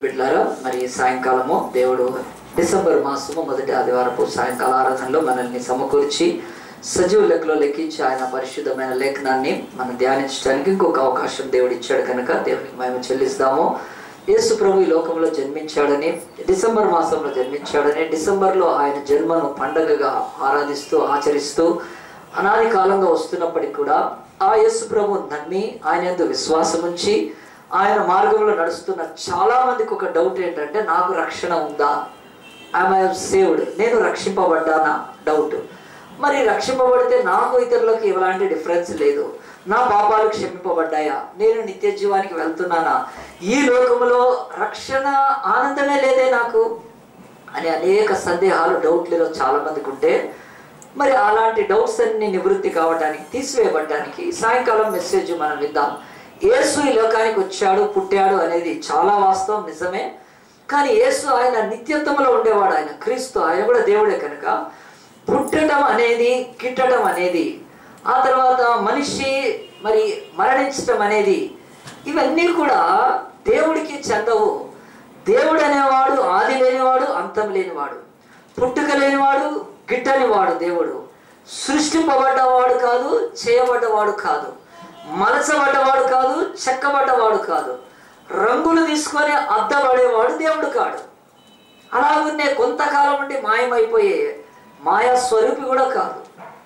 బిడ్లారా మరి సాయంకాలము దేవుడు డిసెంబర్ మాసము మొదటి ఆదివారపు సాయంకాల ఆరాధనలో మనల్ని సమకూర్చి సజీవ లెక్కలో లెక్కించి ఆయన పరిశుద్ధమైన లేఖనాన్ని మనం ధ్యానించడానికి ఇంకొక అవకాశం దేవుడు ఇచ్చాడు కనుక దేవునికి మేము చెల్లిస్తాము యేసు ప్రభు ఈ లోకంలో జన్మించాడని డిసెంబర్ మాసంలో జన్మించాడని డిసెంబర్లో ఆయన జన్మను పండగగా ఆరాధిస్తూ ఆచరిస్తూ అనాది కాలంగా వస్తున్నప్పటికీ కూడా ఆ యేసు ప్రభు నమ్మి ఆయన యందు విశ్వాసం ఉంచి ఆయన మార్గంలో నడుస్తున్న చాలా మందికి ఒక డౌట్ ఏంటంటే నాకు రక్షణ ఉందా ఐఎమ్ సేవ్డ్ నేను రక్షింపబడ్డానా డౌట్ మరి రక్షింపబడితే నాకు ఇతరులకు ఎలాంటి డిఫరెన్స్ లేదు నా పాపాలు క్షమింపబడ్డాయా నేను నిత్య జీవానికి వెళ్తున్నానా ఈ లోకంలో రక్షణ ఆనందమే లేదే నాకు అని అనేక సందేహాలు డౌట్లు చాలా మందికి ఉంటే మరి అలాంటి డౌట్స్ అన్ని నివృత్తి కావడానికి తీసివేయబడ్డానికి సాయంకాలం మెసేజ్ మనం విద్దాం యేసు ఈ లోకానికి వచ్చాడు పుట్టాడు అనేది చాలా వాస్తవం నిజమే కానీ యేసు ఆయన నిత్యత్వంలో ఉండేవాడు ఆయన క్రీస్తు ఆయన కూడా దేవుడే కనుక పుట్టడం అనేది గిట్టడం అనేది ఆ తర్వాత మనిషి మరి మరణించడం అనేది ఇవన్నీ కూడా దేవుడికి చెందవు దేవుడు అనేవాడు ఆది లేనివాడు అంతం లేనివాడు పుట్టుక లేనివాడు గిట్టనివాడు దేవుడు సృష్టింపబడ్డవాడు కాదు చేయబడ్డవాడు కాదు మలచబడ్డవాడు కాదు చెక్కబడ్డవాడు కాదు రంగులు తీసుకొని అద్దబడేవాడు దేవుడు కాడు అలాగున్నే కొంతకాలం నుండి మాయమైపోయే మాయా స్వరూపి కూడా కాదు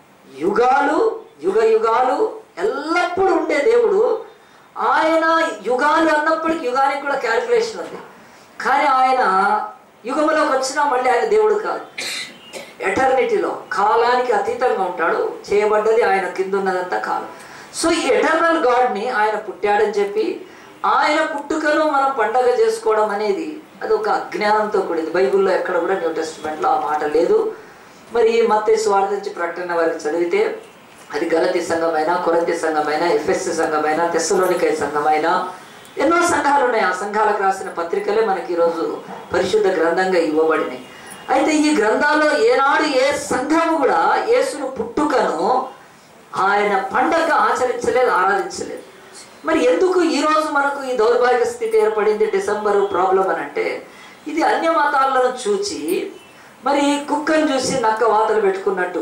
యుగాలు యుగ యుగాలు ఎల్లప్పుడూ ఉండే దేవుడు ఆయన యుగాలు అన్నప్పటికీ యుగానికి కూడా క్యాల్కులేషన్ ఉంది కానీ ఆయన యుగంలోకి వచ్చినా మళ్ళీ ఆయన దేవుడు కాదు ఎటర్నిటీలో కాలానికి అతీతంగా ఉంటాడు చేయబడ్డది ఆయన కింద ఉన్నదంతా కాలం సో ఈ ఎటర్నల్ గాడ్ని ఆయన పుట్టాడని చెప్పి ఆయన పుట్టుకను మనం పండగ చేసుకోవడం అనేది అది ఒక అజ్ఞానంతో కూడింది బైబిల్లో ఎక్కడ కూడా న్యూ టెస్టిమెంట్లో ఆ మాట లేదు మరి మత్తే స్వార్థ నుంచి ప్రకటన వారికి చదివితే అది గలతి సంఘమైన కొరంతి సంఘమైన ఎఫ్ఎస్సి సంఘమైన తెస్సలోనికై సంఘమైన ఎన్నో సంఘాలు ఉన్నాయి ఆ సంఘాలకు రాసిన పత్రికలే మనకి ఈరోజు పరిశుద్ధ గ్రంథంగా ఇవ్వబడినాయి అయితే ఈ గ్రంథాల్లో ఏనాడు ఏ సంఘము కూడా యేసును పుట్టుకను ఆయన పండగ ఆచరించలేదు ఆరాధించలేదు మరి ఎందుకు ఈ రోజు మనకు ఈ దౌర్భాగ్య స్థితి ఏర్పడింది డిసెంబర్ ప్రాబ్లం అని అంటే ఇది అన్య మతాలను చూచి మరి కుక్కను చూసి నక్క వాతలు పెట్టుకున్నట్టు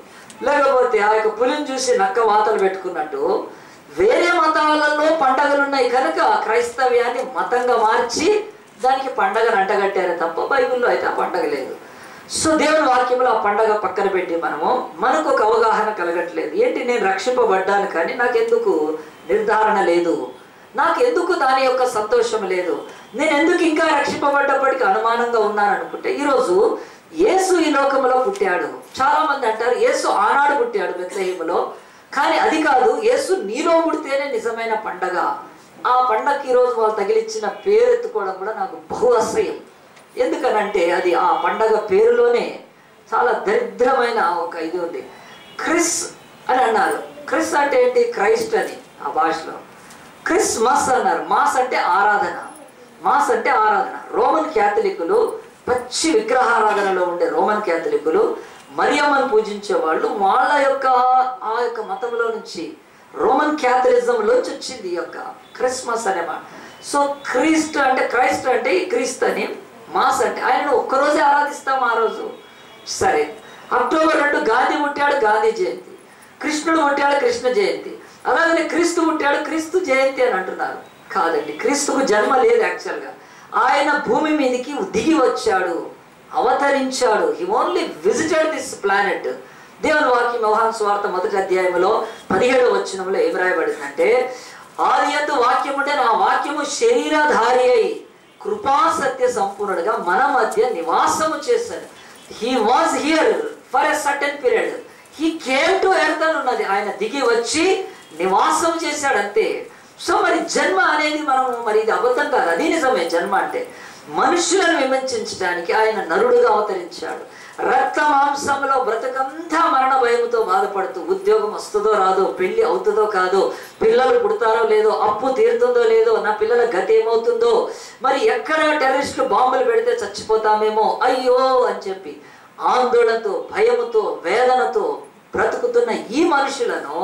లేకపోతే ఆ యొక్క పులిని చూసి నక్క వాతలు పెట్టుకున్నట్టు వేరే మతాలలో పండగలు ఉన్నాయి కనుక క్రైస్తవ్యాన్ని మతంగా మార్చి దానికి పండగను అంటగట్టారే తప్ప బైబిల్లో అయితే ఆ పండగ లేదు సో దేవుని వాక్యంలో ఆ పండగ పక్కన పెట్టి మనము మనకు ఒక అవగాహన కలగట్లేదు ఏంటి నేను రక్షింపబడ్డాను కానీ నాకెందుకు నిర్ధారణ లేదు నాకెందుకు దాని యొక్క సంతోషం లేదు నేను ఎందుకు ఇంకా రక్షింపబడ్డప్పటికీ అనుమానంగా ఉన్నాను అనుకుంటే ఈరోజు యేసు ఈ లోకంలో పుట్టాడు చాలా మంది అంటారు యేసు ఆనాడు పుట్టాడు బెత్లహీములో కానీ అది కాదు యేసు నీలో పుడితేనే నిజమైన పండగ ఆ పండగకి ఈరోజు వాళ్ళు తగిలిచ్చిన పేరు ఎత్తుకోవడం కూడా నాకు బహు అసహ్యం ఎందుకనంటే అది ఆ పండగ పేరులోనే చాలా దరిద్రమైన ఒక ఇది ఉంది క్రిస్ అని అన్నారు క్రిస్ అంటే ఏంటి క్రైస్ట్ అని ఆ భాషలో క్రిస్ మస్ అన్నారు మాస్ అంటే ఆరాధన మాస్ అంటే ఆరాధన రోమన్ క్యాథలికులు పచ్చి విగ్రహారాధనలో ఉండే రోమన్ క్యాథలికులు మరియమ్మను పూజించే వాళ్ళు వాళ్ళ యొక్క ఆ యొక్క మతంలో నుంచి రోమన్ క్యాథలిజంలోంచి వచ్చింది ఈ యొక్క క్రిస్మస్ అనే మాట సో క్రీస్తు అంటే క్రైస్ట్ అంటే ఈ క్రీస్తు అని మాస్ అంటే ఆయనను ఒక్కరోజే ఆరాధిస్తాం ఆ రోజు సరే అక్టోబర్ రెండు గాంధీ పుట్టాడు గాంధీ జయంతి కృష్ణుడు పుట్టాడు కృష్ణ జయంతి అలాగనే క్రీస్తు పుట్టాడు క్రీస్తు జయంతి అని అంటున్నారు కాదండి క్రీస్తుకు జన్మ లేదు యాక్చువల్గా ఆయన భూమి మీదకి దిగి వచ్చాడు అవతరించాడు he only visited this planet దేవుని వాక్యం వ్యవహాన్ స్వార్థ మొదటి అధ్యాయంలో పదిహేడు వచనంలో ఏం రాయబడిందంటే ఆది ఎందు వాక్యం ఉంటే నా వాక్యము శరీరధారి అయి కృపా సత్య సంపూర్ణుడుగా మన మధ్య నివాసము చేశాడు he was here for a certain period he came to earth అని ఉన్నది ఆయన దిగి వచ్చి నివాసం చేశాడు అంతే సో మరి జన్మ అనేది మనము మరి ఇది అబద్ధం కాదు అది నిజమే జన్మ అంటే మనుషులను విమర్శించడానికి ఆయన నరుడుగా అవతరించాడు రక్త మాంసంలో బ్రతకంతా మరణ భయంతో బాధపడుతూ ఉద్యోగం వస్తుందో రాదో పెళ్లి అవుతుందో కాదో పిల్లలు పుడతారో లేదో అప్పు తీరుతుందో లేదో నా పిల్లల గతి ఏమవుతుందో మరి ఎక్కడ టెర్రరిస్టులు బాంబులు పెడితే చచ్చిపోతామేమో అయ్యో అని చెప్పి ఆందోళనతో భయముతో వేదనతో బ్రతుకుతున్న ఈ మనుషులను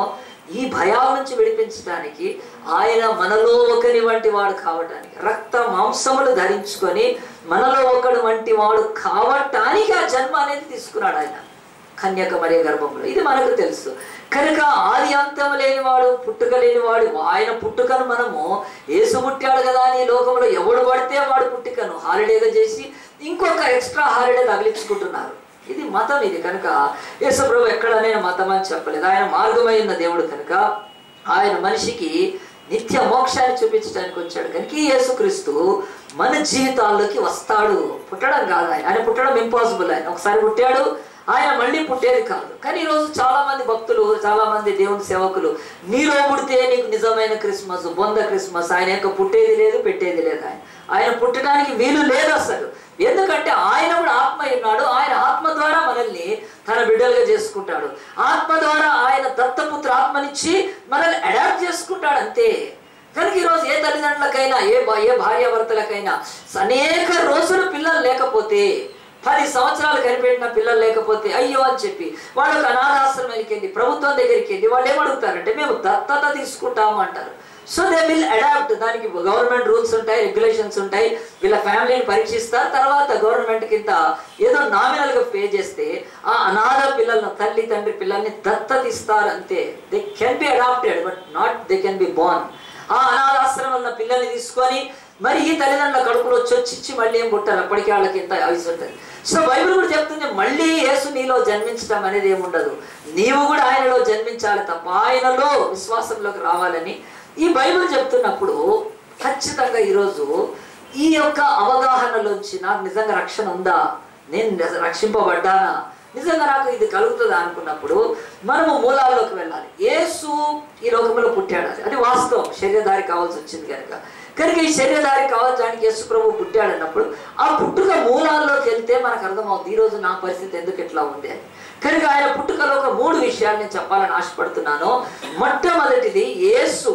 ఈ భయాల నుంచి విడిపించడానికి ఆయన మనలో ఒకరి వంటి వాడు కావటానికి రక్త మాంసములు ధరించుకొని మనలో ఒకడు వంటి వాడు కావటానికి ఆ జన్మ అనేది తీసుకున్నాడు ఆయన కన్యక మరియ గర్భంలో ఇది మనకు తెలుసు కనుక ఆది అంతం లేనివాడు పుట్టుక లేనివాడు ఆయన పుట్టుకను మనము ఏసు పుట్టాడు కదా అని ఈ లోకంలో ఎవడు పడితే వాడు పుట్టుకను హాలిడేగా చేసి ఇంకొక ఎక్స్ట్రా హాలిడే తగిలించుకుంటున్నారు ఇది మతం ఇది కనుక యేసుప్రభు ఎక్కడ నేను మతం అని చెప్పలేదు ఆయన మార్గమై ఉన్న దేవుడు కనుక ఆయన మనిషికి నిత్య మోక్షాన్ని చూపించడానికి వచ్చాడు కనుక ఈ యేసుక్రీస్తు మన జీవితాల్లోకి వస్తాడు పుట్టడం కాదు ఆయన ఆయన పుట్టడం ఇంపాసిబుల్ ఆయన ఒకసారి పుట్టాడు ఆయన మళ్ళీ పుట్టేది కాదు కానీ ఈరోజు చాలా మంది భక్తులు చాలా మంది దేవుని సేవకులు నీలో పుడితే నీకు నిజమైన క్రిస్మస్ బొంద క్రిస్మస్ ఆయన యొక్క పుట్టేది లేదు పెట్టేది లేదు ఆయన ఆయన పుట్టడానికి వీలు లేదు అసలు ఎందుకంటే ఆయన కూడా ఆత్మ అయి ఉన్నాడు ఆయన ఆత్మ ద్వారా మనల్ని తన బిడ్డలుగా చేసుకుంటాడు ఆత్మ ద్వారా ఆయన దత్తపుత్ర ఆత్మనిచ్చి మనల్ని అడాప్ట్ చేసుకుంటాడు అంతే కనుక ఈరోజు ఏ తల్లిదండ్రులకైనా ఏ భా- ఏ భార్యాభర్తలకైనా అనేక రోజులు పిల్లలు లేకపోతే పది సంవత్సరాలు కనిపెట్టిన పిల్లలు లేకపోతే అయ్యో అని చెప్పి వాళ్ళకి అనాథాశ్రమానికి వెళ్ళి ప్రభుత్వం దగ్గరికి వెళ్ళి వాళ్ళు ఏమడుగుతారంటే మేము దత్తత తీసుకుంటాము అంటారు సో దే విల్ అడాప్ట్ దానికి గవర్నమెంట్ రూల్స్ ఉంటాయి రెగ్యులేషన్స్ ఉంటాయి వీళ్ళ ఫ్యామిలీని పరీక్షిస్తారు తర్వాత గవర్నమెంట్ కింద ఏదో నామినల్ గా పే చేస్తే ఆ అనాథ పిల్లలను తల్లి తండ్రి పిల్లల్ని దత్తత ఇస్తారు అంతే they can be adopted but not they can be born ఆ అనాథాశ్రమం ఉన్న పిల్లల్ని తీసుకొని మరి ఈ తల్లిదండ్రుల కడుపులో చొచ్చిచ్చి మళ్ళీ ఏం పుట్టారు అప్పటికే వాళ్ళకి ఇంత ఆయుస్ ఉంటుంది సో బైబిల్ కూడా చెప్తుంది మళ్ళీ యేసు నీలో జన్మించడం అనేది ఏముండదు నీవు కూడా ఆయనలో జన్మించాలి తప్ప ఆయనలో విశ్వాసంలోకి రావాలని ఈ బైబిల్ చెప్తున్నప్పుడు ఖచ్చితంగా ఈరోజు ఈ యొక్క అవగాహనలోంచి నాకు నిజంగా రక్షణ ఉందా నేను నిజ- రక్షింపబడ్డానా నిజంగా నాకు ఇది కలుగుతుందా అనుకున్నప్పుడు మనము మూలాల్లోకి వెళ్ళాలి యేసు ఈ లోకంలో పుట్టాడు అది. అది వాస్తవం శరీరధారి కావాల్సి వచ్చింది కనుక కనుక ఈ శరీరధారి కావాల్సడానికి యేసు ప్రభు పుట్టాడు అన్నప్పుడు ఆ పుట్టుక మూలాల్లోకి వెళ్తే మనకు అర్థమవుతుంది ఈ రోజు నా పరిస్థితి ఎందుకు ఇట్లా ఉంది అని కనుక ఆయన పుట్టుకలో ఒక మూడు విషయాలు నేను చెప్పాలని ఆశపడుతున్నాను మొట్టమొదటిది యేసు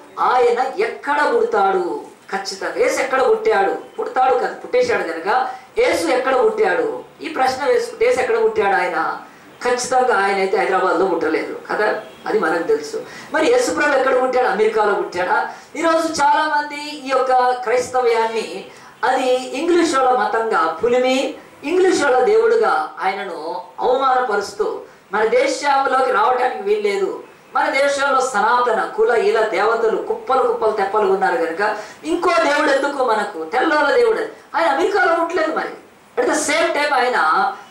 ఆయన ఎక్కడ పుడతాడు ఖచ్చితంగా యేసు ఎక్కడ పుట్టాడు పుడతాడు కదా పుట్టేశాడు కనుక యేసు ఎక్కడ పుట్టాడు ఈ ప్రశ్న వేసుకుంటే యేసు ఎక్కడ పుట్టాడు ఆయన ఖచ్చితంగా ఆయన అయితే హైదరాబాద్లో పుట్టలేదు కదా అది మనకు తెలుసు మరి యేసుప్రభు ఎక్కడ పుట్టాడు అమెరికాలో పుట్టాడా ఈరోజు చాలా మంది ఈ యొక్క క్రైస్తవ్యాన్ని అది ఇంగ్లీష్ వాళ్ళ మతంగా పులిమి ఇంగ్లీష్ వాళ్ళ దేవుడుగా ఆయనను అవమానపరుస్తూ మన దేశంలోకి రావడానికి వీల్లేదు మన దేశంలో సనాతన కుల ఇలా దేవతలు కుప్పలు కుప్పలు తెప్పలు ఉన్నారు కనుక ఇంకో దేవుడు ఎందుకు మనకు తెల్లోల దేవుడు ఆయన అమెరికాలో పుట్టలేదు మరి అట్ ద సేమ్ టైం ఆయన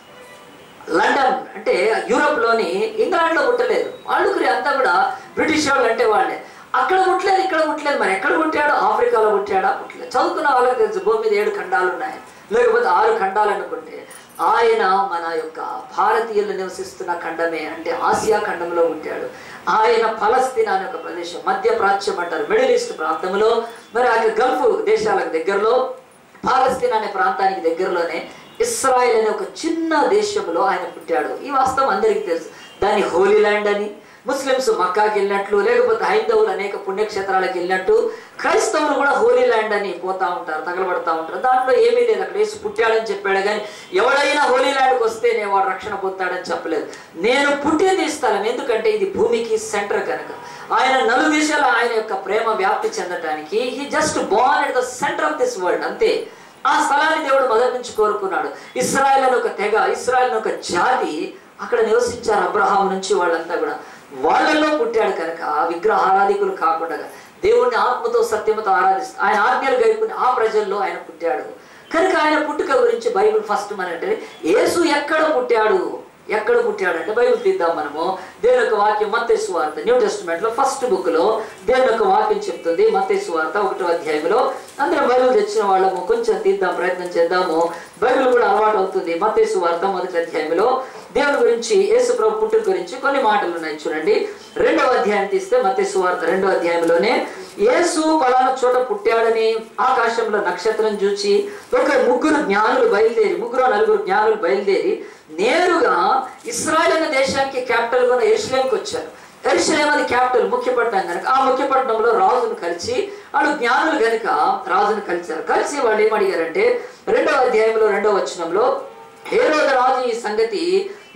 లండన్ అంటే యూరోప్ లోని ఇంగ్లాండ్ లో పుట్టలేదు వాళ్ళు కూడా అంతా కూడా బ్రిటిష్ వాళ్ళు అంటే వాళ్ళే అక్కడ పుట్టలేదు ఇక్కడ పుట్టలేదు మరి ఎక్కడ పుట్టాడు ఆఫ్రికాలో పుట్టాడా పుట్టలేదు చదువుకున్న వాళ్ళకి తెలుసు భూమి మీద ఏడు ఖండాలు ఉన్నాయి లేకపోతే ఆరు ఖండాలు అనుకుంటే ఆయన మన యొక్క భారతీయులు నివసిస్తున్న ఖండమే అంటే ఆసియా ఖండంలో పుట్టాడు ఆయన ఫలస్తీన్ అనే ఒక ప్రదేశం మధ్య ప్రాచ్యం అంటారు మిడిల్ ఈస్ట్ ప్రాంతంలో మరి ఆ గల్ఫ్ దేశాలకు దగ్గరలో పాలస్తీన్ అనే ప్రాంతానికి దగ్గరలోనే ఇస్రాయల్ అనే ఒక చిన్న దేశంలో ఆయన పుట్టాడు ఈ వాస్తవం అందరికీ తెలుసు దాన్ని హోలీ ల్యాండ్ అని ముస్లిమ్స్ మక్కాకి వెళ్ళినట్లు లేకపోతే హైందవులు అనేక పుణ్యక్షేత్రాలకు వెళ్ళినట్టు క్రైస్తవులు కూడా హోలీ ల్యాండ్ అని పోతా ఉంటారు తగలబడతా ఉంటారు దాంట్లో ఏమీ లేదు అక్కడ వేసి పుట్టాడని చెప్పాడు కానీ ఎవడైనా హోలీ ల్యాండ్కి వస్తే నేను వాడు రక్షణ పొందుతాడని చెప్పలేదు నేను పుట్టింది ఈ స్థలం ఎందుకంటే ఇది భూమికి సెంటర్ కనుక ఆయన నలు దిశల ఆయన యొక్క ప్రేమ వ్యాప్తి చెందటానికి he just born at the center of this world అంతే ఆ స్థలాన్ని దేవుడు మొదటి నుంచి కోరుకున్నాడు ఇస్రాయల్ అని ఒక తెగ ఇస్రాయల్ అని ఒక జాతి అక్కడ నివసించారు అబ్రహాం నుంచి వాళ్ళంతా కూడా వాళ్ళల్లో పుట్టాడు కనుక విగ్రహారాధికులు కాకుండా దేవుణ్ణి ఆత్మతో సత్యమతో ఆరాధిస్తూ ఆయన ఆజ్ఞలు గైపుని ఆ ప్రజల్లో ఆయన పుట్టాడు కనుక ఆయన పుట్టుక గురించి బైబిల్ ఫస్ట్ మన అంటే యేసు ఎక్కడ పుట్టాడు ఎక్కడ పుట్టాడు అంటే బైబిల్ తీద్దాం మనము దేవుని యొక్క వాక్యం మత్తయి వార్త న్యూ టెస్టిమెంట్ లో ఫస్ట్ బుక్ లో దేవుని యొక్క వాక్యం చెప్తుంది మత్తయి వార్త ఒకటో అధ్యాయంలో అందరం బైబిల్ తెచ్చిన వాళ్ళము కొంచెం తీద్దాం ప్రయత్నం చేద్దాము బైబిల్ కూడా అలవాటు అవుతుంది మత్తయి వార్త మొదటి అధ్యాయంలో దేవుని గురించి యేసు ప్రభు పుట్టుక గురించి కొన్ని మాటలు ఉన్నాయి చూడండి రెండవ అధ్యాయం తీస్తే మత్తయి వార్త రెండవ అధ్యాయంలోనే యేసు పలానా చోట పుట్టాడని ఆకాశంలో నక్షత్రం చూచి ఒక ముగ్గురు జ్ఞానులు బయలుదేరి ముగ్గురు నలుగురు జ్ఞానులు బయలుదేరి నేరుగా ఇస్రాయల్ అనే దేశానికి క్యాపిటల్ ఉన్న ఎరుసలేంకి వచ్చారు ఎరుసలేం అది క్యాపిటల్ ముఖ్యపట్నం కనుక ఆ ముఖ్యపట్నంలో రాజును కలిసి వాళ్ళు జ్ఞానులు కనుక రాజును కలిశారు కలిసి వాళ్ళు ఏమడిగారంటే రెండవ అధ్యాయంలో రెండవ వచనంలో ఏ రోజు రాజు ఈ సంగతి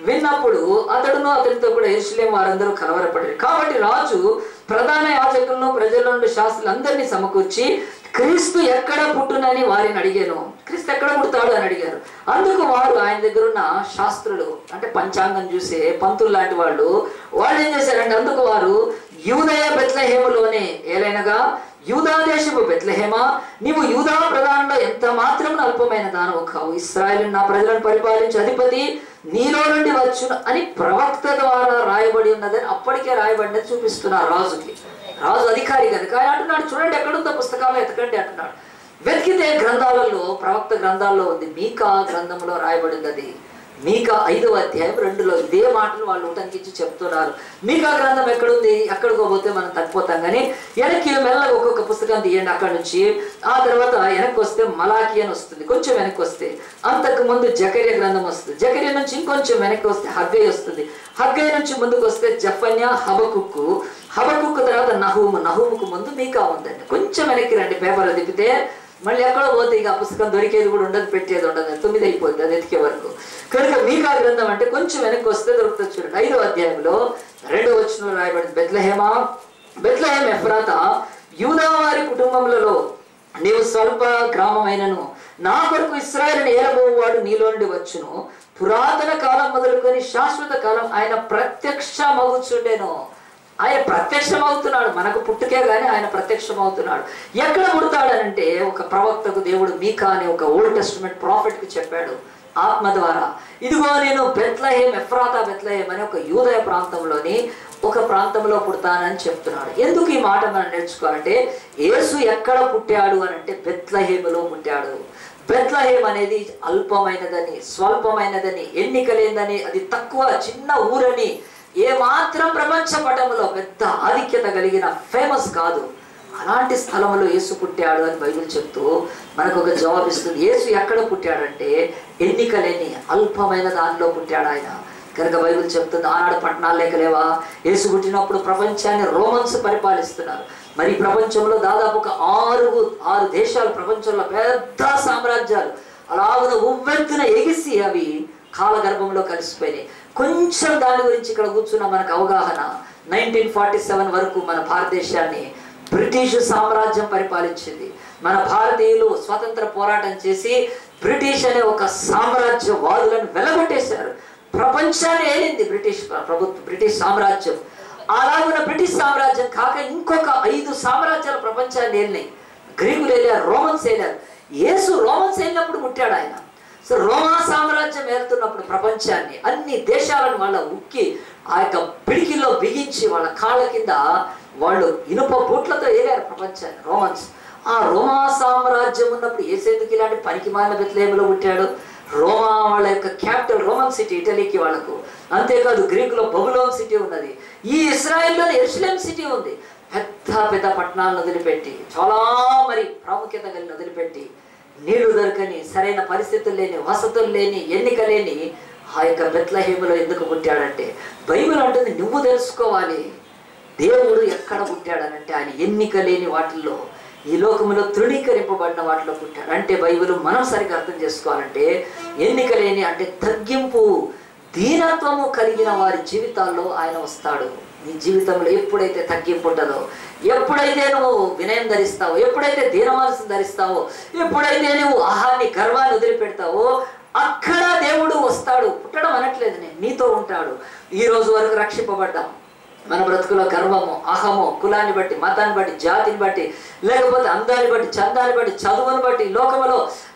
విన్నప్పుడు అతడును అతనితో కూడా ఎరుసలేం వారందరూ కలవరపడారు కాబట్టి రాజు ప్రధాన యాజకులను ప్రజల నుండి శాస్త్రులందరినీ సమకూర్చి క్రీస్తు ఎక్కడ పుట్టునని వారిని అడిగాను క్రీస్తు ఎక్కడ పుడతాడు అని అడిగారు అందుకు వారు ఆయన దగ్గర ఉన్న శాస్త్రులు అంటే పంచాంగం చూసే పంతులు లాంటి వాళ్ళు వాళ్ళు ఏం చేశారంటే అందుకు వారు యూదయ బెత్లహేములోనే ఏలైనగా యూదా దేశపు బెత్లహేమ నీవు యూదా ప్రధానంలో ఎంత మాత్రం అల్పమైన దానవు కావు ఇస్రాయల్ నా ప్రజలను పరిపాలించే అధిపతి నీలో నుండి వచ్చును అని ప్రవక్త ద్వారా రాయబడి ఉన్నదని అప్పటికే రాయబడినది చూపిస్తున్నారు రాజుకి రాజు అధికారి కనుక ఆయన అంటున్నాడు చూడండి ఎక్కడుందో పుస్తకాలు ఎతకండి అంటున్నాడు వెతికితే గ్రంథాలలో ప్రవక్త గ్రంథాల్లో ఉంది మీకా గ్రంథంలో రాయబడింది అది మీకా ఐదవ అధ్యాయం రెండులో ఇదే మాటలు వాళ్ళు ఉటంకించి చెప్తున్నారు మీకా గ్రంథం ఎక్కడుంది ఎక్కడికో పోతే మనం తగ్గిపోతాం కానీ వెనక్కి మెల్లగా ఒక్కొక్క పుస్తకం తీయండి అక్కడ నుంచి ఆ తర్వాత వెనక్కి వస్తే మలాకి అని వస్తుంది కొంచెం వెనక్కి వస్తే అంతకు ముందు జకర్య గ్రంథం వస్తుంది జకర్య నుంచి ఇంకొంచెం వెనక్కి వస్తే హగ్గై వస్తుంది హగ్గై నుంచి ముందుకు వస్తే జఫన్య హబకుక్కు హబకుక్కు తర్వాత నహూము నహూముకు ముందు మీకా ఉందండి కొంచెం వెనక్కి రండి పేపర్ తిప్పితే మళ్ళీ ఎక్కడో పోతే ఇక ఆ పుస్తకం దొరికేది కూడా ఉండదు పెట్టేది ఉండదు తొమ్మిది అయిపోద్ది అది ఎతికే వరకు కనుక మీకా గ్రంథం అంటే కొంచెం వెనక్కి వస్తే దొరుకుతుంది చూడండి ఐదో అధ్యాయంలో రెండో వచనంలో రాయబడింది బెత్లహేమ బెత్లహేమ ఎఫ్రాత యూదా వారి కుటుంబములలో నీవు స్వల్ప గ్రామమైనను నా కొరకు ఇస్రాయల్ని ఏలబోవాడు నీలో నుండి వచ్చును పురాతన కాలం మొదలుకొని శాశ్వత కాలం ఆయన ప్రత్యక్షమవుచుండెను ఆయన ప్రత్యక్షం అవుతున్నాడు మనకు పుట్టుకే గాని ఆయన ప్రత్యక్షం అవుతున్నాడు ఎక్కడ పుడతాడనంటే ఒక ప్రవక్తకు దేవుడు మీకా అనే ఒక ఓల్డ్ టెస్టిమెంట్ ప్రాఫిట్ కి చెప్పాడు ఆత్మ ద్వారా ఇదిగో నేను బెత్లహేం ఎఫ్రాతా బెత్లహేం అనే ఒక యూదయ ప్రాంతంలోని ఒక ప్రాంతంలో పుడతానని చెప్తున్నాడు ఎందుకు ఈ మాట మనం నేర్చుకోవాలంటే యేసు ఎక్కడ పుట్టాడు అని అంటే బెత్లహేములో పుట్టాడు బెత్లహేం అనేది అల్పమైనదని స్వల్పమైనదని ఎన్నికలేందని అది తక్కువ చిన్న ఊరని ఏ మాత్రం ప్రపంచ పటంలో పెద్ద ఆధిక్యత కలిగిన ఫేమస్ కాదు అలాంటి స్థలంలో యేసు పుట్టాడు అని బైబిల్ చెప్తూ మనకు ఒక జవాబిస్తుంది యేసు ఎక్కడ పుట్టాడంటే ఎన్నిక లేని అల్పమైన దానిలో పుట్టాడు ఆయన కనుక బైబిల్ చెప్తుంది ఆనాడు పట్టణాలు లేకలేవా యేసు పుట్టినప్పుడు ప్రపంచాన్ని రోమన్స్ పరిపాలిస్తున్నారు మరి ఈ ప్రపంచంలో దాదాపు ఒక ఆరు ఆరు దేశాలు ప్రపంచంలో పెద్ద సామ్రాజ్యాలు అలాగున ఉవ్వెత్తున ఎగిసి అవి కాలగర్భంలో కలిసిపోయినాయి కొంచెం దాని గురించి ఇక్కడ కూర్చున్న మనకు అవగాహన నైన్టీన్ ఫార్టీ సెవెన్ వరకు మన భారతదేశాన్ని బ్రిటిష్ సామ్రాజ్యం పరిపాలించింది మన భారతీయులు స్వతంత్ర పోరాటం చేసి బ్రిటిష్ అనే ఒక సామ్రాజ్యవాదులను వెలగొట్టేశారు ప్రపంచాన్ని ఏలింది బ్రిటిష్ ప్రభుత్వం బ్రిటిష్ సామ్రాజ్యం అలాగున్న బ్రిటిష్ సామ్రాజ్యం కాక ఇంకొక ఐదు సామ్రాజ్యాలు ప్రపంచాన్ని ఏలినాయి గ్రీకులు వెళ్ళారు రోమన్స్ వెళ్ళారు యేసు రోమన్స్ వెళ్ళినప్పుడు పుట్టాడు ఆయన సో రోమా సామ్రాజ్యం ఏలుతున్నప్పుడు ప్రపంచాన్ని అన్ని దేశాలను వాళ్ళ ఉక్కి ఆ యొక్క పిడికిల్లో బిగించి వాళ్ళ కాళ్ళ కింద వాళ్ళు ఇనుప బూట్లతో ఏలారు ప్రపంచాన్ని రోమన్స్ ఆ రోమా సామ్రాజ్యం ఉన్నప్పుడు ఏసేందుకు ఇలాంటి పనికి మాలిన బెత్లేములో పుట్టాడు రోమా వాళ్ళ యొక్క క్యాపిటల్ రోమన్ సిటీ ఇటలీకి వాళ్ళకు అంతేకాదు గ్రీకులో బబులోన్ సిటీ ఉన్నది ఈ ఇస్రాయెల్లోని ఎరుసలేం సిటీ ఉంది పెద్ద పెద్ద పట్టణాలను వదిలిపెట్టి చాలా మరి ప్రాముఖ్యత కలిగిన వదిలిపెట్టి నీళ్లు దొరకని సరైన పరిస్థితులు లేని వసతులు లేని ఎన్నిక లేని ఆ యొక్క బెత్లహేములో ఎందుకు పుట్టాడంటే బైబిల్ అంటుంది నువ్వు తెలుసుకోవాలి దేవుడు ఎక్కడ పుట్టాడనంటే ఆయన ఎన్నిక లేని వాటిల్లో ఈ లోకములో తృణీకరింపబడిన వాటిలో పుట్టాడు అంటే బైబిల్ మనం సరిగ్గా అర్థం చేసుకోవాలంటే ఎన్నిక లేని అంటే తగ్గింపు దీనత్వము కలిగిన వారి జీవితాల్లో ఆయన వస్తాడు నీ జీవితంలో ఎప్పుడైతే తగ్గింపు ఉంటుందో ఎప్పుడైతే నువ్వు వినయం ధరిస్తావో ఎప్పుడైతే దీనమానసం ధరిస్తావో ఎప్పుడైతే నువ్వు ఆహాన్ని గర్వాన్ని వదిలిపెడతావో అక్కడ దేవుడు వస్తాడు పుట్టడం అనట్లేదు నేను నీతో ఉంటాడు ఈ రోజు వరకు రక్షింపబడ్డాం మన బ్రతుకులో గర్వము అహము కులాన్ని బట్టి మతాన్ని బట్టి జాతిని బట్టి లేకపోతే అందాన్ని బట్టి చందాన్ని బట్టి చదువుని బట్టి లోకములో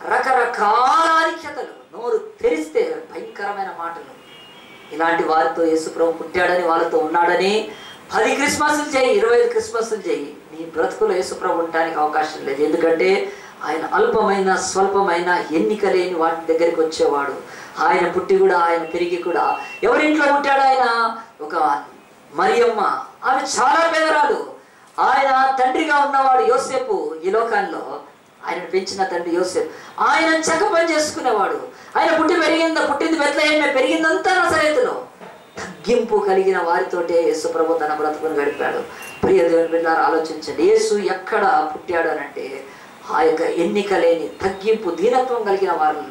రకరకాల ఆధిక్యతలు నోరు తెరిస్తే భయంకరమైన మాటలు ఇలాంటి వారితో యేసుప్రభు పుట్టాడని వాళ్ళతో ఉన్నాడని పది క్రిస్మస్లు చేయి ఇరవై ఐదు క్రిస్మస్లు చేయి నీ బ్రతుకులో యేసుప్రభు ఉండటానికి అవకాశం లేదు ఎందుకంటే ఆయన అల్పమైన స్వల్పమైన ఎన్నిక లేని వాటి దగ్గరికి వచ్చేవాడు ఆయన పుట్టి కూడా ఆయన పెరిగి కూడా ఎవరింట్లో పుట్టాడు ఆయన ఒక మరియమ్మ ఆమె చాలా పేదరాలు ఆయన తండ్రిగా ఉన్నవాడు యోసేపు ఈ లోకాల్లో ఆయన పెంచిన తండ్రి యోసేపు ఆయన చక్క పని చేసుకునేవాడు ఆయన పుట్టి పెరిగింద పుట్టింది బెత్లహేమే పెరిగిందంతా నసరేతులో తగ్గింపు కలిగిన వారితోటే యేసు ప్రభు తన బ్రతుకును గడిపాడు ప్రియ దేవుని బిడ్డారు ఆలోచించండి యేసు ఎక్కడ పుట్టాడు అని అంటే ఆ యొక్క ఎన్నిక లేని తగ్గింపు దీనత్వం కలిగిన వారిలో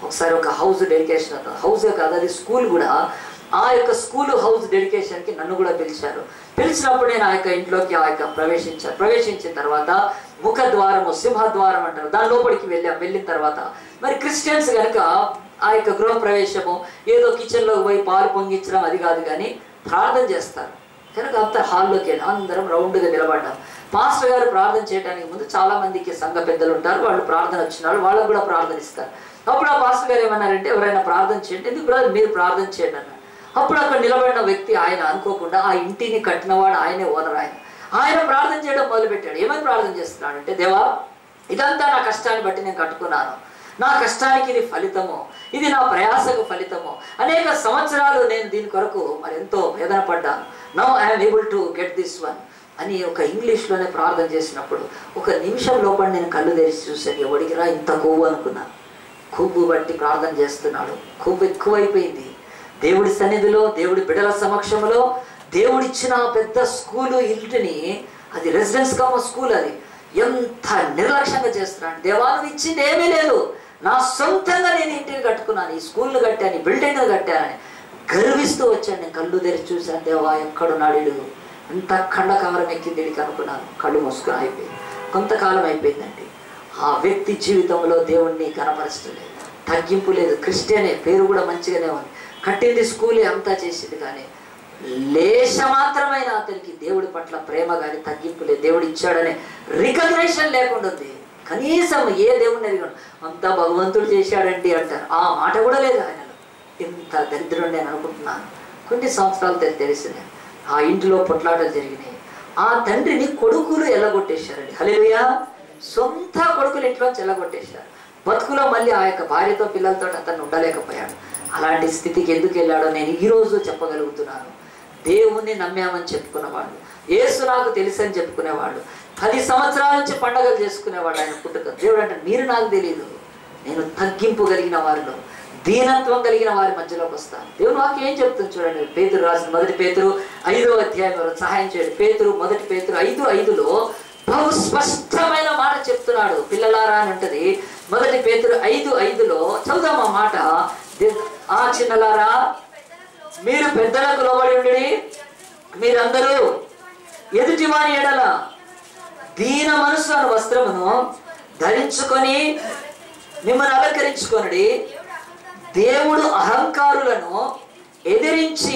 ఒకసారి ఒక హౌస్ డెడికేషన్ అవుతుంది హౌసే కాదు అది స్కూల్ కూడా ఆ యొక్క స్కూల్ హౌస్ డెడికేషన్కి నన్ను కూడా పిలిచారు పిలిచినప్పుడు నేను ఆ యొక్క ఇంట్లోకి ఆ యొక్క ప్రవేశించాను ప్రవేశించిన తర్వాత ముఖ ద్వారము సింహద్వారం అంటారు దాని లోపలికి వెళ్ళాం వెళ్ళిన తర్వాత మరి క్రిస్టియన్స్ కనుక ఆ యొక్క గృహ ప్రవేశము ఏదో కిచెన్లోకి పోయి పాలు పొంగించడం అది కాదు కానీ ప్రార్థన చేస్తారు కనుక అంత హాల్లోకి వెళ్ళి అందరం రౌండ్గా నిలబడ్డాం పాస్టర్ గారు ప్రార్థన చేయడానికి ముందు చాలా మందికి సంఘ పెద్దలు ఉంటారు వాళ్ళు ప్రార్థన వచ్చినారు వాళ్ళకు కూడా ప్రార్థన ఇస్తారు అప్పుడు ఆ పాస్టర్ గారు ఏమన్నారంటే ఎవరైనా ప్రార్థన చేయండి ఎందుకు బ్రదర్ మీరు ప్రార్థన చేయండి అన్నారు అప్పుడు అక్కడ నిలబడిన వ్యక్తి ఆయన అనుకోకుండా ఆ ఇంటిని కట్టినవాడు ఆయనే ఓనర్ ఆయన ఆయన ప్రార్థన చేయడం మొదలుపెట్టాడు ఏమని ప్రార్థన చేస్తున్నాడు అంటే దేవా ఇదంతా నా కష్టాన్ని బట్టి నేను కట్టుకున్నాను నా కష్టానికి ఇది ఫలితము ఇది నా ప్రయాసకు ఫలితము అనేక సంవత్సరాలు నేను దీని కొరకు మరి ఎంతో వేదన పడ్డాను now I'm able to get this one అని ఒక ఇంగ్లీష్లోనే ప్రార్థన చేసినప్పుడు ఒక నిమిషం లోపల నేను కళ్ళు తెరిచి చూశాను ఎవడికిరా ఇంత కొవ్వు అనుకున్నాను కొవ్వు బట్టి ప్రార్థన చేస్తున్నాడు కొవ్వు ఎక్కువైపోయింది దేవుడి సన్నిధిలో దేవుడి బిడల సమక్షంలో దేవుడిచ్చిన ఆ పెద్ద స్కూలు ఇంటిని అది రెసిడెన్స్ కమ్మ స్కూల్ అది ఎంత నిర్లక్ష్యంగా చేస్తున్నాడు దేవా నువ్వు ఇచ్చింది ఏమీ లేదు నా సొంతంగా నేను ఇంటిని కట్టుకున్నాను ఈ స్కూల్ని కట్టాను ఈ బిల్డింగ్లు కట్టానని గర్విస్తూ వచ్చాను నేను కళ్ళు తెరిచి చూశాను దేవా ఎక్కడున్నాడు వీడు ఎంత ఖండకావరం ఎక్కింది వీడికి అనుకున్నాను కళ్ళు మూసుకొని అయిపోయింది కొంతకాలం అయిపోయిందండి ఆ వ్యక్తి జీవితంలో దేవుణ్ణి కనపరచలేదు తగ్గింపు లేదు క్రిస్టియనే పేరు కూడా మంచిగానే ఉంది కట్టింది స్కూలే అంతా చేసింది కానీ లేశ మాత్రమైన అతనికి దేవుడి పట్ల ప్రేమ కానీ తగ్గింపు లేదు దేవుడు ఇచ్చాడనే రికగ్నేషన్ లేకుండా ఉంది కనీసం ఏ దేవుడిని ఎదిగాడు అంతా భగవంతుడు చేశాడండి అంటారు ఆ మాట కూడా లేదు ఆయనలో ఇంత దరిద్రుడు నేను అనుకుంటున్నాను కొన్ని సంవత్సరాలు తెలి- తెలిసింది ఆ ఇంటిలో పొట్లాటలు జరిగినాయి ఆ తండ్రిని కొడుకులు ఎల్లగొట్టేశారండి హలేలుయా సొంత కొడుకులు ఇంట్లోంచి ఎల్లగొట్టేశారు బతుకులో మళ్ళీ ఆ యొక్క భార్యతో పిల్లలతో అతను ఉండలేకపోయాడు అలాంటి స్థితికి ఎందుకు వెళ్ళాడో నేను ఈ రోజు చెప్పగలుగుతున్నాను దేవుణ్ణి నమ్మామని చెప్పుకునేవాడు యేసు నాకు తెలుసని చెప్పుకునేవాడు పది సంవత్సరాల నుంచి పండగలు చేసుకునేవాడు ఆయన పుట్టుక దేవుడు అంటే మీరు నాకు తెలియదు నేను తగ్గింపు కలిగిన వారిలో దీనత్వం కలిగిన వారి మధ్యలోకి వస్తాను దేవుని వాక్యం ఏం చెప్తుంది చూడండి పేతురు రాసిన మొదటి పేతురు ఐదో అధ్యాయం వరకు సహాయం చేయండి పేతురు మొదటి పేతురు ఐదు ఐదులో బహు స్పష్టమైన మాట చెప్తున్నాడు పిల్లలారా అని ఉంటది మొదటి పేతురు ఐదు ఐదులో చదువుదాం ఆ మాట దే- ఆ చిన్నలారా మీరు పెద్దలకు లోబడి ఉండి మీరందరూ ఎదుటి వారి ఎడల దీన మనసు అను వస్త్రమును ధరించుకొని మిమ్మల్ని అలంకరించుకొనడి దేవుడు అహంకారులను ఎదిరించి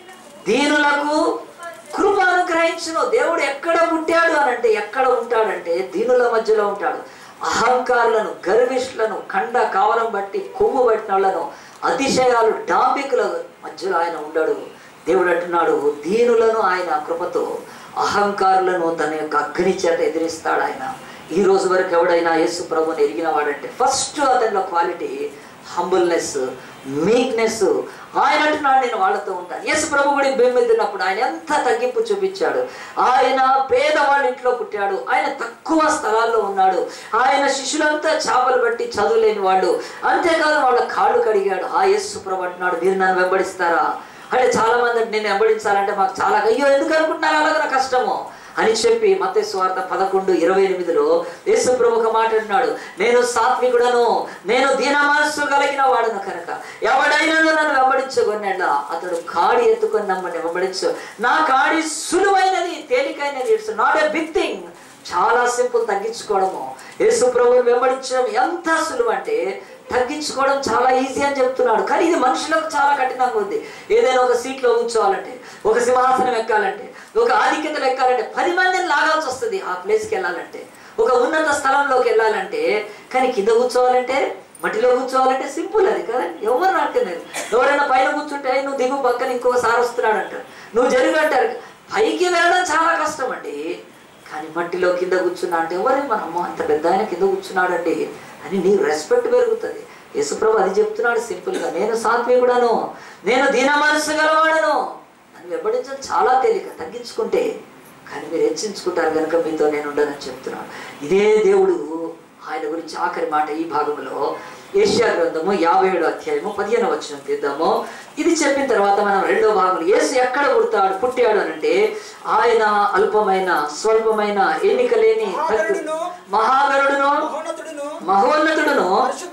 దీనులకు కృప అనుగ్రహించును దేవుడు ఎక్కడ పుట్టాడు అని అంటే ఎక్కడ ఉంటాడంటే దీనుల మధ్యలో ఉంటాడు అహంకారులను గర్విష్లను కండ కావలం బట్టి కొమ్ము పట్టిన వాళ్ళను అతిశయాలు డాంబికుల మధ్యలో ఆయన ఉండడు దేవుడు అంటున్నాడు దీనులను ఆయన కృపతో అహంకారులను తన యొక్క అగ్ని చేత ఎదిరిస్తాడు ఆయన ఈ రోజు వరకు ఎవడైనా యేసు ప్రభుని ఎరిగిన వాడంటే ఫస్ట్ అతనిలో క్వాలిటీ హంబుల్నెస్ మీక్నెస్ ఆయన అంటున్నాడు నేను వాళ్ళతో ఉంటాను యేసు ప్రభు కూడా భూమి మీద ఉన్నప్పుడు ఆయన ఎంత తగ్గింపు చూపించాడు ఆయన పేదవాళ్ళ ఇంట్లో పుట్టాడు ఆయన తక్కువ స్థలాల్లో ఉన్నాడు ఆయన శిష్యులంతా చేపలు బట్టి చదువులేని వాళ్ళు అంతేకాదు వాళ్ళ కాళ్ళు కడిగాడు ఆ యేసు ప్రభు అంటున్నాడు మీరు నన్ను వెంబడిస్తారా అంటే చాలా మంది అంటే నేను వెంబడించాలంటే మాకు చాలా అయ్యో ఎందుకు అనుకుంటున్నారు అలాగ నా కష్టము అని చెప్పి మత స్వార్థ పదకొండు ఇరవై ఎనిమిదిలో యేసు ప్రభు ఒక మాట అంటున్నాడు నేను సాత్వికుడను నేను దీన మనస్సు కలిగిన వాడును కనుక ఎవడైనా నన్ను వెంబడించగొన్నాడా అతడు కాడి ఎత్తుకొని నమ్మని వెంబడించు నా కాడి సులువైనది తేలికైనది it's not a big thing చాలా సింపుల్ తగ్గించుకోవడము యేసు ప్రభువుని వెంబడించడం ఎంత సులువు అంటే తగ్గించుకోవడం చాలా ఈజీ అని చెప్తున్నాడు కానీ ఇది మనుషులకు చాలా కఠినంగా ఉంది ఏదైనా ఒక సీట్లో కూర్చోవాలంటే ఒక సింహాసనం ఎక్కాలంటే ఒక ఆధిక్యతలు ఎక్కాలంటే పది మందిని లాగాల్సి వస్తుంది ఆ ప్లేస్కి వెళ్ళాలంటే ఒక ఉన్నత స్థలంలోకి వెళ్ళాలంటే కానీ కింద కూర్చోవాలంటే మట్టిలో కూర్చోవాలంటే సింపుల్ అది కదా ఎవరు నాటుకునేది ఎవరైనా పైన కూర్చుంటే నువ్వు దిగు పక్కన ఇంకోసారి వస్తున్నాడు అంటారు నువ్వు జరుగు అంటారు పైకి వెళ్ళడం చాలా కష్టం అండి కానీ మట్టిలో కింద కూర్చున్నా అంటే ఎవరే మన అమ్మ అంత పెద్ద ఆయన కింద కూర్చున్నాడండి అని నీ రెస్పెక్ట్ పెరుగుతుంది యేసుప్రభు అది చెప్తున్నాడు సింపుల్గా నేను సాత్వికుడను నేను దీన మనస్సు గలవాడను అని వెంబడించడం చాలా తేలిక తగ్గించుకుంటే కానీ మీరు హెచ్చించుకుంటారు కనుక మీతో నేను ఉండనని చెప్తున్నాను ఇదే దేవుడు ఆయన గురించి ఆఖరి మాట ఈ భాగంలో ఏషియా గ్రంథము యాభై ఏడు అధ్యాయము పదిహేను వచ్చిన తీద్దాము ఇది చెప్పిన తర్వాత మనం రెండో భాగంలో యేసు ఎక్కడ పుడతాడు పుట్టాడు అని అంటే ఆయన అల్పమైన స్వల్పమైన ఎన్నిక లేని మహాగణుడును, మహాగరుడును మహోన్నతుడును మహోన్నతుడును పరిశుద్ధుడును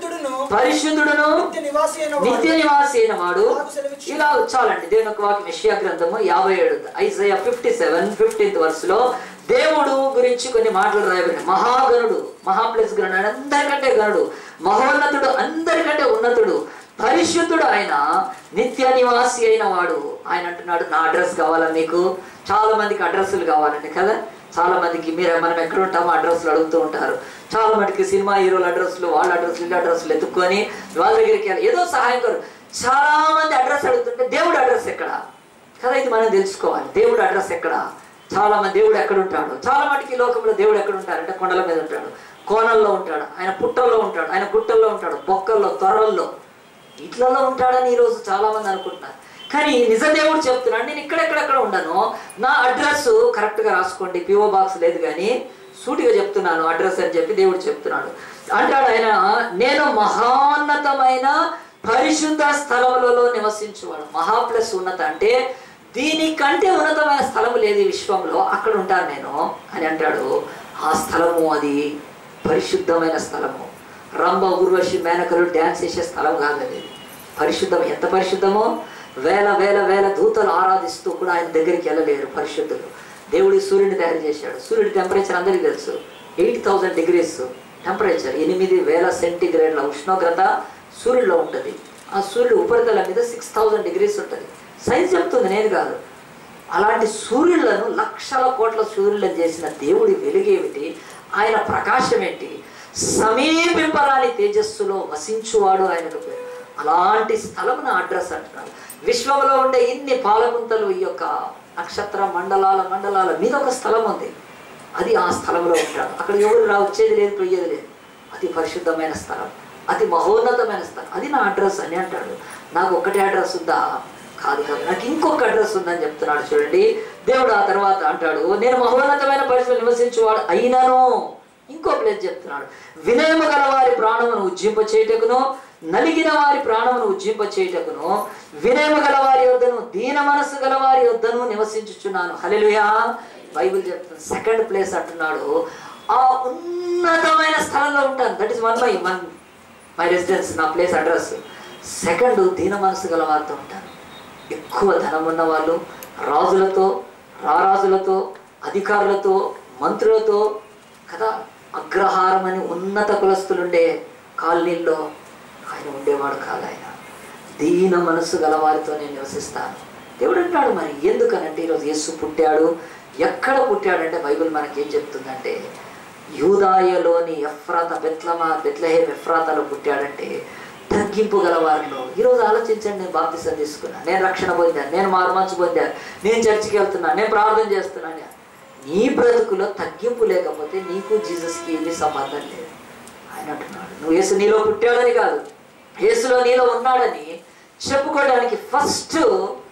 పరిశుద్ధుడును నిత్య నివాసి అయిన వాడు నిత్య నివాసి అయిన వాడు నాకు సెలవిచ్చు. ఇలా చాలండి దేవుని యొక్క వాక్యం యెషయా గ్రంథము యాభై ఏడు Isaiah fifty seven fifteenth verse లో దేవుడు గురించి కొన్ని మాటలు రాయబడి మహాగణుడు మహాప్లస్ గణుడు అందరికంటే గణుడు మహోన్నతుడు అందరికంటే ఉన్నతుడు పరిశుద్ధుడు ఆయన నిత్య నివాసి అయిన వాడు ఆయన అంటున్నాడు నా అడ్రస్ కావాలా మీకు చాలా మందికి అడ్రస్లు కావాలండి కదా చాలా మందికి మీరు మనం ఎక్కడ ఉంటామో అడ్రస్లు అడుగుతూ ఉంటారు చాలా మటుకి సినిమా హీరోల అడ్రస్లు వాళ్ళ అడ్రస్లు వీళ్ళ అడ్రస్లు ఎత్తుక్కొని వాళ్ళ దగ్గరికి వెళ్ళి ఏదో సహాయం కోరు చాలా మంది అడ్రస్ అడుగుతుంటే దేవుడు అడ్రస్ ఎక్కడ కదా ఇది మనం తెలుసుకోవాలి దేవుడు అడ్రస్ ఎక్కడ చాలా మంది దేవుడు ఎక్కడ ఉంటాడు చాలా మటుకి ఈ లోకంలో దేవుడు ఎక్కడ ఉంటాడు అంటే కొండల మీద ఉంటాడు కోణల్లో ఉంటాడు ఆయన పుట్టల్లో ఉంటాడు ఆయన గుట్టల్లో ఉంటాడు బొక్కల్లో త్వరల్లో ఇట్లలో ఉంటాడని ఈరోజు చాలా మంది అనుకుంటున్నారు కానీ నిజ దేవుడు చెప్తున్నాడు నేను ఇక్కడెక్కడెక్కడ ఉండను నా అడ్రస్ కరెక్ట్గా రాసుకోండి పిఓ బాక్స్ లేదు కానీ సూటిగా చెప్తున్నాను అడ్రస్ అని చెప్పి దేవుడు చెప్తున్నాడు అంటాడు ఆయన నేను మహోన్నతమైన పరిశుద్ధ స్థలములలో నివసించువాడు మహా ప్లస్ ఉన్నత అంటే దీనికంటే ఉన్నతమైన స్థలము లేదు ఈ విశ్వంలో అక్కడ ఉంటాను నేను అని అంటాడు ఆ స్థలము అది పరిశుద్ధమైన స్థలము రంభ ఊర్వశి మేనకలు డ్యాన్స్ చేసే స్థలం కాదు అది పరిశుద్ధం ఎంత పరిశుద్ధమో వేల వేల వేల దూతలు ఆరాధిస్తూ కూడా ఆయన దగ్గరికి వెళ్ళలేరు పరిశుద్ధులు దేవుడి సూర్యుని తయారు చేశాడు సూర్యుడి టెంపరేచర్ అందరికీ తెలుసు ఎయిట్ థౌజండ్ డిగ్రీస్ టెంపరేచర్ ఎనిమిది వేల సెంటిగ్రేడ్ల ఉష్ణోగ్రత సూర్యుడిలో ఉంటుంది ఆ సూర్యుడు ఉపరితలం మీద సిక్స్ థౌజండ్ డిగ్రీస్ ఉంటుంది సైన్స్ చెప్తుంది నేను కాదు అలాంటి సూర్యులను లక్షల కోట్ల సూర్యులను చేసిన దేవుడి వెలుగేమిటి ఆయన ప్రకాశం ఏంటి సమీపింపరాని తేజస్సులో వసించువాడు ఆయనకు పేరు అలాంటి స్థలం నా అడ్రస్ అంటున్నాడు విశ్వంలో ఉండే ఇన్ని పాలకుంతలు ఈ యొక్క నక్షత్ర మండలాల మండలాల మీద ఒక స్థలం ఉంది అది ఆ స్థలంలో ఉంటాడు అక్కడ ఎవరు రా వచ్చేది లేదు పోయేది లేదు అది పరిశుద్ధమైన స్థలం అది మహోన్నతమైన స్థలం అది నా అడ్రస్ అని అంటాడు నాకు ఒకటే అడ్రస్ ఉందా కాదు కాదు నాకు ఇంకొక అడ్రస్ ఉందని చెప్తున్నాడు చూడండి దేవుడు ఆ తర్వాత అంటాడు నేను మహోన్నతమైన పరిస్థితులు నివసించేవాడు అయినను ఇంకో ప్లేస్ చెప్తున్నాడు వినయము గల వారి ప్రాణమును ఉజ్జింప చేయుటకును నలిగిన వారి ప్రాణమును ఉజ్జింప చేయుటకును వినయము గల వారి యొద్దను దీన మనస్సు గల వారి యొద్దను నివసించుచున్నాను హల్లెలూయా బైబిల్ చెప్తుంది సెకండ్ ప్లేస్ అంటున్నాడు ఆ ఉన్నతమైన స్థలంలో ఉంటాను that is one my one my residence నా ప్లేస్ అడ్రస్ సెకండ్ దీన మనసు గల వారితో ఉంటాను ఎక్కువ ధనం ఉన్న వాళ్ళు రాజులతో రారాజులతో అధికారులతో మంత్రులతో కదా అగ్రహారం అని ఉన్నత కులస్తులుండే కాలనీల్లో ఆయన ఉండేవాడు కాదు ఆయన దీన మనసు గలవారితో నేను నివసిస్తాను దేవుడు అంటాడు మరి ఎందుకనంటే ఈరోజు యేసు పుట్టాడు ఎక్కడ పుట్టాడంటే బైబిల్ మనకి ఏం చెప్తుందంటే యూదాయలోని ఎఫ్రాత బెత్లమా బెత్లహేం ఎఫ్రాతలో పుట్టాడంటే తగ్గింపు గల వారిలో ఈరోజు ఆలోచించండి నేను బాప్తిసం తీసుకున్నాను నేను రక్షణ పొందాను నేను మారుమంచు పొందాను నేను చర్చికి వెళ్తున్నాను నేను ప్రార్థన చేస్తున్నాను నీ బ్రతుకులో తగ్గింపు లేకపోతే నీకు జీసస్కి ఏమీ సంబంధం లేదు ఆయన అంటున్నాడు నువ్వు యేసు నీలో పుట్టాడని కాదు యేసులో నీలో ఉన్నాడని చెప్పుకోవడానికి ఫస్ట్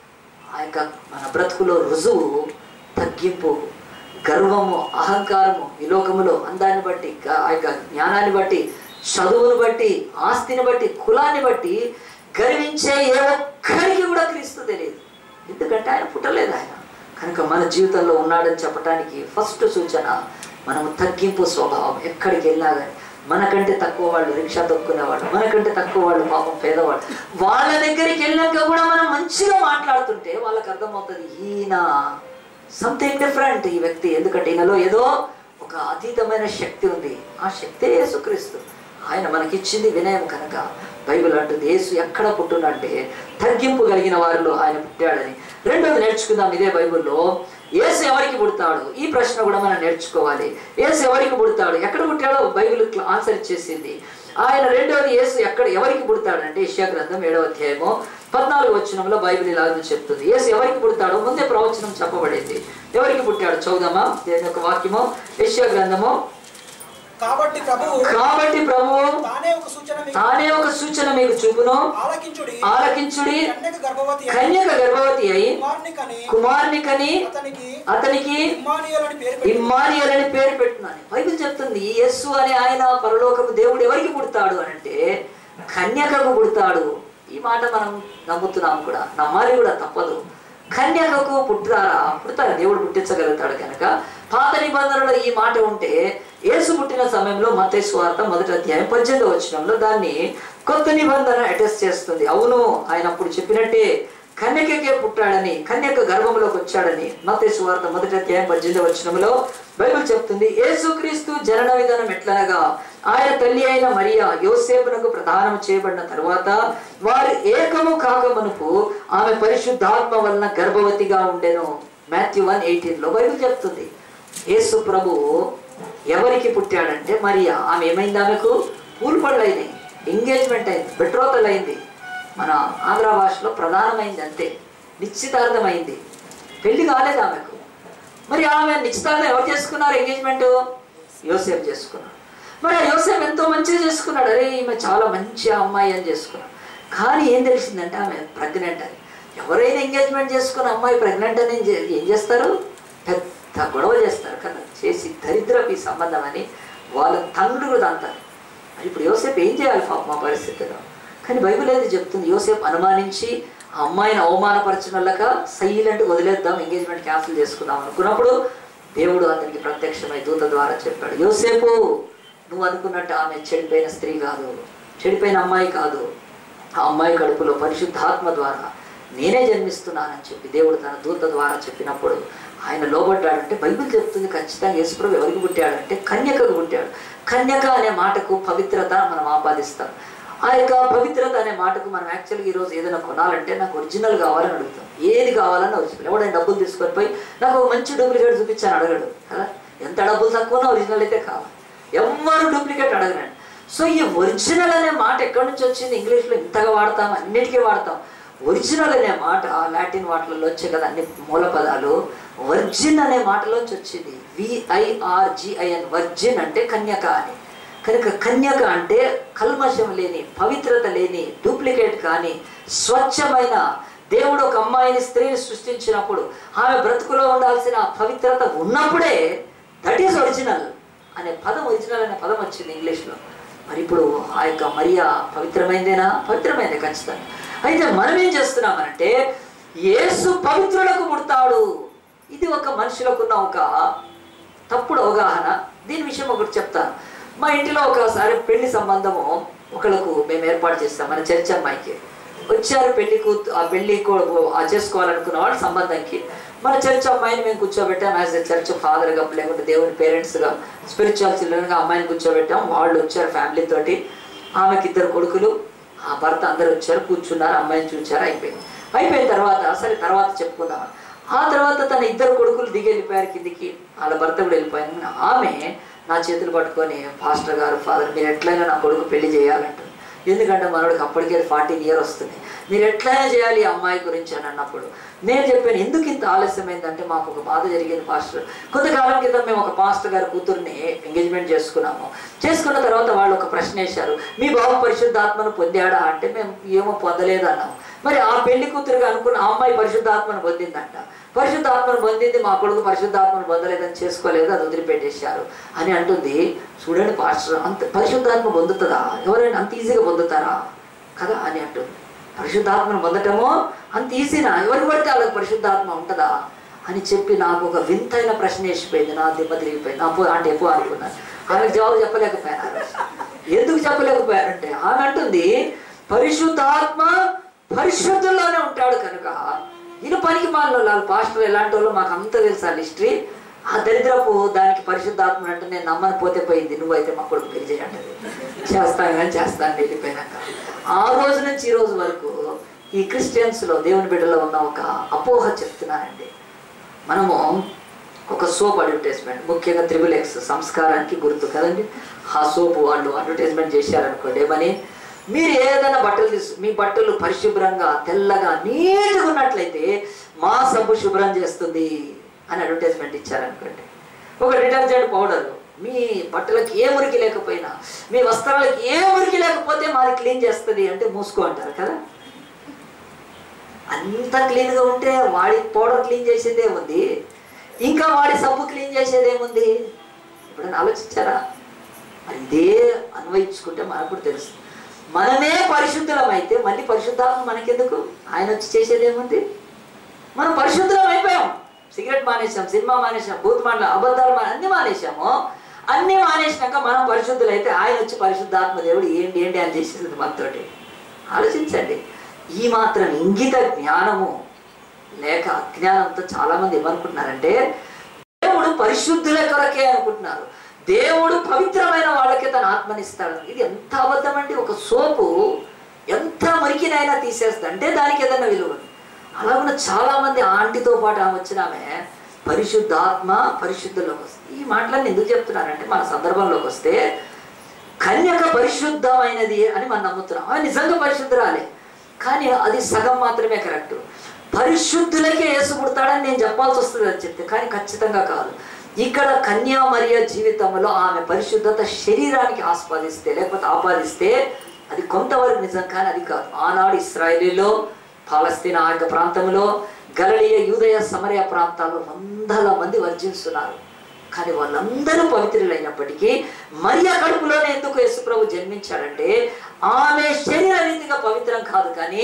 ఆ యొక్క మన బ్రతుకులో రుజువు తగ్గింపు గర్వము అహంకారము ఈ లోకములో అందాన్ని బట్టి గా- ఆ యొక్క జ్ఞానాన్ని బట్టి చదువును బట్టి ఆస్తిని బట్టి కులాన్ని బట్టి గర్వించే ఏ ఒక్కరికి కూడా క్రీస్తు తెలియదు ఎందుకంటే ఆయన పుట్టలేదు ఆయన కనుక మన జీవితంలో ఉన్నాడని చెప్పడానికి ఫస్ట్ సూచన మనము తగ్గింపు స్వభావం ఎక్కడికి వెళ్ళినా కానీ మనకంటే తక్కువ వాళ్ళు రిక్షా తొక్కునేవాళ్ళు మనకంటే తక్కువ వాళ్ళు పాపం పేదవాళ్ళు వాళ్ళ దగ్గరికి వెళ్ళాక కూడా మనం మంచిగా మాట్లాడుతుంటే వాళ్ళకి అర్థమవుతుంది ఈయన సంథింగ్ డిఫరెంట్ ఈ వ్యక్తి ఎందుకంటే ఈయనలో ఏదో ఒక అతీతమైన శక్తి ఉంది ఆ శక్తే యేసుక్రీస్తు ఆయన మనకిచ్చింది వినయం కనుక బైబిల్ అంటుంది యేసు ఎక్కడ పుట్టునంటే తగ్గింపు కలిగిన వారిలో ఆయన పుట్టాడని రెండోది నేర్చుకుందాం ఇదే బైబిల్లో యేసు ఎవరికి పుడతాడు ఈ ప్రశ్న కూడా మనం నేర్చుకోవాలి యేసు ఎవరికి పుడతాడు ఎక్కడ పుట్టాడో బైబిల్ ఆన్సర్ ఇచ్చేసింది ఆయన రెండోది యేసు ఎక్కడ ఎవరికి పుడతాడంటే ఇషియా గ్రంథం ఏడవ అధ్యాయము పద్నాలుగు వచనంలో బైబిల్ ఇలాగ చెప్తుంది యేసు ఎవరికి పుడతాడో ముందే ప్రవచనం చెప్పబడింది ఎవరికి పుట్టాడు చౌదమా దేని యొక్క వాక్యము యెషయా గ్రంథము కాబట్టి ప్రభువు కాబట్టి ప్రభువు తానే ఒక సూచన మీకు తానే ఒక సూచన మీకు చూపును ఆలకించుడి ఆలకించుడి కన్యక గర్భవతి అయి కన్యక గర్భవతి అయి కుమారుని కని కుమారుని కని అతనికి అతనికి ఇమ్మానియల్ అని పేరు పెట్టి ఇమ్మానియల్ అని పేరు పెట్టున్నాను బైబిల్ చెప్తుంది యస్సు అనే ఆయన పరలోకపు దేవుడు ఎవరికి పుడతాడు అని అంటే కన్యకకు పుడతాడు ఈ మాట మనం నమ్ముతున్నాం కూడా నమ్మాలి కూడా తప్పదు కన్యకకు పుట్టారా పుడతారా దేవుడు పుట్టించగలుగుతాడు కనుక పాత నిబంధనలో ఈ మాట ఉంటే యేసు పుట్టిన సమయంలో మత్తయి వార్త మొదటి అధ్యాయం పద్దెనిమిది వచ్చినంలో దాన్ని కొత్త నిబంధన అటెస్ట్ చేస్తుంది అవును ఆయన అప్పుడు చెప్పినట్టే కన్యకకే పుట్టాడని కన్యక గర్భంలోకి వచ్చాడని మత్తయి వార్త మొదటి అధ్యాయం పద్దెనిమిది వచనంలో బైబిల్ చెప్తుంది యేసుక్రీస్తు జనన విధానం ఎట్లనగా ఆయన తల్లి అయిన మరియా యోసేపునకు ప్రదానం చేయబడిన తరువాత వారు ఏకము కాకమునుపు ఆమె పరిశుద్ధాత్మ వలన గర్భవతిగా ఉండెను మాథ్యూ వన్ ఎయిటీన్ లో బైబిల్ చెప్తుంది యేసు ప్రభువు ఎవరికి పుట్టాడంటే మరియా ఆమె ఏమైంది ఆమెకు పూల్పళ్ళు అయినాయి ఎంగేజ్మెంట్ అయింది బెట్రోతల్ అయింది మన ఆంధ్ర భాషలో ప్రధానమైంది అంతే నిశ్చితార్థమైంది పెళ్లి కాలేదు ఆమెకు మరి ఆమె నిశ్చితార్థం ఎవరు చేసుకున్నారు ఎంగేజ్మెంట్ యోసేపు చేసుకున్నాడు మరి ఆ యోసేపు ఎంతో మంచిగా చేసుకున్నాడు అరే ఈమె చాలా మంచి అమ్మాయి అని చేసుకున్నాడు కానీ ఏం తెలిసిందంటే ఆమె ప్రెగ్నెంట్ అని ఎవరైనా ఎంగేజ్మెంట్ చేసుకున్న అమ్మాయి ప్రెగ్నెంట్ అని ఏం చే- ఏం చేస్తారు పెద్ద గొడవ చేస్తారు కదా చేసి దరిద్రపు ఈ సంబంధం అని వాళ్ళ తండ్రులు అంటారు మరి ఇప్పుడు యోసేపు ఏం చేయాలి పాప మా పరిస్థితిలో కానీ బైబిల్ అయితే చెప్తుంది యోసేపు అనుమానించి ఆ అమ్మాయిని అవమానపరచిన వాళ్ళక సైలెంట్ వదిలేద్దాం ఎంగేజ్మెంట్ క్యాన్సిల్ చేసుకుందాం అనుకున్నప్పుడు దేవుడు అతనికి ప్రత్యక్షమై దూత ద్వారా చెప్పాడు యోసేపు నువ్వు అనుకున్నట్టు ఆమె చెడిపోయిన స్త్రీ కాదు చెడిపోయిన అమ్మాయి కాదు ఆ అమ్మాయి కడుపులో పరిశుద్ధాత్మ ద్వారా నేనే జన్మిస్తున్నానని చెప్పి దేవుడు తన దూత ద్వారా చెప్పినప్పుడు ఆయన లోబడ్డాడంటే బైబిల్ చెప్తుంది ఖచ్చితంగా యేసుప్రభు ఎవరికి పుట్టాడంటే కన్యకకు పుట్టాడు కన్యక అనే మాటకు పవిత్రత మనం ఆపాదిస్తాం ఆ యొక్క పవిత్రత అనే మాటకు మనం యాక్చువల్గా ఈరోజు ఏదైనా కొనాలంటే నాకు ఒరిజినల్ కావాలని అడుగుతాం ఏది కావాలని ఒరిజినల్ ఎవడైనా డబ్బులు తీసుకొని పోయి నాకు ఒక మంచి డూప్లికేట్ చూపించాను అడగడు కదా ఎంత డబ్బులు తక్కువనా ఒరిజినల్ అయితే కావాలి ఎవ్వరు డూప్లికేట్ అడగరండి సో ఈ ఒరిజినల్ అనే మాట ఎక్కడి నుంచి వచ్చింది ఇంగ్లీష్లో ఇంతగా వాడతాం అన్నిటికీ వాడతాం ఒరిజినల్ అనే మాట లాటిన్ వాటిలలో వచ్చే కదా అన్ని మూల పదాలు వర్జిన్ అనే మాటలోంచి వచ్చింది విఐఆర్జిఐఎన్ వర్జిన్ అంటే కన్యక అని కనుక కన్యక అంటే కల్మషం లేని పవిత్రత లేని డూప్లికేట్ కానీ స్వచ్ఛమైన దేవుడు ఒక అమ్మాయిని స్త్రీని సృష్టించినప్పుడు ఆమె బ్రతుకులో ఉండాల్సిన ఆ పవిత్రత ఉన్నప్పుడే దట్ ఈస్ ఒరిజినల్ అనే పదం ఒరిజినల్ అనే పదం వచ్చింది ఇంగ్లీష్లో మరి ఇప్పుడు ఆ యొక్క మరియా పవిత్రమైందేనా పవిత్రమైందే ఖచ్చితంగా అయితే మనం ఏం చేస్తున్నామంటే యేసు పవిత్రులకు పుడతాడు ఇది ఒక మనుషులకున్న ఒక తప్పుడు అవగాహన దీని విషయం ఒకటి చెప్తాను మా ఇంటిలో ఒకసారి పెళ్లి సంబంధము ఒకళ్ళకు మేము ఏర్పాటు చేస్తాం మన చర్చ్ అమ్మాయికి వచ్చారు పెళ్లి కూతు ఆ పెళ్లి కో- ఆ చేసుకోవాలనుకున్న వాళ్ళు సంబంధంకి మన చర్చ్ అమ్మాయిని మేము కూర్చోబెట్టాం యాజ్ ఎ చర్చ్ ఫాదర్గా లేకుంటే దేవుని పేరెంట్స్గా స్పిరిచువల్ చిల్డ్రన్గా అమ్మాయిని కూర్చోబెట్టాం వాళ్ళు వచ్చారు ఫ్యామిలీ తోటి ఆమెకి ఇద్దరు కొడుకులు ఆ భర్త అందరు వచ్చారు కూర్చున్నారు అమ్మాయిని చూచారు అయిపోయింది అయిపోయిన తర్వాత సరే తర్వాత చెప్పుకుందాం ఆ తర్వాత తన ఇద్దరు కొడుకులు దిగి వెళ్ళిపోయారు కిందికి వాళ్ళ భర్త కూడా వెళ్ళిపోయాను ఆమె నా చేతులు పట్టుకొని పాస్టర్ గారు ఫాదర్ మీరు ఎట్లయినా నా కొడుకు పెళ్లి చేయాలంటారు ఎందుకంటే మనోడికి అప్పటికే ఫార్టీన్ ఇయర్ వస్తుంది మీరు ఎట్లయినా చేయాలి ఈ అమ్మాయి గురించి అని అన్నప్పుడు నేను చెప్పాను ఎందుకు ఇంత ఆలస్యమైందంటే మాకు ఒక బాధ జరిగింది పాస్టర్ కొంతకాలం క్రితం మేము ఒక పాస్టర్ గారి కూతుర్ని ఎంగేజ్మెంట్ చేసుకున్నాము చేసుకున్న తర్వాత వాళ్ళు ఒక ప్రశ్న వేశారు మీ బాబు పరిశుద్ధాత్మను పొందాడా అంటే మేము ఏమో పొందలేదు అన్నాము మరి ఆ పెళ్లి కూతురుగా అనుకున్న ఆ అమ్మాయి పరిశుద్ధాత్మను పొందిందంట పరిశుద్ధాత్మను పొందింది మా కొడుకు పరిశుద్ధాత్మను పొందలేదని చేసుకోలేదు అది వదిలిపెట్టేశారు అని అంటుంది చూడండి పాస్టర్ అంత పరిశుద్ధాత్మ పొందుతుందా ఎవరైనా అంత ఈజీగా పొందుతారా కదా అని అంటుంది పరిశుద్ధాత్మను పొందటమో అంత ఈజీనా ఎవరికి పడితే వాళ్ళకి పరిశుద్ధాత్మ ఉంటుందా అని చెప్పి నాకు ఒక వింతైన ప్రశ్న వేసిపోయింది నా దిమ్మ తిరిగిపోయింది అప్పు అంటే ఎప్పుడు అనుకున్నాను ఆమెకు జవాబు చెప్పలేకపోయాను ఆ రోజు. ఎందుకు చెప్పలేకపోయారంటే ఆమె అంటుంది పరిశుద్ధాత్మ పరిశుద్ధుల్లోనే ఉంటాడు కనుక ఈయన పనికి మాలిన వాళ్ళు పాస్టర్ ఎలాంటి వాళ్ళు మాకు అంత తెలుసు ఆ హిస్టరీ ఆ దరిద్రపు దానికి పరిశుద్ధాత్మ అంటే నేను నమ్మని పోతే పోయింది నువ్వైతే మా కొడుకు పెళ్లి చేయంటది చేస్తాను కానీ చేస్తాను వెళ్ళిపోయినాక ఆ రోజు నుంచి ఈ రోజు వరకు ఈ క్రిస్టియన్స్లో దేవుని బిడ్డలో ఉన్న ఒక అపోహ చెప్తున్నానండి మనము ఒక సోప్ అడ్వర్టైజ్మెంట్ ముఖ్యంగా త్రిబుల్ ఎక్స్ సంస్కారానికి గుర్తు కదండి ఆ సోప్ వాళ్ళు అడ్వర్టైజ్మెంట్ చేశారనుకోండి ఏమని మీరు ఏదైనా బట్టలు తీసు మీ బట్టలు పరిశుభ్రంగా తెల్లగా నీట్గా ఉన్నట్లయితే మా సబ్బు శుభ్రం చేస్తుంది అని అడ్వర్టైజ్మెంట్ ఇచ్చారనుకోండి ఒక డిటర్జెంట్ పౌడర్ మీ బట్టలకు ఏ మురికి లేకపోయినా మీ వస్త్రాలకు ఏ మురికి లేకపోతే మాది క్లీన్ చేస్తుంది అంటే మూసుకో అంటారు కదా అంత క్లీన్గా ఉంటే వాడి పౌడర్ క్లీన్ చేసేదే ఉంది ఇంకా వాడి సబ్బు క్లీన్ చేసేది ఏముంది ఎప్పుడైనా ఆలోచించారా మరి ఇదే అన్వయించుకుంటే మనకు కూడా తెలుసు మనమే పరిశుద్ధులం అయితే మళ్ళీ పరిశుద్ధాత్మ మనకెందుకు ఆయన వచ్చి చేసేది ఏముంది మనం పరిశుద్ధులం అయిపోయాం సిగరెట్ మానేసాం సినిమా మానేసాం బూత్ మాటలు అబద్ధాలు మానే అన్ని మానేసాము అన్ని మానేసినాక మనం పరిశుద్ధులైతే ఆయన వచ్చి పరిశుద్ధాత్మ దేవుడు ఏంటి ఏంటి అని చేసేది మనతోటి ఆలోచించండి ఈ మాత్రం ఇంగిత జ్ఞానము లేక అజ్ఞానంతో చాలా మంది ఏమనుకుంటున్నారంటే దేవుడు పరిశుద్ధుల కొరకే అనుకుంటున్నారు దేవుడు పవిత్రమైన వాళ్ళకే తన ఆత్మనిస్తాడు ఇది ఎంత అబద్ధం అండి ఒక సోపు ఎంత మురికినైనా తీసేస్తా అంటే దానికి ఏదైనా విలువ ఉంది. అలా ఉన్న చాలా మంది ఆంటీతో పాటు ఆమె వచ్చిన ఆమె పరిశుద్ధాత్మ పరిశుద్ధులోకి వస్తుంది ఈ మాటలన్నీ ఎందుకు చెప్తున్నానంటే మన సందర్భంలోకి వస్తే కన్యక పరిశుద్ధమైనది అని మనం నమ్ముతున్నాం ఆమె నిజంగా పరిశుద్ధరాలే కానీ అది సగం మాత్రమే కరెక్ట్ పరిశుద్ధులకే యేసు పుడతాడని నేను చెప్పాల్సి వస్తుంది అని చెప్తే కానీ ఖచ్చితంగా కాదు ఇక్కడ కన్యా మరియ జీవితంలో ఆమె పరిశుద్ధత శరీరానికి ఆస్వాదిస్తే లేకపోతే ఆపాదిస్తే అది కొంతవరకు నిజం కానీ అది కాదు ఆనాడు ఇస్రాయేలీలో పాలస్తీనా ఆ యొక్క ప్రాంతంలో గలలియ యూదయ సమరయ ప్రాంతాల్లో వందల మంది వర్జిస్తున్నారు కానీ వాళ్ళందరూ పవిత్రులైనప్పటికీ మరియ కడుపులోనే ఎందుకు యేసుప్రభు జన్మించాడంటే ఆమె శరీర రీతిగా పవిత్రం కాదు కానీ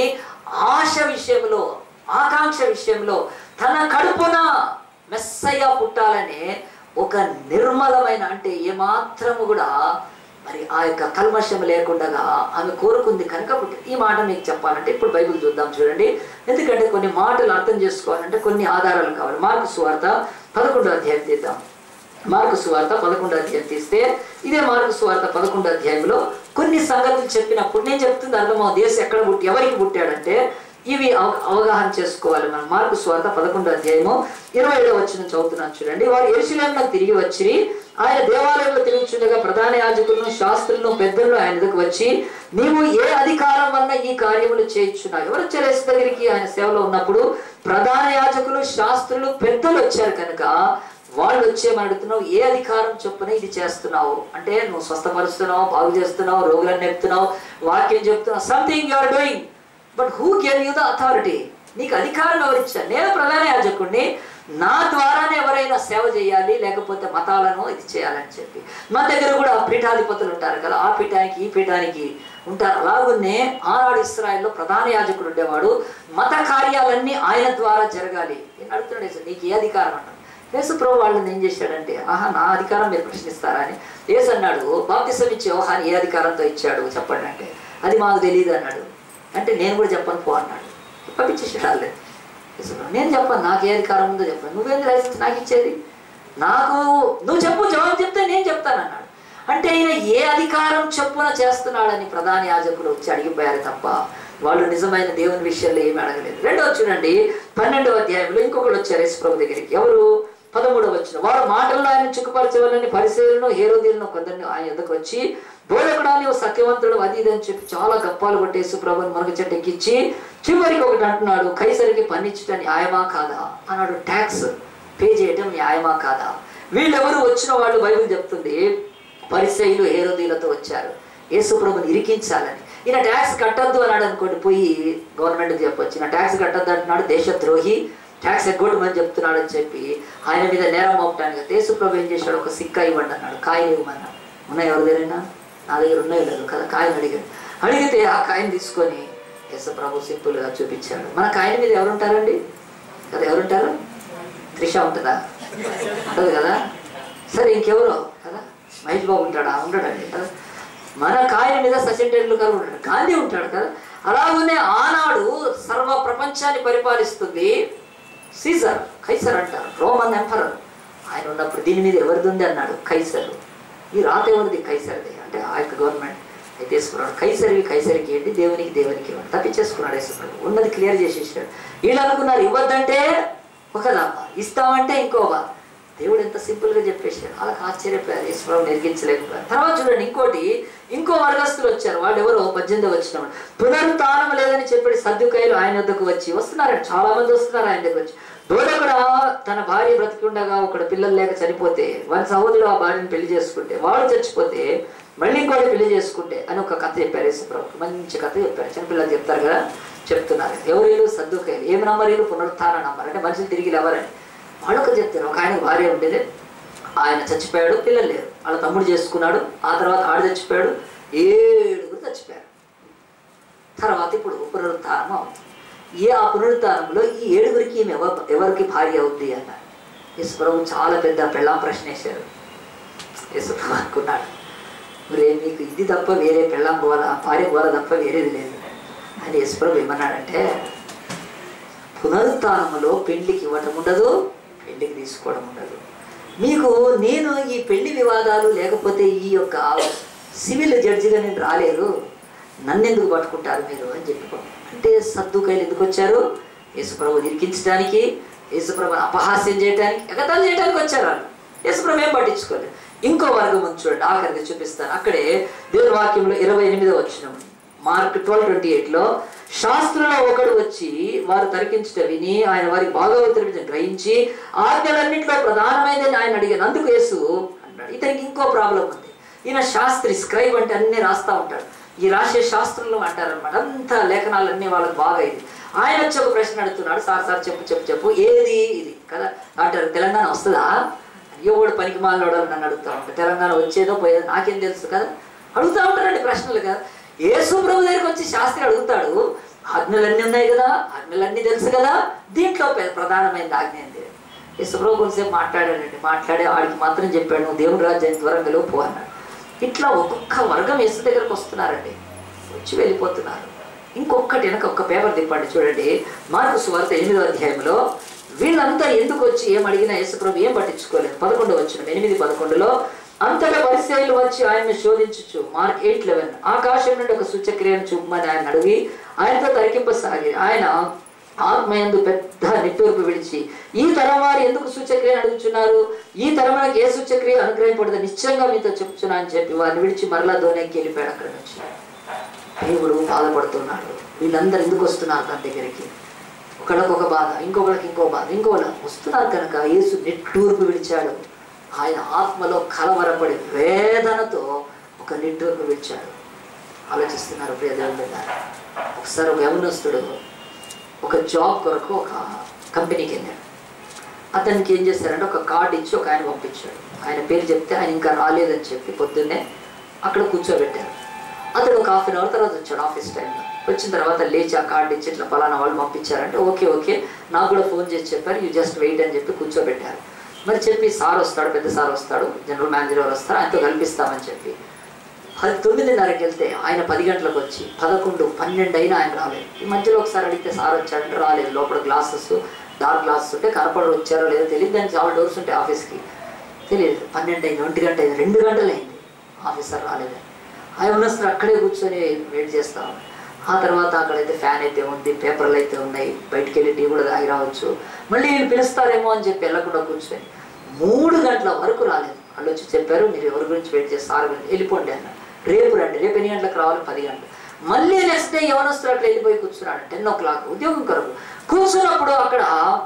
ఆశ విషయంలో ఆకాంక్ష విషయంలో తన కడుపున మెస్సయ్య పుట్టాలనే ఒక నిర్మలమైన అంటే ఏమాత్రము కూడా మరి ఆ యొక్క కల్మషం లేకుండా ఆమె కోరుకుంది కనుక పుట్టి ఈ మాట మీకు చెప్పాలంటే ఇప్పుడు బైబిల్ చూద్దాం చూడండి ఎందుకంటే కొన్ని మాటలు అర్థం చేసుకోవాలంటే కొన్ని ఆధారాలు కావాలి మార్కు సువార్త పదకొండో అధ్యాయం తీద్దాం మార్కు సువార్త పదకొండో అధ్యాయం తీస్తే ఇదే మార్కు సువార్త పదకొండో అధ్యాయంలో కొన్ని సంగతులు చెప్పినప్పుడు నేను చెప్తుంది అర్థమవు దేశం ఎక్కడ పుట్టి ఎవరికి పుట్టాడంటే ఇవి అవ- అవగాహన చేసుకోవాలి మనం మార్కు స్వార్థ పదకొండో అధ్యాయము ఇరవై ఏడో వచ్చిన చదువుతున్నాను చూడండి వారు ఎరుసలేంలో తిరిగి వచ్చి ఆయన దేవాలయంలో తిరుగుచుండగా ప్రధాన యాజకులను శాస్త్రులను పెద్దలను ఆయన ఎదుకు వచ్చి నీవు ఏ అధికారం వల్ల ఈ కార్యములు చేయించున్నావు ఎవరు వచ్చారు యేసు దగ్గరికి ఆయన సేవలో ఉన్నప్పుడు ప్రధాన యాజకులు శాస్త్రులు పెద్దలు వచ్చారు కనుక వాళ్ళు వచ్చేమని అడుగుతున్నావు ఏ అధికారం చొప్పున ఇది చేస్తున్నావు అంటే నువ్వు స్వస్థపరుస్తున్నావు బాగు చేస్తున్నావు రోగులను నెప్తున్నావు వాక్యం చెప్తున్నావు something you are doing but who gave you the authority నీకు అధికారం ఎవరిచ్చారు నేను ప్రధాన యాజకుడిని నా ద్వారానే ఎవరైనా సేవ చేయాలి లేకపోతే మతాలను ఇది చేయాలని చెప్పి మన దగ్గర కూడా పీఠాధిపతులు ఉంటారు కదా ఆ పీఠానికి ఈ పీఠానికి ఉంటారు అలాగున్నే ఆనాడు ఇస్రాయల్లో ప్రధాన యాజకుడు ఉండేవాడు మత కార్యాలన్నీ ఆయన ద్వారా జరగాలి నేను అడుగుతున్నాడు యేసు, నీకు ఏ అధికారం అంటాడు యేసు ప్రభు వాళ్ళని ఏం చేశాడంటే ఆహా నా అధికారం మీరు ప్రశ్నిస్తారా అని యేసు అన్నాడు బాప్తిసం ఇచ్చే యోహాన్ ఏ అధికారంతో ఇచ్చాడు చెప్పండి అంటే అది మాకు తెలియదు అన్నాడు అంటే నేను కూడా చెప్పను పో అన్నాడు పంపించేసాడు వాళ్ళే యేసు ప్రభు, నేను చెప్పను నాకు ఏ అధికారం ఉందో చెప్పను నువ్వేంది లైసెన్స్ నాకు ఇచ్చేది నాకు నువ్వు చెప్పు జవాబు చెప్తే నేను చెప్తాను అన్నాడు అంటే ఈయన ఏ అధికారం చెప్పున చేస్తున్నాడని ప్రధాన యాజకులు వచ్చి అడిగిపోయారు తప్ప వాళ్ళు నిజమైన దేవుని విషయంలో ఏమి అడగలేదు రెండవ చూడండి పన్నెండవ అధ్యాయంలో ఇంకొకరు వచ్చారు యేసుప్రభు దగ్గరికి ఎవరు పదమూడవ వచ్చిన వారు మాటల్లో ఆయన చుక్కుపరచవాలని పరిశీలన హేరోదీలను కొందరిని ఆయన ఎదుకు వచ్చి బోధకుడా నీవు సత్యవంతుడు అది ఇది అని చెప్పి చాలా గప్పాలు కొట్టి యేసుప్రభుని మనకు చెట్టు ఎక్కించి చివరికి ఒకటి అంటున్నాడు కైసరికి పన్నిచ్చుట న్యాయమా కాదా అన్నాడు ట్యాక్స్ పే చేయటం న్యాయమా కాదా వీళ్ళెవరు వచ్చిన వాళ్ళు బైబిల్ చెప్తుంది పరిసయులు హేరోదీలతో వచ్చారు యేసుప్రభుని ఇరికించాలని ఈయన ట్యాక్స్ కట్టద్దు అన్నాడు అనుకోండి పోయి గవర్నమెంట్కి చెప్పొచ్చు ఈయన ట్యాక్స్ కట్టద్దు అంటున్నాడు దేశద్రోహి ట్యాక్స్ ఎగ్గొట్టమని చెప్తున్నాడు అని చెప్పి ఆయన మీద నేరం మోపటానికి యేసుప్రభు ఏం చేశాడు ఒక సిక్క ఇవ్వండి అన్నాడు కాయలు ఇవ్వమన్నాడు ఉన్నాయి ఎవరి దగ్గరైనా నా దగ్గర ఉన్నాయో లేదు కదా కాయలు అడిగాడు అడిగితే ఆ కాయని తీసుకొని యేసుప్రభు సింపుల్గా చూపించాడు మన కాయల మీద ఎవరు ఉంటారండి కదా ఎవరుంటారు త్రిష ఉంటుందా ఉండదు కదా సరే ఇంకెవరో కదా మహేష్ బాబు ఉంటాడా ఉండడండి కదా మన కాయల మీద సచిన్ టెండూల్కర్ ఉంటాడు గాంధీ ఉంటాడు కదా అలాగనే ఆనాడు సర్వ ప్రపంచాన్ని పరిపాలిస్తుంది సీజర్ కైసర్ అంటారు రోమన్ ఎంపరర్ ఆయన ఉన్నప్పుడు దీని మీద ఎవరిది ఉంది అన్నాడు కైసర్ ఈ రాత ఎవరిది కైసర్ది అంటే ఆ యొక్క గవర్నమెంట్ అయితే తీసుకున్నాడు కైసరికి కైసరికి ఏంటి దేవునికి దేవునికి ఇవ్వండి తప్పించేసుకున్నాడు యేసుప్రభు ఉన్నది క్లియర్ చేసేసాడు వీళ్ళు అనుకున్నారు ఇవ్వద్దంటే ఒక లాభ ఇస్తామంటే ఇంకో బాధ దేవుడు ఎంత సింపుల్గా చెప్పేశాడు వాళ్ళకి ఆశ్చర్యపోయారు యేసుప్రభు నిర్గించలేకపోయారు తర్వాత చూడండి ఇంకోటి ఇంకో వర్గస్తులు వచ్చారు వాళ్ళు ఎవరో పద్దెనిమిది వచ్చిన వాళ్ళు పునరుత్నం లేదని చెప్పి సర్దుకాయలు ఆయన వద్దకు వచ్చి వస్తున్నారండి చాలా మంది వస్తున్నారు ఆయన దగ్గర వచ్చి దూడకుడ తన భార్య బ్రతికుండగా ఒకడు పిల్లలు లేక చనిపోతే వారి సహోదరుడు ఆ భార్యను పెళ్లి చేసుకుంటే వాడు చచ్చిపోతే మళ్ళీ ఇంకోటి పెళ్లి చేసుకుంటే అని ఒక కథ చెప్పారు యేసుప్రభు మంచి కథ చెప్పారు చిన్నపిల్లలు చెప్తారు కదా చెప్తున్నారు ఎవరు వీళ్ళు సర్దుకాయలు ఏమి నమ్మరు వీళ్ళు పునరుత్థాన నమ్మరు అంటే మనుషులు తిరిగి లేవరని వాళ్ళు ఒక చెప్తారు ఒక ఆయన భార్య ఉండేది ఆయన చచ్చిపోయాడు పిల్లలు లేరు వాళ్ళ తమ్ముడు చేసుకున్నాడు ఆ తర్వాత ఆడు చచ్చిపోయాడు ఏడుగురు చచ్చిపోయారు తర్వాత ఇప్పుడు పునరుత్థానం అవుతుంది ఏ ఆ పునరుత్థానంలో ఈ ఏడుగురికి ఈమె ఎవ ఎవరికి భార్య అవుద్ది అన్నారు యేసు ప్రభు చాలా పెద్ద పెళ్ళాం ప్రశ్న వేశారు యేసు ప్రభు అనుకున్నాడు మరి మీకు ఇది తప్ప వేరే పెళ్ళాం పోవాలా భార్య పోవాలా తప్ప వేరేది లేదు అని యేసు ప్రభు ఏమన్నాడంటే పునరుత్థానములో పెళ్లికి ఇవ్వటం ఉండదు పెళ్లికి తీసుకోవడం ఉండదు మీకు నేను ఈ పెళ్లి వివాదాలు లేకపోతే ఈ యొక్క సివిల్ జడ్జిగా నేను రాలేదు నన్ను ఎందుకు పట్టుకుంటారు మీరు అని చెప్పి అంటే సర్దుకాయలు ఎందుకు వచ్చారు యేసుప్రభు ఇరికించడానికి యేసుప్రభుని అపహాస్యం చేయడానికి ఎగతాలు చేయడానికి వచ్చారు వాళ్ళు యేసుప్రభు ఏం పట్టించుకోలేదు ఇంకో వర్గం ఉంది చూడండి ఆఖరిగా చూపిస్తాను అక్కడే దేవుని వాక్యంలో ఇరవై ఎనిమిదో వచ్చిన మార్క్ ట్వెల్వ్ ట్వంటీ ఎయిట్లో శాస్త్రంలో ఒకడు వచ్చి వారు తరికించుట విని ఆయన వారికి భాగవతులను గ్రహించి ఆజ్ఞలన్నింటిలో ప్రధానమైనది ఆయన అడిగాను అందుకు యేసు అన్నాడు ఇతనికి ఇంకో ప్రాబ్లం ఉంది ఈయన శాస్త్రి స్క్రైబ్ అంటే అన్ని రాస్తా ఉంటాడు ఈ రాసే శాస్త్రంలో అంటారనమాట అంతా లేఖనాలన్నీ వాళ్ళకి బాగా ఇది ఆయన వచ్చి ఒక ప్రశ్న అడుగుతున్నాడు సార్ సార్ చెప్పు చెప్పు చెప్పు ఏది ఇది కదా అంటారు తెలంగాణ వస్తుందా ఎవడు పనికి మాలోడు నన్ను అడుగుతా ఉంటాడు తెలంగాణ వచ్చేదో పోయేదో నాకేం తెలుసు కదా అడుగుతా ఉంటారండి ప్రశ్నలు కదా యేసు ప్రభు దగ్గరికి వచ్చి శాస్త్రి అడుగుతాడు ఆజ్ఞలన్నీ ఉన్నాయి కదా ఆజ్ఞలన్నీ తెలుసు కదా దీంట్లో పె- ప్రధానమైన ఆజ్ఞ ఏంటి యేసు ప్రభు కొంచెంసేపు మాట్లాడాడండి మాట్లాడే వాడికి మాత్రం చెప్పాడు నువ్వు దేవుని రాజ్యాన్ని త్వరగా గెలువు పో అన్నాడు ఇట్లా ఒక్కొక్క వర్గం యేసు దగ్గరకు వస్తున్నారండి వచ్చి వెళ్ళిపోతున్నారు ఇంకొకటి వెనక ఒక్క పేపర్ తిప్పండి చూడండి మార్కు సువార్త ఎనిమిదో అధ్యాయంలో వీళ్ళంతా ఎందుకు వచ్చి ఏం అడిగినా యేసుప్రభు ఏం పట్టించుకోలేదు పదకొండు వచ్చిన ఎనిమిది పదకొండులో అంతటా పరిశీలు వచ్చి ఆయన్ని శోధించచ్చు మార్క్ ఎయిట్ లెవెన్ ఆకాశం నుండి ఒక సూచక్రియను చూపమని ఆయన అడిగి ఆయనతో తరికింపసాగి ఆయన ఆత్మయందు పెద్ద నిట్టూర్పు విడిచి ఈ తరం వారు ఎందుకు సూచక్రియను అడుగుచున్నారు ఈ తరమునకు ఏ సూచక్రియ అనుగ్రహింపడదు నిశ్చయంగా మీతో చెప్తున్నా అని చెప్పి వారిని విడిచి మరలా దోనెక్కి వెళ్ళిపోయాడు అక్కడ నుంచి దేవుడు బాధపడుతున్నాడు వీళ్ళందరూ ఎందుకు వస్తున్నారు తన దగ్గరికి ఒకళ్ళకి ఒక బాధ ఇంకొకళ్ళకి ఇంకో బాధ ఇంకోళ్ళ వస్తున్నారు కనుక యేసు నిట్టూర్పు విడిచాడు ఆయన ఆత్మలో కలవరపడి వేదనతో ఒక నిట్టూర్పు విడిచాడు ఆలోచిస్తున్నారు ప్రియదేవుడు ఒకసారి ఒక యవనస్తుడు ఒక జాబ్ కొరకు ఒక కంపెనీకి వెళ్ళాడు అతనికి ఏం చేశారంటే ఒక కార్డు ఇచ్చి ఒక ఆయన పంపించాడు ఆయన పేరు చెప్తే ఆయన ఇంకా రాలేదని చెప్పి పొద్దున్నే అక్కడ కూర్చోబెట్టారు అతడు ఒక హాఫ్ అన్ అవర్ తర్వాత వచ్చాడు ఆఫీస్ టైంలో వచ్చిన తర్వాత లేచి ఆ కార్డు ఇచ్చి ఇట్లా పలానా వాళ్ళు పంపించారంటే ఓకే ఓకే నాకు కూడా ఫోన్ చేసి చెప్పారు యూ జస్ట్ వెయిట్ అని చెప్పి కూర్చోబెట్టారు మరి చెప్పి సార్ వస్తాడు పెద్ద సార్ వస్తాడు జనరల్ మేనేజర్ గారు వస్తారు ఆయనతో కల్పిస్తామని చెప్పి పది తొమ్మిదిన్నరకి వెళ్తే ఆయన పది గంటలకు వచ్చి పదకొండు పన్నెండు అయినా ఆయన రాలేదు ఈ మధ్యలో ఒకసారి అడిగితే సార్ వచ్చాడంటే రాలేదు లోపల గ్లాసెస్ డార్క్ గ్లాసెస్ ఉంటే కనపడి వచ్చారో లేదో తెలియదు దానికి చాలా డోర్స్ ఉంటాయి ఆఫీస్కి తెలియదు పన్నెండు అయింది ఒంటి గంట అయింది రెండు గంటలు అయింది ఆఫీసర్ రాలేదు ఆయన ఉన్నస్తారు అక్కడే కూర్చొని వెయిట్ చేస్తా ఉన్నాడు. ఆ తర్వాత అక్కడైతే ఫ్యాన్ అయితే ఉంది పేపర్లు అయితే ఉన్నాయి బయటికి వెళ్ళి టీ కూడా తాగి రావచ్చు మళ్ళీ వీళ్ళు పిలుస్తారేమో అని చెప్పి వెళ్ళకుండా కూర్చొని మూడు గంటల వరకు రాలేదు వాళ్ళు వచ్చి చెప్పారు మీరు ఎవరి గురించి వెయిట్ చేస్తారు వెళ్ళిపోండి అన్న రేపు రండి రేపు ఎన్ని గంటలకు రావాలి పది గంటలు మళ్ళీ నెక్స్ట్ డే యవనస్తులు అట్లా వెళ్ళిపోయి కూర్చున్నాడు టెన్ ఓ క్లాక్ ఉద్యోగం కొరకు కూర్చున్నప్పుడు అక్కడ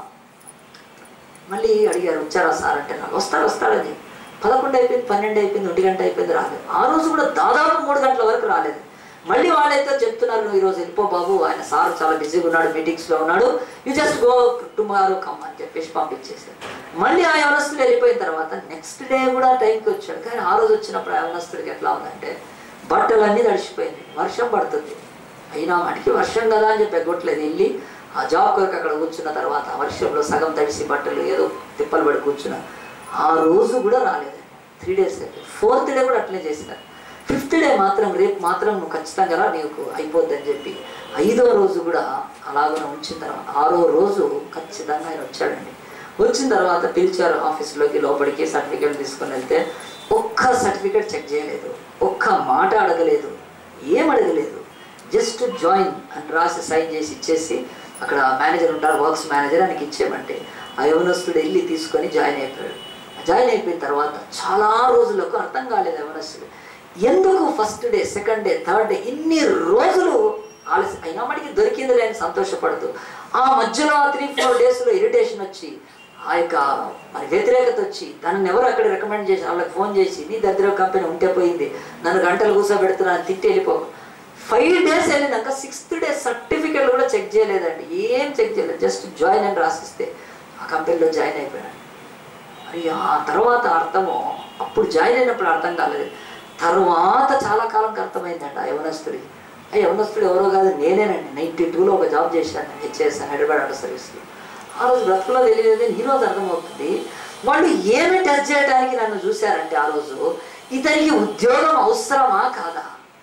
మళ్ళీ అడిగారు వచ్చారా సార్ అంటే నాకు వస్తాడు వస్తాడని పదకొండు అయిపోయింది పన్నెండు అయిపోయింది ఒంటి గంట అయిపోయింది రాలేదు ఆ రోజు కూడా దాదాపు మూడు గంటల వరకు రాలేదు మళ్ళీ వాళ్ళైతే చెప్తున్నారు నువ్వు ఈరోజు వెళ్ళిపో బాబు ఆయన సార్ చాలా బిజీగా ఉన్నాడు మీటింగ్స్లో ఉన్నాడు you just go tomorrow come అని చెప్పేసి పంపించేశారు మళ్ళీ ఆ యవనస్తుడు వెళ్ళిపోయిన తర్వాత నెక్స్ట్ డే కూడా టైంకి వచ్చాడు కానీ ఆ రోజు వచ్చినప్పుడు ఆ యవనస్తుడికి ఎట్లా ఉందంటే బట్టలన్నీ తడిసిపోయింది వర్షం పడుతుంది అయినా మటుకి వర్షం కదా అని చెప్పి ఎగ్గొట్టలేదు వెళ్ళి ఆ జాబ్ కొరకు అక్కడ కూర్చున్న తర్వాత ఆ వర్షంలో సగం తడిసి బట్టలు ఏదో తిప్పలు పడి కూర్చున్నా ఆ రోజు కూడా రాలేదు త్రీ డేస్ ఫోర్త్ డే కూడా అట్లే చేసినారు ఫిఫ్త్ డే మాత్రం రేపు మాత్రం నువ్వు ఖచ్చితంగా రా నీకు అయిపోద్దని చెప్పి ఐదో రోజు కూడా అలాగనే ఉంచిన తర్వాత ఆరో రోజు ఖచ్చితంగా ఆయన వచ్చాడండి వచ్చిన తర్వాత పిలిచారు ఆఫీస్లోకి లోపలికి సర్టిఫికేట్ తీసుకొని వెళ్తే ఒక్క సర్టిఫికేట్ చెక్ చేయలేదు ఒక్క మాట అడగలేదు ఏం అడగలేదు జస్ట్ జాయిన్ అని రాసి సైన్ చేసి ఇచ్చేసి అక్కడ మేనేజర్ ఉంటారు వర్క్స్ మేనేజర్ ఆయనకి ఇచ్చేయమంటే ఆ యవనస్తుడు వెళ్ళి తీసుకొని జాయిన్ అయిపోయాడు జాయిన్ అయిపోయిన తర్వాత చాలా రోజులకు అర్థం కాలేదు యవనస్తుడు ఎందుకు first day second day third day ఇన్ని రోజులు ఆలస్యం అయినా మటుకి దొరికింది లేని సంతోషపడుతూ ఆ మధ్యలో త్రీ ఫోర్ డేస్లో ఇరిటేషన్ వచ్చి ఆ యొక్క మరి వ్యతిరేకత వచ్చి తనని ఎవరు అక్కడ రికమెండ్ చేసి వాళ్ళకి ఫోన్ చేసి నీ దరిద్ర కంపెనీ ఉంటే పోయింది నన్ను గంటలు కూర్చోబెడుతున్నాను తిట్టి వెళ్ళిపో ఫైవ్ డేస్ వెళ్ళినాక సిక్స్త్ డే సర్టిఫికెట్ కూడా చెక్ చేయలేదండి ఏం చెక్ చేయలేదు జస్ట్ జాయిన్ అని రాసిస్తే ఆ కంపెనీలో జాయిన్ అయిపోయాడు మరి ఆ తర్వాత అర్థము అప్పుడు జాయిన్ అయినప్పుడు అర్థం కాలేదు తర్వాత చాలా కాలంకి అర్థమైందండి ఆ యవనస్తుడికి అయ్యి ఎవరొస్తుడు ఎవరో కాదు నేనేనండి నైన్టీ టూలో ఒక జాబ్ చేశాను హెచ్ఎస్ఎన్ హైదరాబాద్ ఆటో సర్వీస్లో ఆ రోజు బ్రతుకులో తెలియదు ఈ రోజు అర్థమవుతుంది వాళ్ళు ఏమి టచ్ చేయడానికి నన్ను చూశారంటే ఆ రోజు ఇతనికి ఉద్యోగం అవసరమా కాదా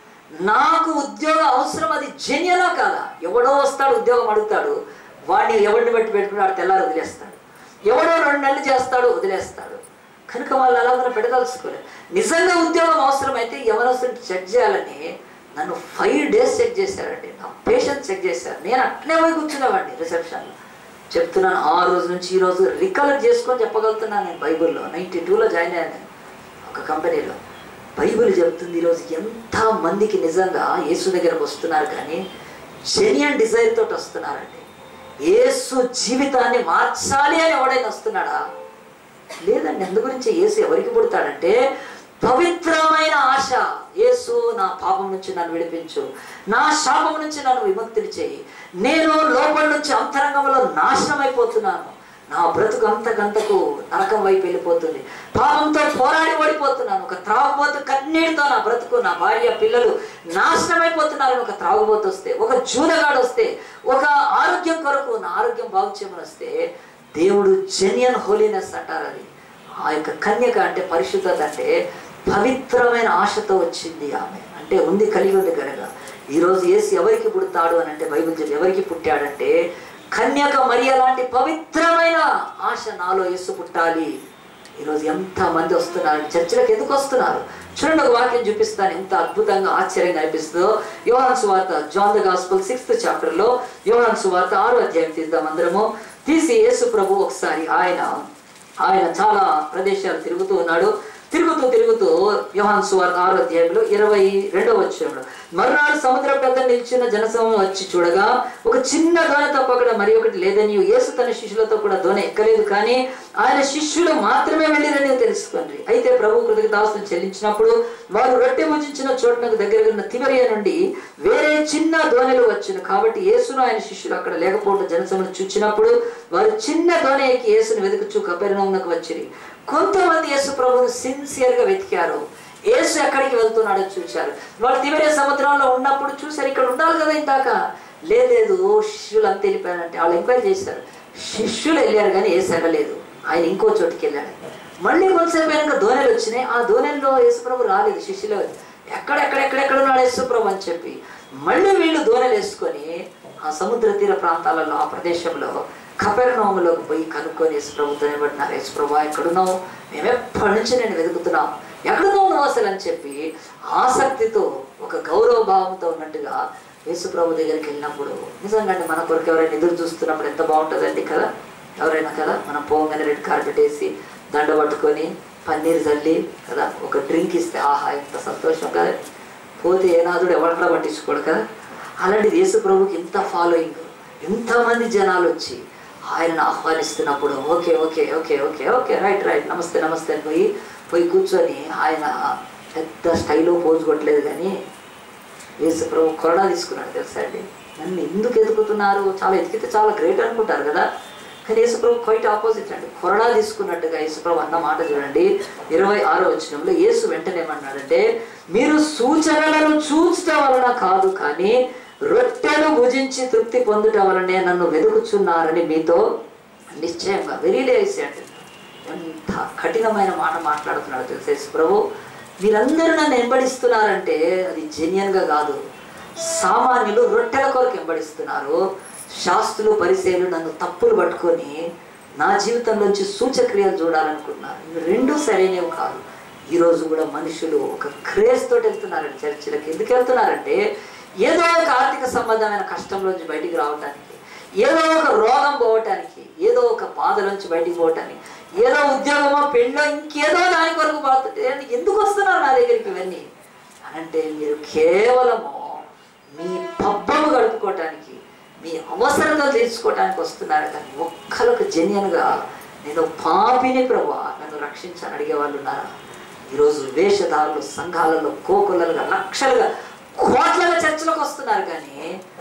నాకు ఉద్యోగం అవసరం అది జెన్యనా కాదా ఎవడో వస్తాడు ఉద్యోగం అడుగుతాడు వాడిని ఎవరిని బట్టి పెట్టుకున్నాడు తెల్లారి వదిలేస్తాడు ఎవడో రెండు నెలలు చేస్తాడు వదిలేస్తాడు కనుక వాళ్ళు అలా మనం పెట్టదలుచుకోలేదు నిజంగా ఉద్యోగం అవసరమైతే ఎవరొస్తుంది చెక్ చేయాలని నన్ను ఫైవ్ డేస్ చెక్ చేశారండి నా పేషెంట్ చెక్ చేశారు నేను అట్లే పోయి కూర్చునేవాడిని రిసెప్షన్లో చెప్తున్నాను ఆ రోజు నుంచి ఈ రోజు రికలెక్ట్ చేసుకొని చెప్పగలుగుతున్నాను నేను బైబిల్లో నైంటీ టూలో జాయిన్ అయ్యాను నేను ఒక కంపెనీలో బైబిల్ చెప్తుంది ఈరోజు ఎంత మందికి నిజంగా యేసు దగ్గరకు వస్తున్నారు కానీ జెన్యన్ డిజైర్ తోటి వస్తున్నారండి యేసు జీవితాన్ని మార్చాలి అని ఎవడైనా వస్తున్నాడా లేదండి అందు గురించి యేసు ఎవరికి పుడతాడంటే పవిత్రమైన ఆశ యేసు నా పాపం నుంచి నన్ను విడిపించు నా శాపం నుంచి నన్ను విముక్తిని చేయి నేను లోపల నుంచి అంతరంగంలో నాశనం అయిపోతున్నాను నా బ్రతుకు అంతకంతకు నరకం వైపు వెళ్ళిపోతుంది పాపంతో పోరాడి ఓడిపోతున్నాను ఒక త్రాగుబోతు కన్నీటితో నా బ్రతుకు నా భార్య పిల్లలు నాశనం అయిపోతున్నారని ఒక త్రాగుబోతు వస్తే ఒక జూదగాడు వస్తే ఒక ఆరోగ్యం కొరకు నా ఆరోగ్యం బాగు చేయమని వస్తే దేవుడు జెన్యన్ హోలీనెస్ అంటారు అది ఆ యొక్క కన్యక అంటే పరిశుద్ధత అంటే పవిత్రమైన ఆశతో వచ్చింది ఆమె అంటే ఉంది కలిగి ఉంది కనుక ఈరోజు ఏసు ఎవరికి పుడతాడు అని అంటే బైబిల్ చెప్పి ఎవరికి పుట్టాడంటే కన్యక మరియ లాంటి పవిత్రమైన ఆశ నాలో యేసు పుట్టాలి ఈరోజు ఎంత మంది వస్తున్నారు చర్చిలకు ఎందుకు వస్తున్నారు చూడండి ఒక వాక్యం చూపిస్తాను ఎంత అద్భుతంగా ఆశ్చర్యంగా అనిపిస్తుందో యోహాన్ సువార్త John the gospel sixth chapter లో యోహాన్ సువార్త ఆరో అధ్యాయం తీద్దాం అందరము తీసి యేసు ప్రభు ఒకసారి ఆయన ఆయన చాలా ప్రదేశాలు తిరుగుతూ ఉన్నాడు తిరుగుతూ తిరుగుతూ యోహాన్ సువార్త ఆరో అధ్యాయంలో ఇరవై రెండవ వచ్చంలో మరునాడు సముద్రం పెద్ద నిల్చిన జనసమూహం వచ్చి చూడగా ఒక చిన్న దోణి తప్ప అక్కడ మరి ఒకటి లేదని యేసు తన శిష్యులతో కూడా దోణి ఎక్కలేదు కానీ ఆయన శిష్యులు మాత్రమే వెళ్ళిరని తెలుసుకోండి అయితే ప్రభు కృతజ్ఞతాస్తులు చెల్లించినప్పుడు వారు రొట్టె భుజించిన చోటునకు దగ్గరగా ఉన్న తిమరియ నుండి వేరే చిన్న దోణిలు వచ్చును కాబట్టి యేసును ఆయన శిష్యులు అక్కడ లేకపోవడం జనసమును చూచినప్పుడు వారు చిన్న దోణి ఎక్కి యేసును వెతుకుచూ కపెరనమునకు వచ్చిరి కొంతమంది యేసు ప్రభువును సిన్సియర్ గా వెతికారు యేసు ఎక్కడికి వెళ్తున్నాడో చూశారు వాళ్ళు తిబెరే సముద్రంలో ఉన్నప్పుడు చూశారు ఇక్కడ ఉండాలి కదా ఇందాక లేదు లేదు శిష్యులు అంతా వెళ్ళిపోయారంటే వాళ్ళు ఎంక్వైరీ చేశారు శిష్యులు వెళ్ళారు కానీ యేసు వెళ్ళలేదు ఆయన ఇంకో చోటుకి వెళ్ళాడు మళ్ళీ కొంతసేపు అయినాక ధోనెలు వచ్చినాయి ఆ ధోనెల్లో యేసుప్రభు రాలేదు శిష్యులు ఎక్కడెక్కడెక్కడెక్కడ ఉన్నాడు యేసుప్రభు అని చెప్పి మళ్ళీ వీళ్ళు ధోనెలు వేసుకొని ఆ సముద్ర తీర ప్రాంతాలలో ఆ ప్రదేశంలో కపెర్నోములోకి పోయి కనుక్కొని యేసుప్రభుతో నిలబడినారు యేసుప్రభు ఎక్కడున్నావు మేము ఎప్పటి నుంచి నేను వెతుకుతున్నాం ఎక్కడున్నావు నువ్వు అసలు అని చెప్పి ఆసక్తితో ఒక గౌరవ భావంతో ఉన్నట్టుగా యేసుప్రభు దగ్గరికి వెళ్ళినప్పుడు నిజంగా మన కొరకు ఎవరైనా ఎదురు చూస్తున్నప్పుడు ఎంత బాగుంటుందండి కదా ఎవరైనా కదా మనం పోగానే రెడ్ కార్పెట్ వేసి దండ పట్టుకొని పన్నీర్ చల్లి కదా ఒక డ్రింక్ ఇస్తే ఆహా ఎంత సంతోషం కదా పోతే ఏనాథుడు ఎవరికడా పట్టించుకోడు కదా అలాంటిది యేసు ప్రభుకి ఇంత ఫాలోయింగ్ ఇంతమంది జనాలు వచ్చి ఆయనను ఆహ్వానిస్తున్నప్పుడు okay okay okay okay okay right right నమస్తే నమస్తే అని పోయి పోయి కూర్చొని ఆయన పెద్ద స్టైల్లో పోజు కొట్టలేదు కానీ యేసు ప్రభు కొరడా తీసుకున్నాడు తెలుసా అండి నన్ను ఎందుకు ఎదుగుతున్నారు చాలా ఎదిగితే చాలా గ్రేట్ అనుకుంటారు కదా కానీ యేసుప్రభు క్వైట్ ఆపోజిట్ అండి కొరడా తీసుకున్నట్టుగా యేసుప్రభు అన్న మాట చూడండి ఇరవై ఆరో వచనంలో యేసు వెంటనే ఏమన్నాడంటే మీరు సూచనలను చూచట వలన కాదు కానీ రొట్టెలు భుజించి తృప్తి పొందుట వలనే నన్ను వెతుకుచున్నారని మీతో నిశ్చయంగా వెరీలేసి అంటే ఎంత కఠినమైన మాట మాట్లాడుతున్నాడు తెలుసా యేసు ప్రభు మీరందరూ నన్ను వెంబడిస్తున్నారంటే అది జెన్యున్గా కాదు సామాన్యులు రొట్టెల కొరకు వెంబడిస్తున్నారు శాస్త్రులు పరిచయలు నన్ను తప్పులు పట్టుకొని నా జీవితంలోంచి సూచక్రియలు చూడాలనుకుంటున్నారు ఇవి రెండు సరైనవి కాదు ఈరోజు కూడా మనుషులు ఒక క్రేజ్ తోటి వెళ్తున్నారండి చర్చిలకు ఎందుకు వెళ్తున్నారంటే ఏదో ఒక ఆర్థిక సంబంధమైన కష్టంలోంచి బయటికి రావటానికి ఏదో ఒక రోగం పోవటానికి ఏదో ఒక బాధలోంచి బయటికి పోవటానికి ఏదో ఉద్యోగమో పెళ్ళో ఇంకేదో దాని కొరకు పోతుంటే ఎందుకు వస్తున్నారు నా దగ్గరికి ఇవన్నీ అంటే మీరు కేవలము మీ పబ్బము గడుపుకోవటానికి మీ అవసరతలు తీర్చుకోవటానికి వస్తున్నారు కానీ ఒక్కరికి జెన్యున్గా నేను పాపిని ప్రభా నన్ను రక్షించని అడిగే వాళ్ళు ఉన్నారా ఈరోజు వేషధారులు సంఘాలలో కోకులలుగా లక్షలుగా కోట్లగా చర్చలకు వస్తున్నారు కానీ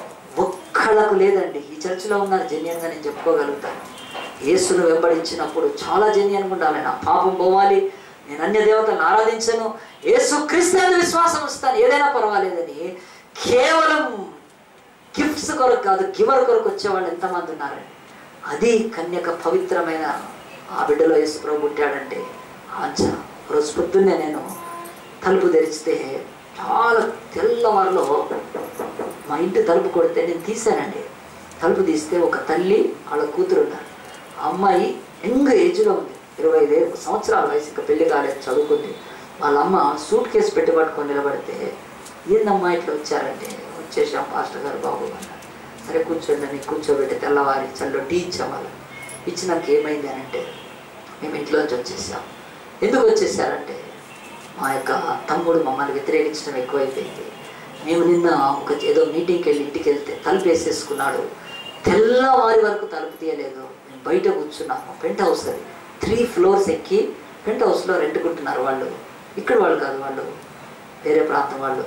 ఒక్కళ్ళకు లేదండి ఈ చర్చిలో ఉన్నారు జెన్యున్గా నేను చెప్పుకోగలుగుతాను యేసును వెంబడించినప్పుడు చాలా జెన్యున్గా ఉండాలి నా పాపం పోవాలి నేను అన్య దేవతలను ఆరాధించను యేసు క్రీస్తు విశ్వాసం వస్తాను ఏదైనా పర్వాలేదని కేవలం గిఫ్ట్స్ కొరకు కాదు గివర్ కొరకు వచ్చేవాళ్ళు ఎంతమంది ఉన్నారండి అది కన్యక పవిత్రమైన ఆ బిడ్డలో యేసుప్రభు పుట్టాడంటే ఆంచ రోజు పొద్దున్నే నేను తలుపు తెరిచితే చాలా తెల్లవారులో మా ఇంటి తలుపు కొడితే నేను తీశానండి తలుపు తీస్తే ఒక తల్లి వాళ్ళ కూతురు ఉన్నారు ఆ అమ్మాయి యంగ్ ఏజ్లో ఉంది ఇరవై ఐదు సంవత్సరాల వయసు ఇంకా పెళ్లి కాలేదు చదువుకుంది వాళ్ళ అమ్మ సూట్ కేసు పెట్టి పట్టుకొని నిలబడితే ఏందమ్మా ఇట్లా వచ్చారంటే వచ్చేసాం పాస్టర్ గారు బాబు అన్నారు సరే కూర్చోండి అని కూర్చోబెట్టి తెల్లవారి చల్లో టీ ఇచ్చాం వాళ్ళు ఇచ్చినాక ఏమైంది అని అంటే మేము ఇంట్లోంచి వచ్చేసాం ఎందుకు వచ్చేసారంటే మా యొక్క తమ్ముడు మమ్మల్ని వ్యతిరేకించడం ఎక్కువైపోయింది మేము నిన్న ఒక ఏదో మీటింగ్కి వెళ్ళి ఇంటికి వెళ్తే తలుపు వేసేసుకున్నాడు తెల్లవారి వరకు తలుపు తీయలేదు మేము బయట కూర్చున్నాము పెంట్ హౌస్ అది త్రీ ఫ్లోర్స్ ఎక్కి పెంట్ హౌస్లో రెంట్కుంటున్నారు వాళ్ళు ఇక్కడ వాళ్ళు కాదు వాళ్ళు వేరే ప్రాంతం వాళ్ళు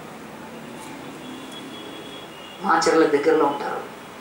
మాచర్ల దగ్గరలో ఉంటారు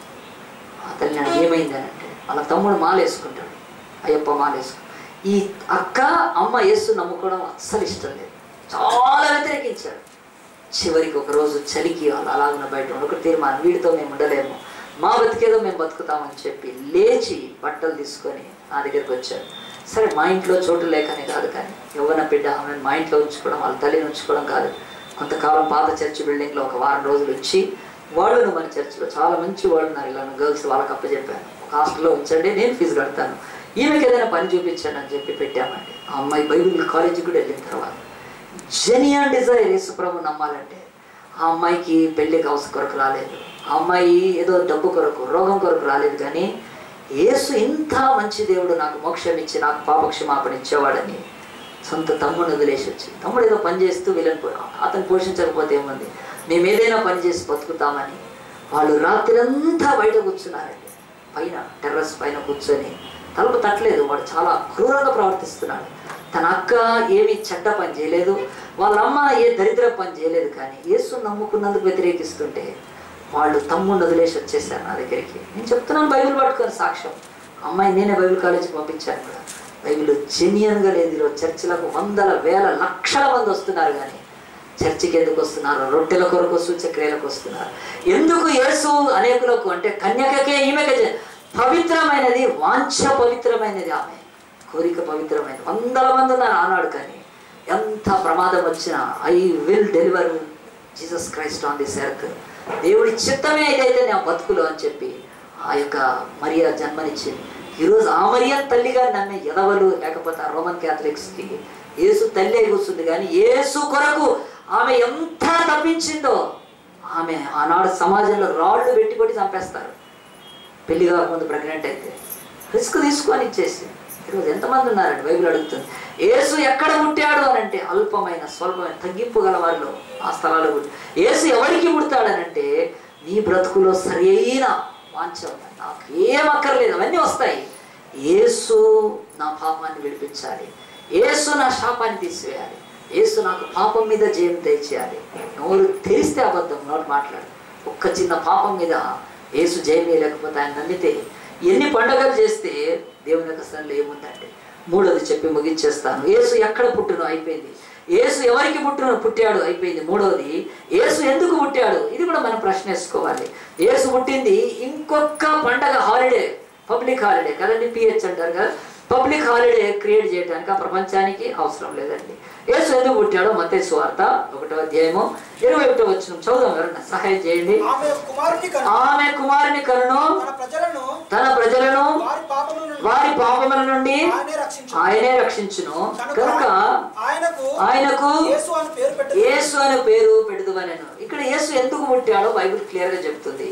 ఆ తల్లి నాకు ఏమైంది అని అంటే వాళ్ళ తమ్ముడు మాలేసుకుంటాడు అయ్యప్ప మాలేసుకు ఈ అక్క అమ్మ యేసు నమ్ముకోవడం అస్సలు ఇష్టం లేదు చాలా వ్యతిరేకించాడు చివరికి ఒక రోజు చలికి వాళ్ళు అలాగున్న బయట ఉండి ఒక తీర్మానం వీడితో మేము ఉండలేము మా బతికేదో మేము బతుకుతామని చెప్పి లేచి బట్టలు తీసుకొని నా దగ్గరికి వచ్చాడు సరే మా ఇంట్లో చోటు లేకనే కాదు కానీ యవ్వన బిడ్డ ఆమెను మా ఇంట్లో ఉంచుకోవడం వాళ్ళ తల్లిని ఉంచుకోవడం కాదు కొంతకాలం పాత చర్చి బిల్డింగ్లో ఒక వారం రోజులు వచ్చి వాళ్ళను మన చర్చిలో చాలా మంచి వాళ్ళు ఉన్నారు ఇలా గర్ల్స్ వాళ్ళకి అప్పచెప్పాను ఒక హాస్టల్లో ఉంచండి నేను ఫీజు కడతాను ఈమెకి ఏదైనా పని చూపించండి అని చెప్పి పెట్టామండి ఆ అమ్మాయి బైబిల్ కాలేజీకి కూడా వెళ్ళిన తర్వాత జెన్యున్ డిజైర్ యేసుప్రభు నమ్మాలంటే ఆ అమ్మాయికి పెళ్ళికి అవసరం కొరకు రాలేదు ఆ అమ్మాయి ఏదో డబ్బు కొరకు రోగం కొరకు రాలేదు కానీ యేసు ఇంత మంచి దేవుడు నాకు మోక్షం ఇచ్చి నాకు పాపక్షమాపణ ఇచ్చేవాడని సొంత తమ్ముడిని వదిలేసి వచ్చి తమ్ముడు ఏదో పని చేస్తూ వీళ్ళని పో- అతను పోషించకపోతే ఏముంది మేము ఏదైనా పని చేసి బతుకుతామని వాళ్ళు రాత్రంతా బయట కూర్చున్నారండి పైన టెర్రస్ పైన కూర్చొని తలుపు తట్టలేదు వాడు చాలా క్రూరంగా ప్రవర్తిస్తున్నాడు తన అక్క ఏమి చెడ్డ పని చేయలేదు వాళ్ళ అమ్మ ఏ దరిద్ర పని చేయలేదు కానీ యేసు నమ్ముకున్నందుకు వ్యతిరేకిస్తుంటే వాళ్ళు తమ్ముడిని వదిలేసి వచ్చేసారు నా దగ్గరికి నేను చెప్తున్నాను బైబిల్ పట్టుకొని సాక్ష్యం అమ్మాయి నేనే బైబిల్ కాలేజీకి పంపించాను కూడా బైబిల్ జెన్యున్గా లేదు ఈరోజు చర్చిలకు వందల వేల లక్షల మంది వస్తున్నారు కానీ చర్చికి ఎందుకు వస్తున్నారు రొట్టెల కొరకు సూచక్రియలకు వస్తున్నారు ఎందుకు యేసు అనేకులకు అంటే కన్యకకే ఈమెకే జ- పవిత్రమైనది వాంఛ పవిత్రమైనది ఆమె కోరిక పవిత్రమైనది వందల మంది ఉన్నారు ఆనాడు కానీ ఎంత ప్రమాదం వచ్చినా I will deliver Jesus Christ on this earth దేవుడి చిత్తమే ఏదైతే నా బతుకులు అని చెప్పి ఆ యొక్క మరియా జన్మనిచ్చింది ఈరోజు ఆ మరియా తల్లిగా నమ్మే ఎదవలు లేకపోతే ఆ రోమన్ క్యాథలిక్స్కి యేసు తల్లి అయి కూర్చుంది కానీ యేసు కొరకు ఆమె ఎంత తప్పించిందో ఆమె ఆనాడు సమాజంలో రాళ్ళు పెట్టి కొట్టి చంపేస్తారు పెళ్లి కాకముందు ప్రెగ్నెంట్ అయితే రిస్క్ తీసుకొని ఇచ్చేసి ఈరోజు ఎంతమంది ఉన్నారండి బైబిల్ అడుగుతుంది యేసు ఎక్కడ పుట్టాడు అని అంటే అల్పమైన స్వల్పమైన తగ్గింపు గల వారిలో ఆ స్థలాలు పుట్టి యేసు ఎవరికి పుడతాడనంటే నీ బ్రతుకులో సరైన వాంఛ ఉంది. నాకు ఏం అక్కర్లేదు అవన్నీ వస్తాయి యేసు నా పాపాన్ని విడిపించాలి యేసు నా శాపాన్ని తీసివేయాలి యేసు నాకు పాపం మీద జయం దయచేయాలి నోరు తెరిస్తే అబద్ధం నోటి మాట్లాడు ఒక్క చిన్న పాపం మీద యేసు జయం లేకపోతే ఆయన నమ్మితే ఎన్ని పండగలు చేస్తే దేవుని యొక్క సన్నిలో ఏముందంటే మూడోది చెప్పి ముగించేస్తాను యేసు ఎక్కడ పుట్టునో అయిపోయింది యేసు ఎవరికి పుట్టునో పుట్టాడు అయిపోయింది మూడోది యేసు ఎందుకు పుట్టాడు ఇది కూడా మనం ప్రశ్న వేసుకోవాలి యేసు పుట్టింది ఇంకొక పండగ హాలిడే పబ్లిక్ హాలిడే కదండి పిహెచ్ అంటారు కదా పబ్లిక్ హాలిడే క్రియేట్ చేయడానికి ఆ ప్రపంచానికి అవసరం లేదండి యేసు ఎందుకు పుట్టాడో మతే స్వార్త ఒకటో అధ్యాయము ఇరవై ఒకటో వచ్చిన చదువు ఎవరన్నా సహాయం చేయండి ఆమె కుమారుని కను ఆమె కుమారుని కరును తన ప్రజలను తన ప్రజలను వారి పాపముల నుండి వారి పాపముల నుండి ఆయనే రక్షించు ఆయనే రక్షించును కనుక ఆయనకు ఆయనకు యేసు అని పేరు పెట్టు యేసు అనే పేరు పెడుదువనెను ఇక్కడ యేసు ఎందుకు పుట్టాడో బైబిల్ క్లియర్ గా చెప్తుంది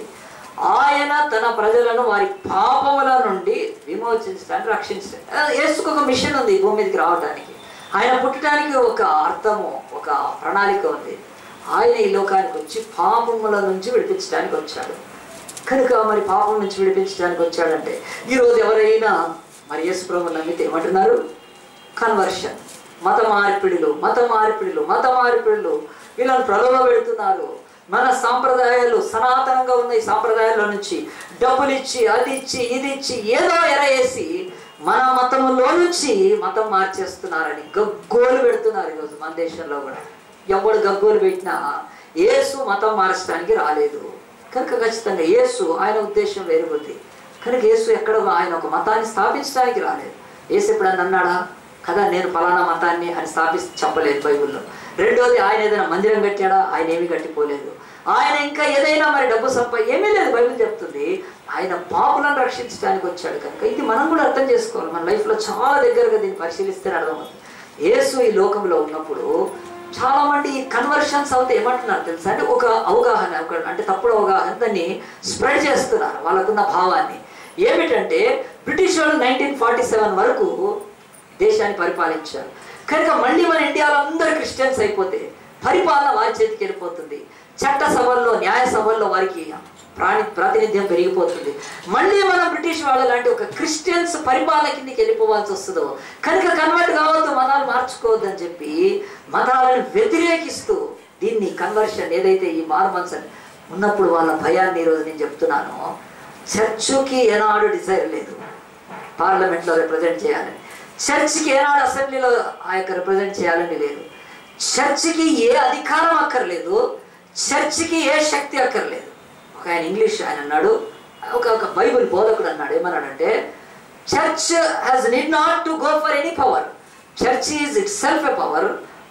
ఆయన తన ప్రజలను వారి పాపముల నుండి విమోచించడానికి రక్షించడానికి ఆ, యేసుకు ఒక మిషన్ ఉంది ఈ భూమి మీదకి రావడానికి ఆయన పుట్టడానికి ఒక అర్థము ఒక ప్రణాళిక ఉంది ఆయన ఈ లోకానికి వచ్చి పాపముల నుంచి విడిపించడానికి వచ్చాడు కనుక మరి పాపం నుంచి విడిపించడానికి వచ్చాడంటే ఈరోజు ఎవరైనా మరి యేసు ప్రభు నమ్మితే ఏమంటున్నారు కన్వర్షన్ మత మార్పిడులు మత మార్పిడులు మత మార్పిడులు వీళ్ళని ప్రలోభ పెడుతున్నారు మన సాంప్రదాయాలు సనాతనంగా ఉన్న ఈ సాంప్రదాయాల నుంచి డబ్బులు ఇచ్చి అది ఇచ్చి ఇది ఇచ్చి ఏదో ఎరవేసి మన మతములో నుంచి మతం మార్చేస్తున్నారని గగ్గోలు పెడుతున్నారు ఈరోజు మన దేశంలో కూడా ఎవడు గగ్గోలు పెట్టినా యేసు మతం మార్చడానికి రాలేదు కనుక ఖచ్చితంగా యేసు ఆయన ఉద్దేశం వేరు ఉంది కనుక యేసు ఎక్కడ ఆయన ఒక మతాన్ని స్థాపించడానికి రాలేదు యేసు ఎప్పుడన్నా అన్నాడా కదా నేను ఫలానా మతాన్ని అని స్థాపిస్తే చెప్పలేదు బైబిల్లో రెండోది ఆయన ఏదైనా మందిరం కట్టాడా ఆయన ఏమీ కట్టిపోలేదు ఆయన ఇంకా ఏదైనా మరి డబ్బు సంప ఏమీ లేదు బైబిల్ చెప్తుంది ఆయన పాపులను రక్షించడానికి వచ్చాడు కనుక ఇది మనం కూడా అర్థం చేసుకోవాలి మన లైఫ్లో చాలా దగ్గరగా దీన్ని పరిశీలిస్తే అర్థమవుతుంది యేసు ఈ లోకంలో ఉన్నప్పుడు చాలా మంది కన్వర్షన్స్ అవుతే ఏమంటున్నారు తెలుసా అంటే ఒక అవగాహన ఒక అంటే తప్పుడు అవగాహన దాన్ని స్ప్రెడ్ చేస్తున్నారు వాళ్ళకున్న భావాన్ని ఏమిటంటే బ్రిటిష్ వాళ్ళు నైన్టీన్ ఫార్టీ సెవెన్ వరకు దేశాన్ని పరిపాలించారు కనుక మళ్ళీ మన ఇండియాలో అందరు క్రిస్టియన్స్ అయిపోతే పరిపాలన వారి చేతికి వెళ్ళిపోతుంది చట్ట సభల్లో న్యాయ సభల్లో వారికి ప్రాణి ప్రాతినిధ్యం పెరిగిపోతుంది మళ్ళీ మనం బ్రిటిష్ వాళ్ళ లాంటి ఒక క్రిస్టియన్స్ పరిపాలన కిందకి వెళ్ళిపోవాల్సి వస్తుందో కనుక కన్వర్ట్ కావద్దు మతాలు మార్చుకోవద్దు అని చెప్పి మతాలను వ్యతిరేకిస్తూ దీన్ని కన్వర్షన్ ఏదైతే ఈ మార్మన్స్ అని ఉన్నప్పుడు వాళ్ళ భయాన్ని ఈరోజు నేను చెప్తున్నాను చర్చుకి ఏనాడు డిజైర్ లేదు పార్లమెంట్లో రిప్రజెంట్ చేయాలని చర్చికి ఏనాడు అసెంబ్లీలో ఆ యొక్క రిప్రజెంట్ చేయాలని లేదు చర్చికి ఏ అధికారం అక్కర్లేదు చర్చికి ఏ శక్తి అక్కర్లేదు ఒక ఆయన ఇంగ్లీష్ ఆయన అన్నాడు ఒక ఒక బైబిల్ బోధకుడు అన్నాడు ఏమన్నాడంటే church has need not to go for any power church is itself a power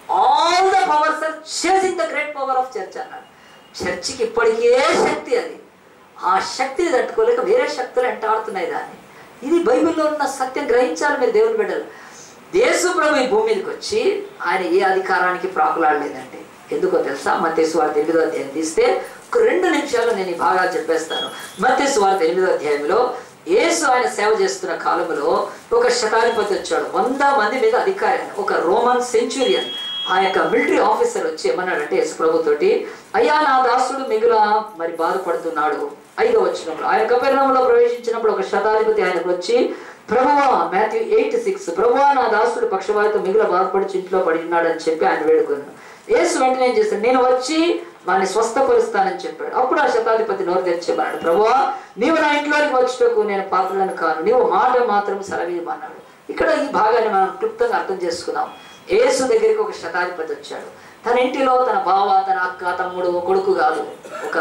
all the powers are chasing the great power of church అన్నాడు చర్చికి ఇప్పటికే శక్తి అది ఆ శక్తిని తట్టుకోలేక వేరే శక్తులు ఎంటాడుతున్నాయి దాన్ని ఇది బైబిల్లో ఉన్న సత్యం గ్రహించాలి మీరు దేవుని బిడ్డలు దేశు ప్రభు ఈ భూమి మీదకి వచ్చి ఆయన ఏ అధికారానికి ప్రాకులాడలేదండి ఎందుకో తెలుసా మత్తేసు వార్త ఎనిమిదో అధ్యాయం తీస్తే ఒక రెండు నిమిషాలు నేను ఈ భాగాలు చెప్పేస్తాను మత్తేసు వార్త ఎనిమిదో అధ్యాయంలో యేసు ఆయన సేవ చేస్తున్న కాలంలో ఒక శతాధిపతి వచ్చాడు వంద మంది మీద అధికారి ఆయన. ఒక రోమన్ సెంచురియన్ ఆ యొక్క మిలిటరీ ఆఫీసర్ వచ్చి ఏమన్నాడంటే యేసు ప్రభుతోటి అయ్యా నా దాసుడు మిగుల మరి బాధపడుతున్నాడు ఐదో వచ్చినప్పుడు ఆయన కపెర్ణంలో ప్రవేశించినప్పుడు ఒక శతాధిపతి ఆయనకు వచ్చి ప్రభువా మాథ్యూ ఎయిట్ సిక్స్ ప్రభువా నా దాసుడు పక్షవాయుతో మిగుల బాధపడి ఇంట్లో పడి ఉన్నాడు అని చెప్పి ఆయన వేడుకున్నాడు యేసు వెంటనే ఏం చేశాడు నేను వచ్చి వాడిని స్వస్థపరుస్తానని చెప్పాడు అప్పుడు ఆ శతాధిపతి నోరు తెచ్చేమన్నాడు ప్రభువా నీవు నా ఇంట్లోకి వచ్చేటకు నేను పాత్రలను కాను నీవు మాట మాత్రం సెలవీయమన్నాడు ఇక్కడ ఈ భాగాన్ని మనం క్లుప్తంగా అర్థం చేసుకున్నాం యేసు దగ్గరికి ఒక శతాధిపతి వచ్చాడు తన ఇంటిలో తన బావ తన అక్క తమ్ముడు కొడుకు కాదు ఒక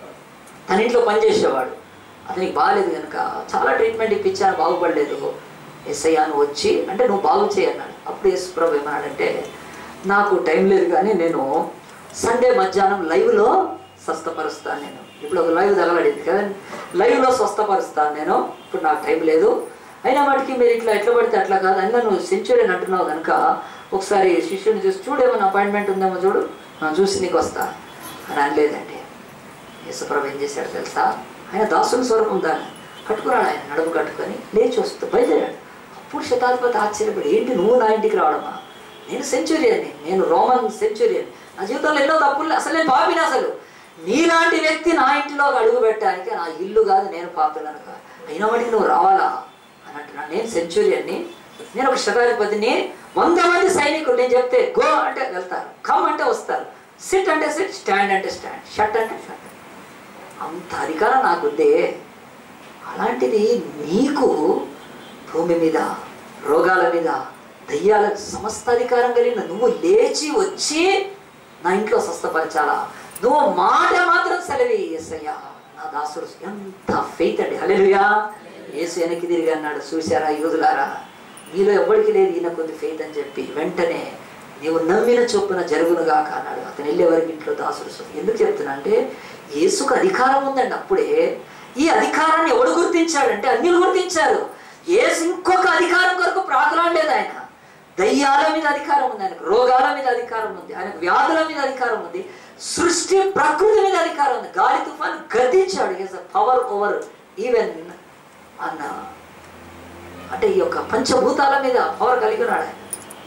తన ఇంట్లో పనిచేసేవాడు అతనికి బాగాలేదు కనుక చాలా ట్రీట్మెంట్ ఇప్పించాను బాగుపడలేదు ఎస్ఐయా నువ్వు వచ్చి అంటే నువ్వు బాగు చేయన్నాడు అప్పుడు యేసు ప్రభు ఏమన్నాడంటే నాకు టైం లేదు కానీ నేను సండే మధ్యాహ్నం లైవ్లో స్వస్థపరుస్తాను నేను ఇప్పుడు ఒక లైవ్ తగలడింది కదా లైవ్లో స్వస్థపరుస్తాను నేను ఇప్పుడు నాకు టైం లేదు అయినా వాటికి మీరు ఇట్లా ఎట్లా పడితే అట్లా కాదు అయినా నువ్వు సెంచురీని అంటున్నావు కనుక ఒకసారి శిష్యుని చూసి చూడు ఏమైనా అపాయింట్మెంట్ ఉందేమో చూడు "ఆ, చూసి నీకు వస్తా అని అనలేదండి యేసుప్రభు ఏం చేశాడు తెలుసా ఆయన దాసుని స్వరూపం దాన్ని కట్టుకున్నాడు ఆయన నడుము కట్టుకొని లేచి వస్తూ బయలుదేరాడు అప్పుడు శతాధిపతి ఆశ్చర్యపడి ఏంటి నువ్వు నా ఇంటికి రావడమా నేను సెంచురియన్ని నేను రోమన్ సెంచురియన్ నా జీవితంలో ఎన్నో తప్పులు అసలు నేను పాపిని అసలు నీలాంటి వ్యక్తి నా ఇంటిలోకి అడుగు పెట్టడానికి నా ఇల్లు కాదు నేను పాపినను కాదు అయినా వాటికి నువ్వు రావాలా అని అంటున్నాను నేను సెంచురియన్ని నేను ఒక శతాధిపతిని వంద మంది సైనికులు నేను చెప్తే గో అంటే వెళ్తారు కమ్ అంటే వస్తారు సిట్ అంటే సిట్ స్టాండ్ అంటే స్టాండ్ షట్ అంటే షట్ అంత అధికారం నాకుందే అలాంటిది నీకు భూమి మీద రోగాల మీద దయ్యాల సమస్త అధికారం కలిగిన నువ్వు లేచి వచ్చి నా ఇంట్లో స్వస్థపరచాలా నువ్వు మాట మాత్రం సెలవి ఎస్సయ్యా నా దాసుడు ఎంత ఫెయిత్ అండి హల్లెలూయా యేసు వెనక్కి తిరిగి అన్నాడు చూశారా యూదులారా మీలో ఎవ్వడికి లేదు ఈయన కొద్ది ఫెయిత్ అని చెప్పి వెంటనే నీవు నమ్మిన చొప్పున జరుగునుగాక అన్నాడు అతను వెళ్ళే వరకు ఇంట్లో దాసుడు సో ఎందుకు చెప్తున్నా అంటే యేసుకు అధికారం ఉందండి అప్పుడే ఈ అధికారాన్ని ఎవడు గుర్తించాడంటే అన్యులు గుర్తించారు యేసు ఇంకొక అధికారం కొరకు ప్రాకులాడలేదు ఆయన దయ్యాల మీద అధికారం ఉంది ఆయనకు రోగాల మీద అధికారం ఉంది ఆయనకు వ్యాధుల మీద అధికారం ఉంది సృష్టి ప్రకృతి మీద అధికారం ఉంది గాలి తుఫాను గద్దించాడు ఈజ్ పవర్ ఓవర్ ఈవెన్ అన్న అంటే ఈ యొక్క పంచభూతాల మీద పవర్ కలిగి ఉన్నాడు ఆయన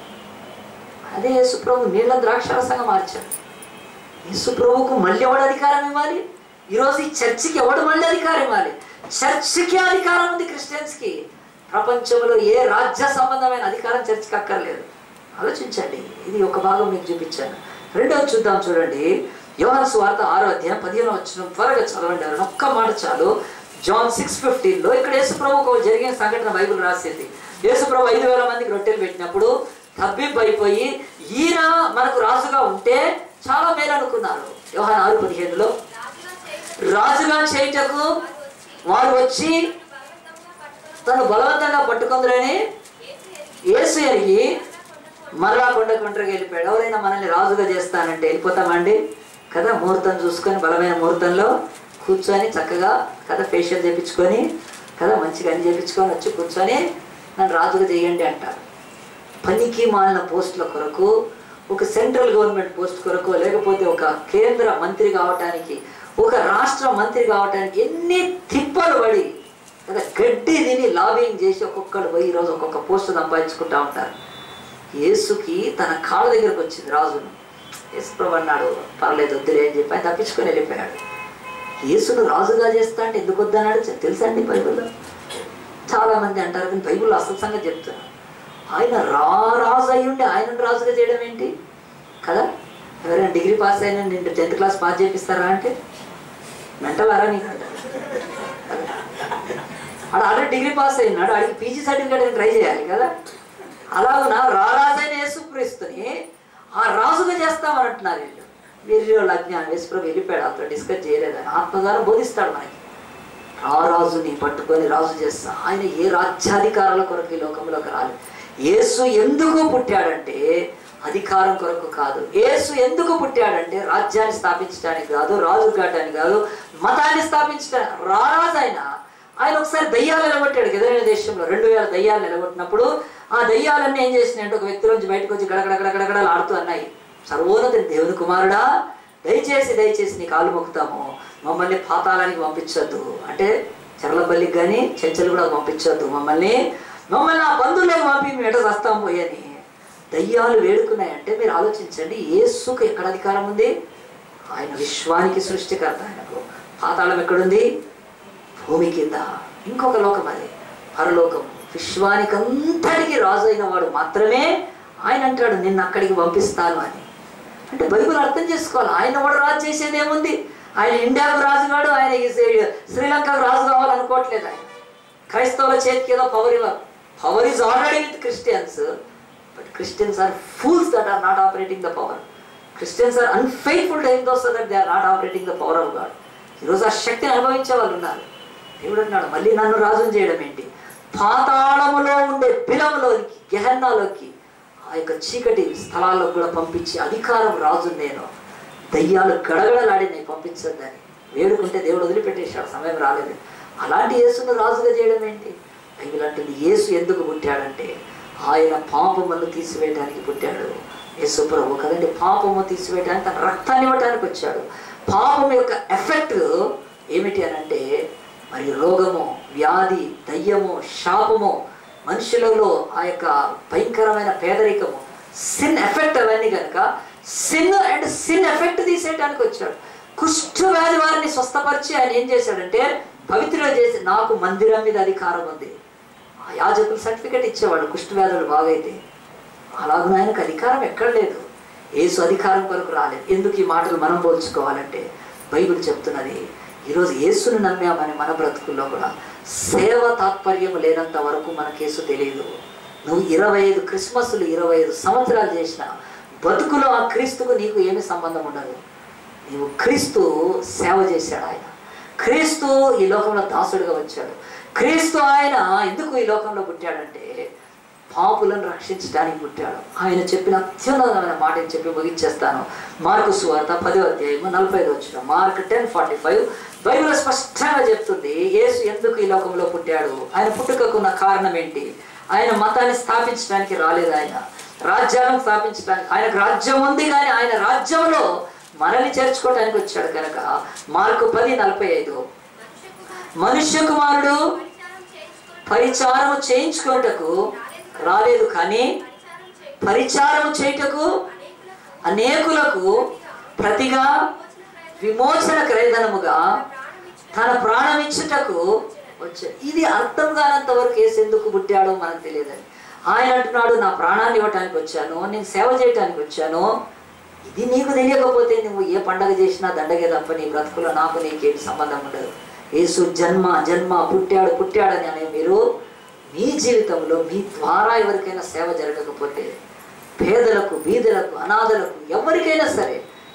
అదే యేసుప్రభు నీళ్ళ ద్రాక్షరసంగా మార్చాడు యేసుప్రభుకు మళ్ళీ ఎవడు అధికారం ఇవ్వాలి ఈరోజు ఈ చర్చికి ఎవడు మళ్ళీ అధికారం ఇవ్వాలి చర్చికి అధికారం ఉంది క్రిస్టియన్స్కి ప్రపంచంలో ఏ రాజ్య సంబంధమైన అధికారం చర్చికి అక్కర్లేదు ఆలోచించండి ఇది ఒక భాగం మీకు చూపించాను రెండోది చూద్దాం చూడండి యోహాను సువార్త ఆరో అధ్యాయం పదిహేను వచ్చిన త్వరగా చదవండి ఎవరైనా ఒక్క మాట చాలు జాన్ సిక్స్ ఫిఫ్టీన్లో ఇక్కడ యేసుప్రభుకు జరిగిన సంఘటన బైబిల్ రాసింది యేసుప్రభు ఐదు వేల మందికి రొట్టెలు పెట్టినప్పుడు తబ్బిబ్బు అయిపోయి ఈయన మనకు రాజుగా ఉంటే చాలా మేలు అనుకున్నారు యోహాన్ ఆరు పదిహేనులో రాజుగా చేయుటకు వారు వచ్చి తను బలవంతంగా పట్టుకుందరని యేసు ఎరిగి మరలా కొండ కొండకి వెళ్ళిపోయాడు ఎవరైనా మనల్ని రాజుగా చేస్తానంటే వెళ్ళిపోతామండి కదా ముహూర్తం చూసుకొని బలమైన ముహూర్తంలో కూర్చొని చక్కగా కదా ఫేషియల్ చేయించుకొని కదా మంచిగా అన్ని చేయించుకొని వచ్చి కూర్చొని నన్ను రాజుగా చేయండి అంటారు పనికి మాలిన పోస్టుల కొరకు ఒక సెంట్రల్ గవర్నమెంట్ పోస్ట్ కొరకు లేకపోతే ఒక కేంద్ర మంత్రి కావటానికి ఒక రాష్ట్ర మంత్రి కావటానికి ఎన్ని తిప్పలు పడి కదా గడ్డి తిని లాబింగ్ చేసి ఒక్కొక్కరు పోయి ఈరోజు ఒక్కొక్క పోస్ట్ సంపాదించుకుంటా ఉంటారు యేసుకి తన కాళ్ళ దగ్గరకు వచ్చింది రాజును యేసుప్రభు అన్నాడు పర్లేదు వద్దులే అని చెప్పి ఆయన తప్పించుకొని వెళ్ళిపోయాడు యేసును రాజుగా చేస్తా అంటే ఎందుకు వద్దన్నాడు చె- తెలుసా అండి బైబిల్లో చాలా మంది అంటారు కానీ బైబిల్లో అసలు సంగతి చెప్తున్నారు ఆయన రా రాజు అయి ఉండి ఆయనను రాజుగా చేయడం ఏంటి కదా ఎవరైనా డిగ్రీ పాస్ అయినా నిన్ను టెన్త్ క్లాస్ పాస్ చేపిస్తారా అంటే మెంటల్ అరా నీకు అంటారు. ఆడ ఆల్రెడీ డిగ్రీ పాస్ అయినాడు ఆడికి పీజీ సర్టిఫికేట్ ట్రై చేయాలి కదా అలాగున రారాజైన యేసుక్రీస్తుని ఆ రాజుగా చేస్తామని అంటున్నారు వీళ్ళు వీరిలో అజ్ఞానం యేసుప్రభు వెళ్ళిపోయాడు అతను డిస్కస్ చేయలేదని ఆత్మ ద్వారా బోధిస్తాడు మనకి ఆ రాజుని పట్టుకొని రాజు చేస్తా ఆయన ఏ రాజ్యాధికారాల కొరకు ఈ లోకంలోకి రాలేదు యేసు ఎందుకు పుట్టాడంటే అధికారం కొరకు కాదు యేసు ఎందుకు పుట్టాడంటే రాజ్యాన్ని స్థాపించడానికి కాదు రాజు కావడానికి కాదు మతాన్ని స్థాపించడానికి రారాజు ఆయన ఆయన ఒకసారి దయ్యాలు నిలబట్టాడు ఎదురైన దేశంలో రెండు వేల దయ్యాలు నిలబట్టినప్పుడు ఆ దయ్యాలన్నీ ఏం చేసినాయంటే ఒక వ్యక్తి నుంచి బయటకు వచ్చి గడగడగడగడగడలు ఆడుతూ అన్నాయి సర్వోన్నత దేవుని కుమారుడా దయచేసి దయచేసి నీ కాలు మొక్కుతాము మమ్మల్ని పాతాళానికి పంపించొద్దు అంటే చెరలబల్లికి కానీ చెంచలు కూడా పంపించొద్దు మమ్మల్ని మమ్మల్ని ఆ బంధువులకు పంపి మేము ఎట వస్తాం పోయని దయ్యాలు వేడుకున్నాయంటే మీరు ఆలోచించండి యేసుకు ఎక్కడ అధికారం ఉంది ఆయన విశ్వానికి సృష్టికర్త ఆయనకు పాతాళం ఎక్కడుంది భూమి కింద ఇంకొక లోకం అది పరలోకం విశ్వానికి అంతటికి రాజు అయిన వాడు మాత్రమే ఆయన అంటాడు నిన్ను అక్కడికి పంపిస్తాను అని అంటే బైబిల్ అర్థం చేసుకోవాలి ఆయన కూడా రాజు చేసేది ఏముంది ఆయన ఇండియాకు రాజు కాడు ఆయన ఈ శ్రీ- శ్రీలంకకు రాజు కావాలనుకోవట్లేదు ఆయన క్రైస్తవుల చేతికి ఏదో పవర్ ఇవ్వరు power is already with Christians but Christians are fools that are not operating the power Christians are unfaithful to those that they are not operating the power of God ఈరోజు ఆ శక్తిని అనుభవించే వాళ్ళు ఉన్నారు దేవుడు అన్నాడు మళ్ళీ నన్ను రాజుని చేయడం ఏంటి పాతాళములో ఉండే బిలములోకి గెహన్నాలోకి ఆ యొక్క చీకటి స్థలాలకు కూడా పంపించి అధికారం రాజు నేను దయ్యాలు గడగడలాడి నేను పంపించొద్దని వేడుకుంటే దేవుడు వదిలిపెట్టేశాడు సమయం రాలేదు అలాంటి యేసును రాజుగా చేయడం ఏంటి బైబిల్ అంటుంది యేసు ఎందుకు పుట్టాడంటే ఆయన పాపమును తీసివేయడానికి పుట్టాడు యేసు ప్రభు కదండి పాపము తీసివేయడానికి తన రక్తాన్ని ఇవ్వడానికి వచ్చాడు పాపం యొక్క ఎఫెక్ట్ ఏమిటి అని అంటే మరి రోగము వ్యాధి దయ్యము శాపము మనుషులలో ఆ యొక్క భయంకరమైన పేదరికము సిన్ ఎఫెక్ట్ అవన్నీ కనుక సిన్ అండ్ సిన్ ఎఫెక్ట్ తీసేయడానికి వచ్చాడు కుష్ఠ వ్యాధి వారిని స్వస్థపరిచి ఆయన ఏం చేశాడంటే పవిత్ర చేసి నాకు మందిరం మీద అధికారం ఉంది ఆ యాజకులు సర్టిఫికెట్ ఇచ్చేవాడు కుష్ఠ వ్యాధులు బాగైతే అలాగే ఆయనకు అధికారం ఎక్కడ లేదు ఏసు అధికారం కొరకు రాలేదు ఎందుకు ఈ మాటలు మనం పోల్చుకోవాలంటే బైబిల్ చెప్తున్నది ఈరోజు యేసును నమ్మామని మన బ్రతుకుల్లో కూడా సేవ తాత్పర్యం లేనంత వరకు మనకేసు తెలియదు నువ్వు ఇరవై ఐదు క్రిస్మస్లు ఇరవై ఐదు సంవత్సరాలు చేసిన బతుకులో ఆ క్రీస్తుకు నీకు ఏమి సంబంధం ఉండదు నీవు క్రీస్తు సేవ చేశాడు ఆయన క్రీస్తు ఈ లోకంలో దాసుడిగా వచ్చాడు క్రీస్తు ఆయన ఎందుకు ఈ లోకంలో పుట్టాడంటే పాపులను రక్షించడానికి పుట్టాడు ఆయన చెప్పిన అత్యున్నతమైన మాట అని చెప్పి ముగించేస్తాను మార్కు సువార్త పదో అధ్యాయము నలభై ఐదు వచ్చిన Mark ten forty five Bible స్పష్టంగా చెప్తుంది యేసు ఎందుకు ఈ లోకంలో పుట్టాడు ఆయన పుట్టుకకున్న కారణం ఏంటి ఆయన మతాన్ని స్థాపించడానికి రాలేదు ఆయన రాజ్యాలను స్థాపించడానికి ఆయనకు రాజ్యం ఉంది కానీ ఆయన రాజ్యంలో మనల్ని చేర్చుకోవడానికి వచ్చాడు కనుక మార్కు పది నలభై ఐదు మనుష్య కుమారుడు పరిచారము చేయించుకోటకు రాలేదు కానీ పరిచారము చేయుటకు అనేకులకు ప్రతిగా విమోచన క్రయధనముగా తన ప్రాణం ఇచ్చుటకు వచ్చాడు ఇది అర్థం కానంత వరకు ఏసు ఎందుకు పుట్టాడో మనకు తెలియదని ఆయన అంటున్నాడు నా ప్రాణాన్ని ఇవ్వటానికి వచ్చాను నేను సేవ చేయటానికి వచ్చాను ఇది నీకు తెలియకపోతే నువ్వు ఏ పండగ చేసినా దండగే తప్ప నీ బ్రతుకులో నాకు నీకేంటి సంబంధం ఉండదు యేసు జన్మ జన్మ పుట్టాడు పుట్టాడని అనే మీరు మీ జీవితంలో మీ ద్వారా ఎవరికైనా సేవ జరగకపోతే పేదలకు బీదలకు అనాథలకు ఎవరికైనా సరే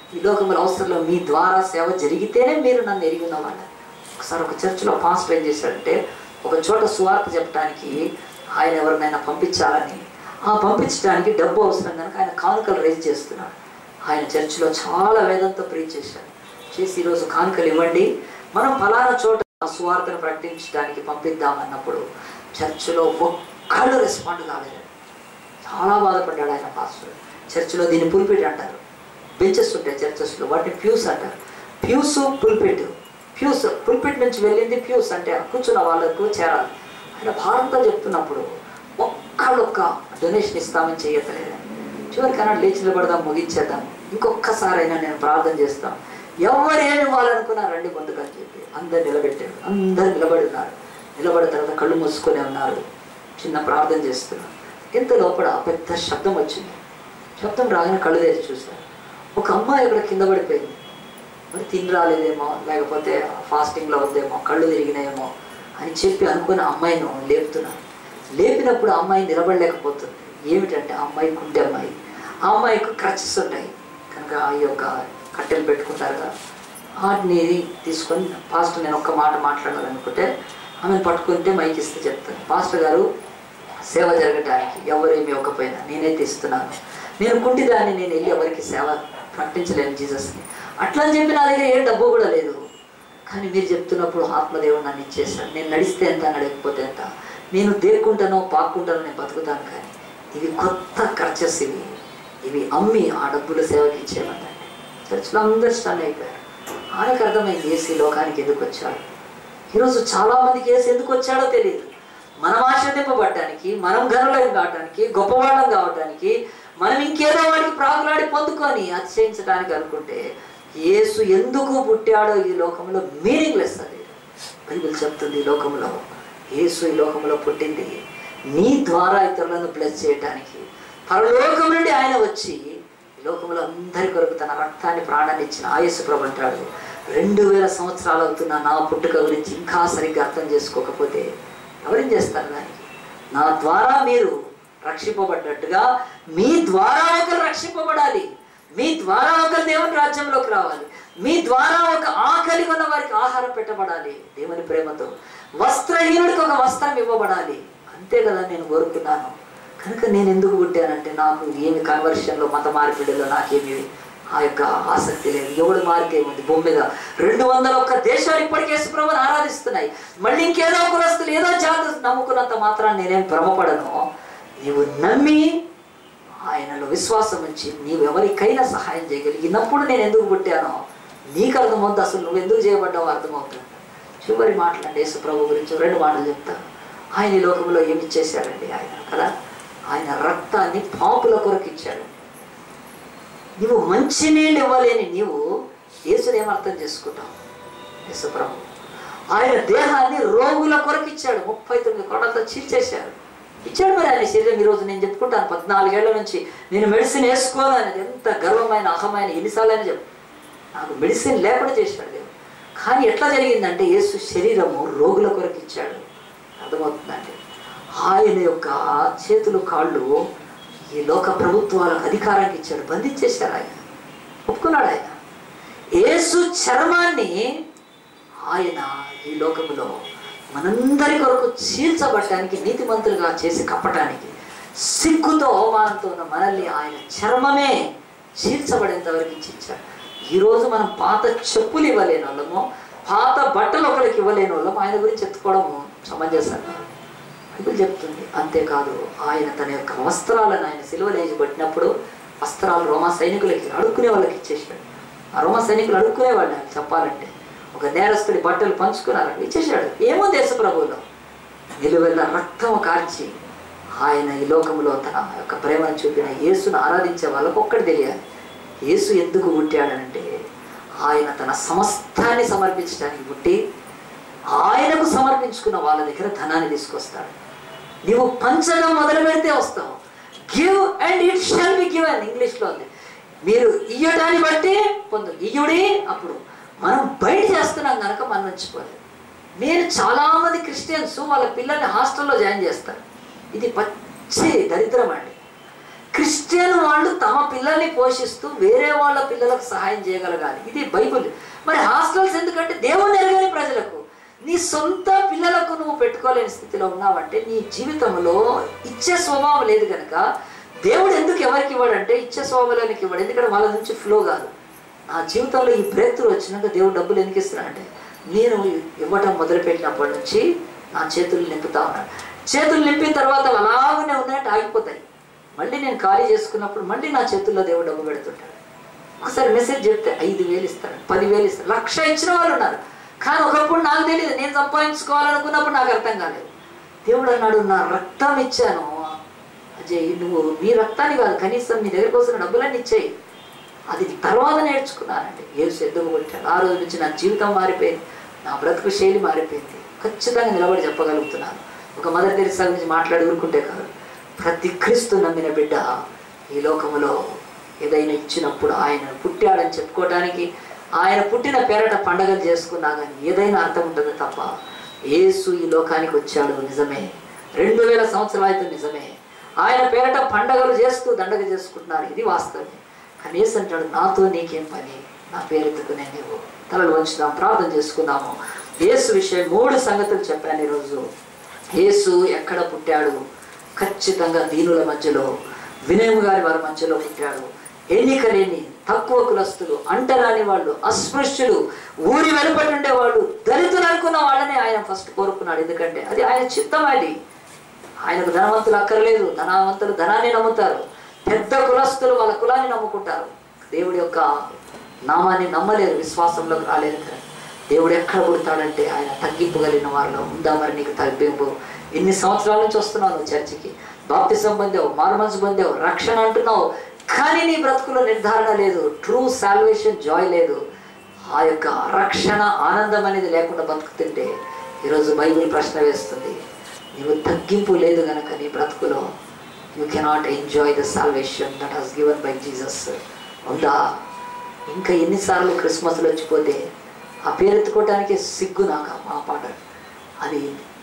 ఈ లోకంలో అవసరంలో మీ ద్వారా సేవ జరిగితేనే మీరు నన్ను ఎరిగి ఉన్నవాళ్ళు ఒకసారి ఒక చర్చిలో పాస్టర్ ఏం చేశాడంటే ఒక చోట సువార్త చెప్పడానికి ఆయన ఎవరినైనా పంపించాలని ఆ పంపించడానికి డబ్బు అవసరం కనుక ఆయన కానుకలు రేజ్ చేస్తున్నాడు ఆయన చర్చిలో చాలా వేదంతో ప్రీచ్ చేశాడు చేసి ఈరోజు కానుకలు ఇవ్వండి మనం ఫలానా చోట ఆ సువార్తను ప్రకటించడానికి పంపిద్దామన్నప్పుడు చర్చిలో ఒక్కళ్ళు రెస్పాండ్ కాలేదు చాలా బాధపడ్డాడు ఆయన పాస్టర్ చర్చిలో దీన్ని పుల్పిట్ అంటారు బెంచెస్ ఉంటాయి చర్చెస్లో వాటిని ప్యూస్ అంటారు ప్యూస్ పుల్పిట్ ప్యూస్ పుల్పిట్ నుంచి వెళ్ళింది ప్యూస్ అంటే కూర్చున్న వాళ్ళకు చేరాలి ఆయన భారంతో చెప్తున్నప్పుడు ఒక్కళ్ళొక్క డొనేషన్ ఇస్తామని చేయట్లేదు చివరికైనా లేచి నిలబడదాం ముగించేద్దాం ఇంకొకసారైనా నేను ప్రార్థన చేస్తాను ఎవరు ఏమి ఇవ్వాలనుకున్నా రండి ముందుకని చెప్పి అందరు నిలబెట్టారు అందరు నిలబడి ఉన్నారు నిలబడిన తర్వాత కళ్ళు మూసుకొని ఉన్నారు చిన్న ప్రార్థన చేస్తున్నారు ఇంత లోపల పెద్ద శబ్దం వచ్చింది శబ్దం రాగానే కళ్ళు తెరిచి చూశారు ఒక అమ్మాయి అక్కడ కింద పడిపోయింది మరి తిని రాలేదేమో లేకపోతే ఫాస్టింగ్లో ఉందేమో కళ్ళు తిరిగినాయేమో అని చెప్పి అనుకుని ఆ అమ్మాయిని లేపుతున్నాను లేపినప్పుడు ఆ అమ్మాయి నిలబడలేకపోతుంది ఏమిటంటే ఆ అమ్మాయి కుంటే అమ్మాయి ఆ అమ్మాయికి క్రచెస్ ఉంటాయి కనుక ఈ యొక్క కట్టెలు పెట్టుకుంటారు కదా వాటిని తీసుకొని పాస్టర్ నేను ఒక్క మాట మాట్లాడాలనుకుంటే ఆమెను పట్టుకుంటే మైక్ ఇస్తే చెప్తాను పాస్టర్ గారు సేవ జరగటానికి ఎవరేమి ఇవ్వకపోయినా నేనైతే ఇస్తున్నాను నేను కుంటిదాన్ని నేను వెళ్ళి ఎవరికి సేవ ప్రకటించలేను జీసస్ని అట్లా అని చెప్పి నా దగ్గర ఏ డబ్బు కూడా లేదు కానీ మీరు చెప్తున్నప్పుడు ఆత్మదేవుడు నన్ను ఇచ్చేసాను నేను నడిస్తే ఎంత నడకపోతే ఎంత నేను దేక్కుంటానో పాక్కుంటానో నేను బతుకుతాను కానీ ఇవి కొత్త ఖర్చస్ ఇవి ఇవి అమ్మి ఆ డబ్బుల సేవకి ఇచ్చేయమండి చర్చిలో అందరు స్టన్ అయిపోయారు ఆయనకు అర్థమైంది ఏసీ లోకానికి ఎందుకు వచ్చాడు ఈరోజు చాలా మందికి ఏసు ఎందుకు వచ్చాడో తెలియదు మనం ఆశ్రదింపబడటానికి మనం గనులం కావటానికి గొప్పవాళ్ళం కావటానికి మనం ఇంకేదో వాడికి ప్రాగులాడి పొందుకొని అతిశయించడానికి అనుకుంటే యేసు ఎందుకు పుట్టాడో ఈ లోకంలో మీనింగ్లెస్ అది బైబిల్ చెప్తుంది ఈ లోకంలో యేసు ఈ లోకంలో పుట్టింది నీ ద్వారా ఇతరులను బ్లెస్ చేయటానికి పరలోకం నుండి ఆయన వచ్చి ఈ లోకంలో అందరి కొరకు తన రక్తాన్ని ప్రాణాన్ని ఇచ్చిన ఆయుస్సు ప్రభు అంటాడు రెండు వేల సంవత్సరాలు అవుతున్న నా పుట్టుక గురించి ఇంకా సరిగ్గా అర్థం చేసుకోకపోతే ఎవరేం చేస్తారు దానికి నా ద్వారా మీరు రక్షింపబడ్డట్టుగా మీ ద్వారా ఒకరు రక్షింపబడాలి మీ ద్వారా ఒకరు దేవుని రాజ్యంలోకి రావాలి మీ ద్వారా ఒక ఆకలి ఉన్న వారికి ఆహారం పెట్టబడాలి దేవుని ప్రేమతో వస్త్రహీనుడికి ఒక వస్త్రం ఇవ్వబడాలి అంతే కదా నేను కోరుకున్నాను కనుక నేను ఎందుకు పుట్టానంటే నాకు ఏమి కన్వర్షన్లో మత మార్పిడిలో నాకేమి ఆ యొక్క ఆసక్తి లేదు ఎవడు మారితే ఉంది భూమి మీద రెండు వందల ఒక్క దేశాలు ఇప్పటికే యేసుప్రభుని ఆరాధిస్తున్నాయి మళ్ళీ ఇంకేదో కులస్తులు ఏదో జాతి నమ్ముకున్నంత మాత్రాన్ని నేనేం భ్రమపడను నీవు నమ్మి ఆయనలో విశ్వాసం ఉంచి నీవు ఎవరికైనా సహాయం చేయగలిగినప్పుడు నేను ఎందుకు పుట్టానో నీకు అర్థమవుతుంది అసలు నువ్వు ఎందుకు చేయబడ్డావు అర్థమవుతుంది చివరి మాటలండి యేసు ప్రభు గురించి రెండు మాటలు చెప్తాను ఆయన ఈ లోకంలో ఏమి చేశాడండి ఆయన కదా ఆయన రక్తాన్ని పాపుల కొరకు ఇచ్చాడు నీవు మంచి నీళ్ళు ఇవ్వలేని నీవు యేసుని ఏమర్థం చేసుకుంటావు యేసు ప్రభు ఆయన దేహాన్ని రోగుల కొరకు ఇచ్చాడు ముప్పై తొమ్మిది కొడలతో చీల్చేశాడు ఇచ్చాడు మరి ఆయన శరీరం ఈరోజు నేను చెప్పుకుంటాను పద్నాలుగేళ్ల నుంచి నేను మెడిసిన్ వేసుకోను అనేది ఎంత గర్వమైన అహమైన ఎన్నిసార్లైనా చెప్పు నాకు మెడిసిన్ లేకుండా చేశాడు దేవుడు కానీ ఎట్లా జరిగిందంటే యేసు శరీరము రోగుల కొరకు ఇచ్చాడు అర్థమవుతుందండి ఆయన యొక్క చేతులు కాళ్ళు ఈ లోక ప్రభుత్వాలకు అధికారానికి ఇచ్చాడు బంధించేశారు ఆయన ఒప్పుకున్నాడు ఆయన యేసు చర్మాన్ని ఆయన ఈ లోకములో మనందరి కొరకు చీల్చబడటానికి నీతిమంతులుగా చేసి కప్పటానికి సిగ్గుతో అవమానంతో ఉన్న మనల్ని ఆయన చర్మమే చీల్చబడేంత వరకు ఇచ్చించాడు ఈరోజు మనం పాత చెప్పులు ఇవ్వలేని వాళ్ళము పాత బట్టలు ఒకరికి ఇవ్వలేని వాళ్ళము ఆయన గురించి ఎత్తుకోవడము సమంజసం బైబిల్ చెప్తుంది అంతేకాదు ఆయన తన యొక్క వస్త్రాలను ఆయన సిలువలేసి పట్టినప్పుడు వస్త్రాలు రోమా సైనికులకి అడుక్కునే వాళ్ళకి ఇచ్చేసాడు ఆ రోమా సైనికులు అడుక్కునేవాళ్ళు ఆయన చెప్పాలంటే ఒక నేరస్తుడి బట్టలు పంచుకున్నారని ఇచ్చేసాడు ఏమో దేశ ప్రభువులో నిలువెల్ల రక్తం కార్చి ఆయన ఈ లోకంలో తన యొక్క ప్రేమను చూపిన యేసును ఆరాధించే వాళ్ళకు ఒక్కటి తెలియాలి యేసు ఎందుకు పుట్టాడనంటే ఆయన తన సమస్తాన్ని సమర్పించడానికి పుట్టి ఆయనకు సమర్పించుకున్న వాళ్ళ దగ్గర ధనాన్ని తీసుకొస్తాడు నీవు పంచడం మొదలు పెడితే వస్తావు give and it shall be give అని ఇంగ్లీష్లో ఉంది మీరు ఇయ్యటాన్ని బట్టి పొందు ఇయ్యుడి అప్పుడు మనం బయట చేస్తున్నాం కనుక మనం ఉంచుకోలేదు నేను చాలామంది క్రిస్టియన్స్ వాళ్ళ పిల్లల్ని హాస్టల్లో జాయిన్ చేస్తారు ఇది పచ్చి దరిద్రం అండి క్రిస్టియన్ వాళ్ళు తమ పిల్లల్ని పోషిస్తూ వేరే వాళ్ళ పిల్లలకు సహాయం చేయగలగాలి ఇది బైబుల్ మరి హాస్టల్స్ ఎందుకంటే దేవుని ఎరగని ప్రజలకు నీ సొంత పిల్లలకు నువ్వు పెట్టుకోలేని స్థితిలో ఉన్నావంటే నీ జీవితంలో ఇచ్చే స్వభావం లేదు కనుక దేవుడు ఎందుకు ఎవరికి ఇవ్వడంటే ఇచ్చే స్వభావానికి ఇవ్వడు ఎందుకంటే వాళ్ళ నుంచి ఫ్లో కాదు నా జీవితంలో ఈ బ్రేక్ త్రూ వచ్చినాక దేవుడు డబ్బులు ఎందుకు ఇస్తున్నాడంటే నేను ఇవ్వటం మొదలుపెట్టినప్పటి నుంచి నా చేతులు నింపుతా ఉన్నాను చేతులు నింపిన తర్వాత అవి అలాగనే ఉన్నాయంటే ఆగిపోతాయి మళ్ళీ నేను ఖాళీ చేసుకున్నప్పుడు మళ్ళీ నా చేతుల్లో దేవుడు డబ్బు పెడుతుంటాడు ఒకసారి మెసేజ్ చెప్తే ఐదు వేలు ఇస్తాడు పదివేలు ఇస్తాడు లక్ష ఇచ్చిన వాళ్ళు ఉన్నారు కానీ ఒకప్పుడు నాకు తెలియదు నేను సంపాదించుకోవాలనుకున్నప్పుడు నాకు అర్థం కాలేదు దేవుడు అన్నాడు నా రక్తం ఇచ్చాను అజయ్ నువ్వు నీ రక్తాన్ని కాదు కనీసం నీ దగ్గరికి వస్తున్న డబ్బులన్నీ ఇచ్చేయి అది తర్వాత నేర్చుకున్నానండి ఏసు ఎద్దుకు కొట్టాడు ఆ రోజు నుంచి నా జీవితం మారిపోయింది నా బ్రతుకు శైలి మారిపోయింది ఖచ్చితంగా నిలబడి చెప్పగలుగుతున్నాను ఒక మదర్ తెరిసా గురించి మాట్లాడి ఊరుకుంటే కాదు ప్రతి క్రీస్తు నమ్మిన బిడ్డ ఈ లోకములో ఏదైనా ఇచ్చినప్పుడు ఆయన పుట్టాడని చెప్పుకోవడానికి ఆయన పుట్టిన పేరట పండగలు చేసుకున్నా కానీ ఏదైనా అర్థం ఉంటుంది తప్ప యేసు ఈ లోకానికి వచ్చాడు నిజమే రెండు వేల సంవత్సరాలు అయితే నిజమే ఆయన పేరట పండగలు చేస్తూ దండగ చేసుకుంటున్నారు ఇది వాస్తవమే కానీ యేసు అంటాడు నాతో నీకేం పని నా పేరెత్తుకునే నీవు తలలు వంచుదాం ప్రార్థన చేసుకుందాము యేసు విషయం మూడు సంగతులు చెప్పాను ఈరోజు యేసు ఎక్కడ పుట్టాడు ఖచ్చితంగా దీనుల మధ్యలో వినయము గారి వారి మధ్యలో పుట్టాడు ఎన్నిక లేని తక్కువ కులస్తులు అంటరాని వాళ్ళు అస్పృశ్యులు ఊరి వెలుపటి ఉండేవాళ్ళు దళితులు అనుకున్న వాళ్ళనే ఆయన ఫస్ట్ కోరుకున్నాడు ఎందుకంటే అది ఆయన చిత్తం అది ఆయనకు ధనవంతులు అక్కర్లేదు ధనవంతులు ధనాన్ని నమ్ముతారు పెద్ద కులస్తులు వాళ్ళ కులాన్ని నమ్ముకుంటారు దేవుడి యొక్క నామాన్ని నమ్మలేరు విశ్వాసంలోకి రాలేదు కదా దేవుడు ఎక్కడ పుడతాడంటే ఆయన తగ్గింపు కలిగిన వారిలో ఉందా మరి నీకు తగ్గింపు ఎన్ని సంవత్సరాల నుంచి వస్తున్నావు నువ్వు చర్చికి బాప్తిసం పొందావు మారుమనసు పొందావు రక్షణ అంటున్నావు కానీ నీ బ్రతుకులో నిర్ధారణ లేదు ట్రూ సాల్వేషన్ జాయ్ లేదు ఆ యొక్క రక్షణ ఆనందం అనేది లేకుండా బతుకుతుంటే ఈరోజు బైబిల్ ప్రశ్న వేస్తుంది నీవు తగ్గింపు లేదు గనక నీ బ్రతుకులో you cannot enjoy the salvation that has given by Jesus ఉందా ఇంకా ఎన్నిసార్లు క్రిస్మస్లు వచ్చిపోతే ఆ పేరెత్తుకోవటానికి సిగ్గు నాకు ఆ పాట అది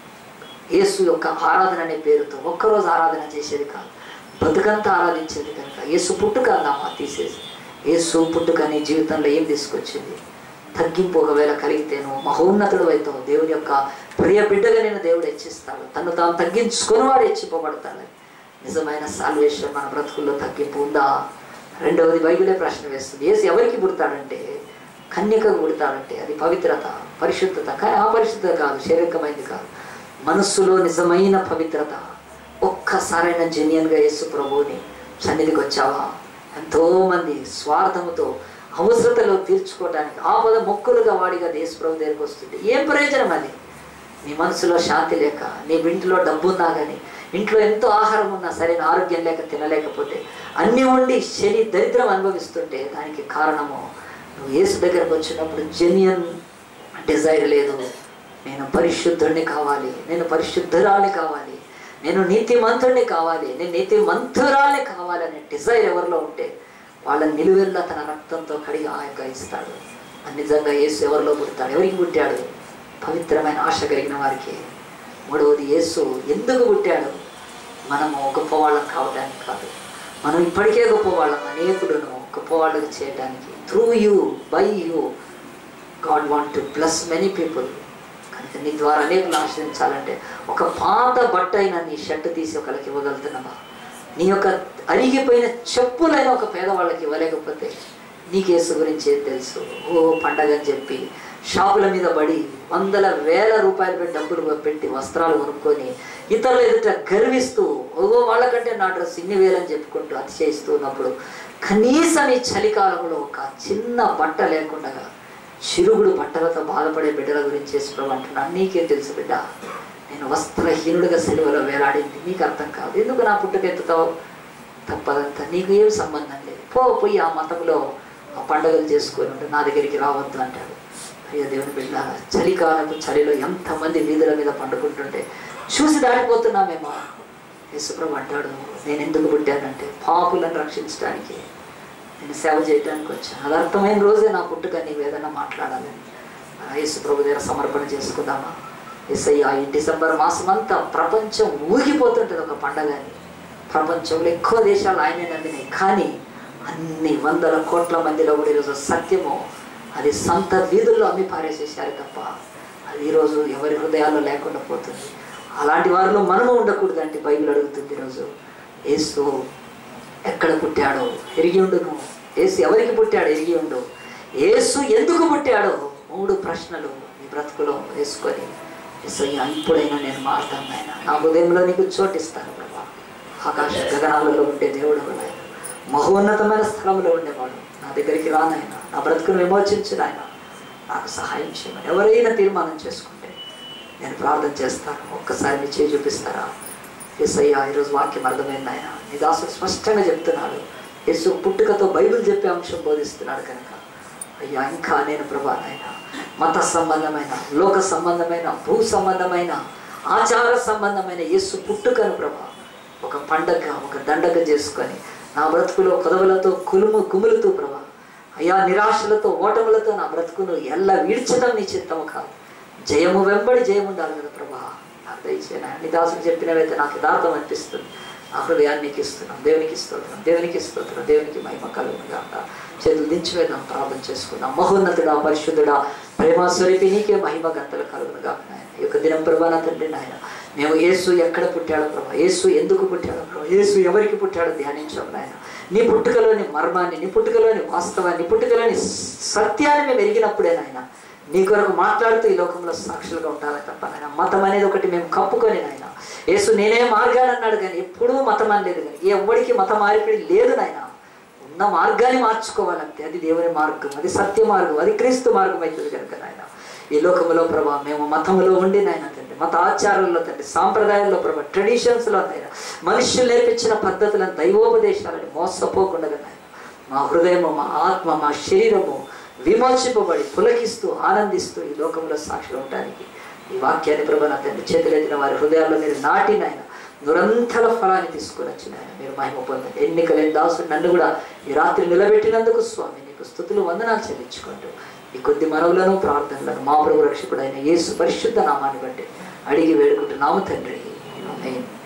యేసు యొక్క ఆరాధన అనే పేరుతో ఒక్కరోజు ఆరాధన చేసేది కాదు బతుకంతా ఆరాధించేది కనుక యేసు పుట్టుక అన్నామా తీసేసి యేసు పుట్టుక నీ జీవితంలో ఏం తీసుకొచ్చింది తగ్గింపు ఒకవేళ కలిగితేను మహోన్నతుడు అవుతావు దేవుడి యొక్క ప్రియ బిడ్డగా నేను దేవుడు హెచ్చిస్తాడు తను తాను తగ్గించుకొని వాడు హెచ్చిపోబడతాడు నిజమైన సాల్వేషన్ మన బ్రతుకుల్లో తగ్గింపు ఉందా రెండవది బైబిలే ప్రశ్న వేస్తుంది ఏసు ఎవరికి పుడతాడంటే కన్యకకు పుడతాడంటే అది పవిత్రత పరిశుద్ధత కానీ ఆ పరిశుద్ధత కాదు శారీరకమైనది కాదు మనస్సులో నిజమైన పవిత్రత ఒక్కసారైనా జెన్యున్గా యేసు ప్రభువుని సన్నిధికి వచ్చావా ఎంతోమంది స్వార్థముతో అవసరతలో తీర్చుకోవడానికి ఆపద మొక్కులుగా వాడిగా దేశ ప్రభు దగ్గరికి వస్తుంది ఏం ప్రయోజనం అది నీ మనసులో శాంతి లేక నీ ఇంట్లో డబ్బు ఉన్నా కానీ ఇంట్లో ఎంతో ఆహారం ఉన్నా సరైన ఆరోగ్యం లేక తినలేకపోతే అన్నీ ఉండి శని దరిద్రం అనుభవిస్తుంటే దానికి కారణము నువ్వు యేసు దగ్గరకు వచ్చినప్పుడు జెన్యున్ డిజైర్ లేదు నేను పరిశుద్ధుడిని కావాలి నేను పరిశుద్ధురాలి కావాలి నేను నీతిమంతుడిని కావాలి నేను నీతిమంతురాలి కావాలి అనే డిజైర్ ఎవరిలో ఉంటే వాళ్ళని నిలువెల్లా తన రక్తంతో కడిగి ఆయన ఇస్తాడు అది నిజంగా యేసు ఎవరిలో పుడతాడు ఎవరికి పుట్టాడు పవిత్రమైన ఆశ కలిగిన వారికి మూడవది యేసు ఎందుకు పుట్టాడు మనము గొప్పవాళ్ళం కావడానికి కాదు మనం ఇప్పటికే గొప్పవాళ్ళం అనేకులను గొప్పవాళ్ళకి చేయడానికి through you by you God want to bless many people కనుక నీ ద్వారా అనేకులు ఆశ్రయించాలంటే ఒక పాత బట్ట అయినా నీ షర్ట్ తీసి ఒకరికి ఇవ్వగలుగుతున్నావా నీ యొక్క అరిగిపోయిన చెప్పులైన ఒక పేదవాళ్ళకి ఇవ్వలేకపోతే నీకేసు గురించి ఏం తెలుసు ఓ పండగ అని చెప్పి షాపుల మీద పడి వందల వేల రూపాయలు పెట్టి డబ్బులు పెట్టి వస్త్రాలు కొనుక్కొని ఇతరుల ఎదుట గర్విస్తూ ఓ వాళ్ళకంటే నా డ్రెస్ ఇన్ని వేలని చెప్పుకుంటూ అతిశయిస్తూ ఉన్నప్పుడు కనీసం ఈ చలికాలంలో ఒక చిన్న బట్ట లేకుండా చిరుగుడు బట్టలతో బాధపడే బిడ్డల గురించి యేసుప్రభు అంటున్నాను నీకేం తెలుసు బిడ్డ నేను వస్త్రహీనుడిగా సెలవులో వేలాడింది నీకు అర్థం కాదు ఎందుకు నా పుట్టుకెత్తుతావు తప్పదంతా నీకు ఏం సంబంధం లేదు పో పోయి ఆ మతంలో ఆ పండుగలు చేసుకొని ఉంటే నా దగ్గరికి రావద్దు అంటాడు అయ్యో దేవుని బిడ్డ చలికాలపు చలిలో ఎంతమంది వీధుల మీద పండుకుంటుంటే చూసి దాటిపోతున్నామేమో యేసుప్రభు అంటాడు నేను ఎందుకు పుట్టానంటే పాపులను రక్షించడానికి నేను సేవ చేయడానికి వచ్చాను అది అర్థమైన రోజే నా పుట్టుక నీవు ఏదైనా మాట్లాడాలని ఆ యేసు ప్రభు దగ్గర సమర్పణ చేసుకుందామా ఎస్ఐ ఈ డిసెంబర్ మాసం అంతా ప్రపంచం ఊగిపోతుంటుంది ఒక పండగని ప్రపంచంలో ఎక్కువ దేశాలు ఆయనే నమ్మినాయి కానీ అన్ని వందల కోట్ల మందిలో కూడా ఈరోజు సత్యము అది సంత వీధుల్లో అమ్మి పారేసేసారు తప్ప అది ఈరోజు ఎవరి హృదయాల్లో లేకుండా పోతుంది అలాంటి వారిలో మనము ఉండకూడదంటే బైబిల్ అడుగుతుంది ఈరోజు యేసు ఎక్కడ పుట్టాడో ఎరిగి ఉండును యేసు ఎవరికి పుట్టాడు ఎరిగి ఉండు యేసు ఎందుకు పుట్టాడో మూడు ప్రశ్నలు ఈ బ్రతుకులో వేసుకొని ఎస్ఐ ఇప్పుడైనా నేను మారుతాను ఆయన నా హృదయంలో నీకు చోటిస్తాను ప్రభా ఆకాశ గగనాలలో ఉండే దేవుడు ఆయన మహోన్నతమైన స్థలంలో ఉండేవాడు నా దగ్గరికి రానాయన నా బ్రతుకును విమోచించిన ఆయన నాకు సహాయం చేయమని ఎవరైనా తీర్మానం చేసుకుంటే నేను ప్రార్థన చేస్తాను ఒక్కసారి మీ చేయి చూపిస్తారా ఎస్ఐయా ఈరోజు వాక్యం అర్థమైంది ఆయన నీ దాసుడు స్పష్టంగా చెప్తున్నాడు యేసు పుట్టుకతో బైబిల్ చెప్పే అంశం బోధిస్తున్నాడు కనుక అయ్యా ఇంకా నేను ప్రభా నాయన మత సంబంధమైన లోక సంబంధమైన భూ సంబంధమైన ఆచార సంబంధమైన యేసు పుట్టుకను ప్రభా ఒక పండగ ఒక దండగ చేసుకొని నా బ్రతుకులో కొదవలతో కులుము కుములుతూ ప్రభా అయ్యా నిరాశలతో ఓటములతో నా బ్రతుకును ఎల్ల వీడ్చడం నీ చిత్తము కాదు జయము వెంబడి జయం ఉండాలి కదా ప్రభా నాకు దయచేయన నీ దాసుడు చెప్పినవైతే నాకు యథార్థం అనిపిస్తుంది ఆ హృదయాన్ని నీకు ఇస్తున్నాం దేవునికి ఇస్తున్నాం దేవునికి ఇస్తున్నాం దేవునికి మహిమ కలుగుగా చేతులు దించివేద్దాం ప్రార్థన చేసుకుందాం మహోన్నతుడా పరిశుద్ధుడా ప్రేమ స్వరూపి నీకే మహిమ గంతలు కలుగునుగా నాయన ఈ యొక్క దినం ప్రభా నా తండ్రి నాయన మేము యేసు ఎక్కడ పుట్టాడో ప్రభా యేసు ఎందుకు పుట్టాడో ప్రభా యేసు ఎవరికి పుట్టాడో ధ్యానించాం నాయన నీ పుట్టుకలోని మర్మాన్ని నీ పుట్టుకలోని వాస్తవాన్ని నీ పుట్టుకలోని సత్యాన్ని మేము ఎరిగినప్పుడే నాయన నీ కొరకు మాట్లాడుతూ ఈ లోకంలో సాక్షులుగా ఉండాలి తప్ప నాయన మతం అనేది ఒకటి మేము కప్పుకొని నాయన యేసు నేనే మార్గాన్ని అన్నాడు కానీ ఎప్పుడూ మతం అనలేదు కానీ ఎవరికి మత మార్పిడి లేదు నాయన ఉన్న మార్గాన్ని మార్చుకోవాలంతే అది దేవుని మార్గం అది సత్య మార్గం అది క్రీస్తు మార్గం అవుతుంది కనుక నాయన ఈ లోకంలో ప్రభా మేము మతంలో ఉండి నాయన తండ్రి మత ఆచారాల్లో తండ్రి సాంప్రదాయాల్లో ప్రభా ట్రెడిషన్స్లో నాయన మనుషులు నేర్పించిన పద్ధతులను దైవోపదేశాలని మోసపోకుండా నాయన మా హృదయము మా ఆత్మ మా శరీరము విమోచింపబడి పులకిస్తూ ఆనందిస్తూ ఈ లోకంలో సాక్షులు ఉండడానికి ఈ వాక్యాన్ని ప్రభా నా తండ్రి చేతులెత్తిన వారి హృదయాల్లో మీరు నాటిన ఆయన నిరంతర ఫలాన్ని తీసుకొని వచ్చిన ఆయన మీరు మహిమ పొందండి ఎన్నికలేని దాసుడు నన్ను కూడా ఈ రాత్రి నిలబెట్టినందుకు స్వామి నీకు స్థుతులు వందనాలు చెల్లించుకుంటూ ఈ కొద్ది మనవులను ప్రార్థనలను మా ప్రభు రక్షకుడైన యేసు పరిశుద్ధ నామాన్ని బట్టి అడిగి వేడుకుంటున్నాము తండ్రి ఆమేన్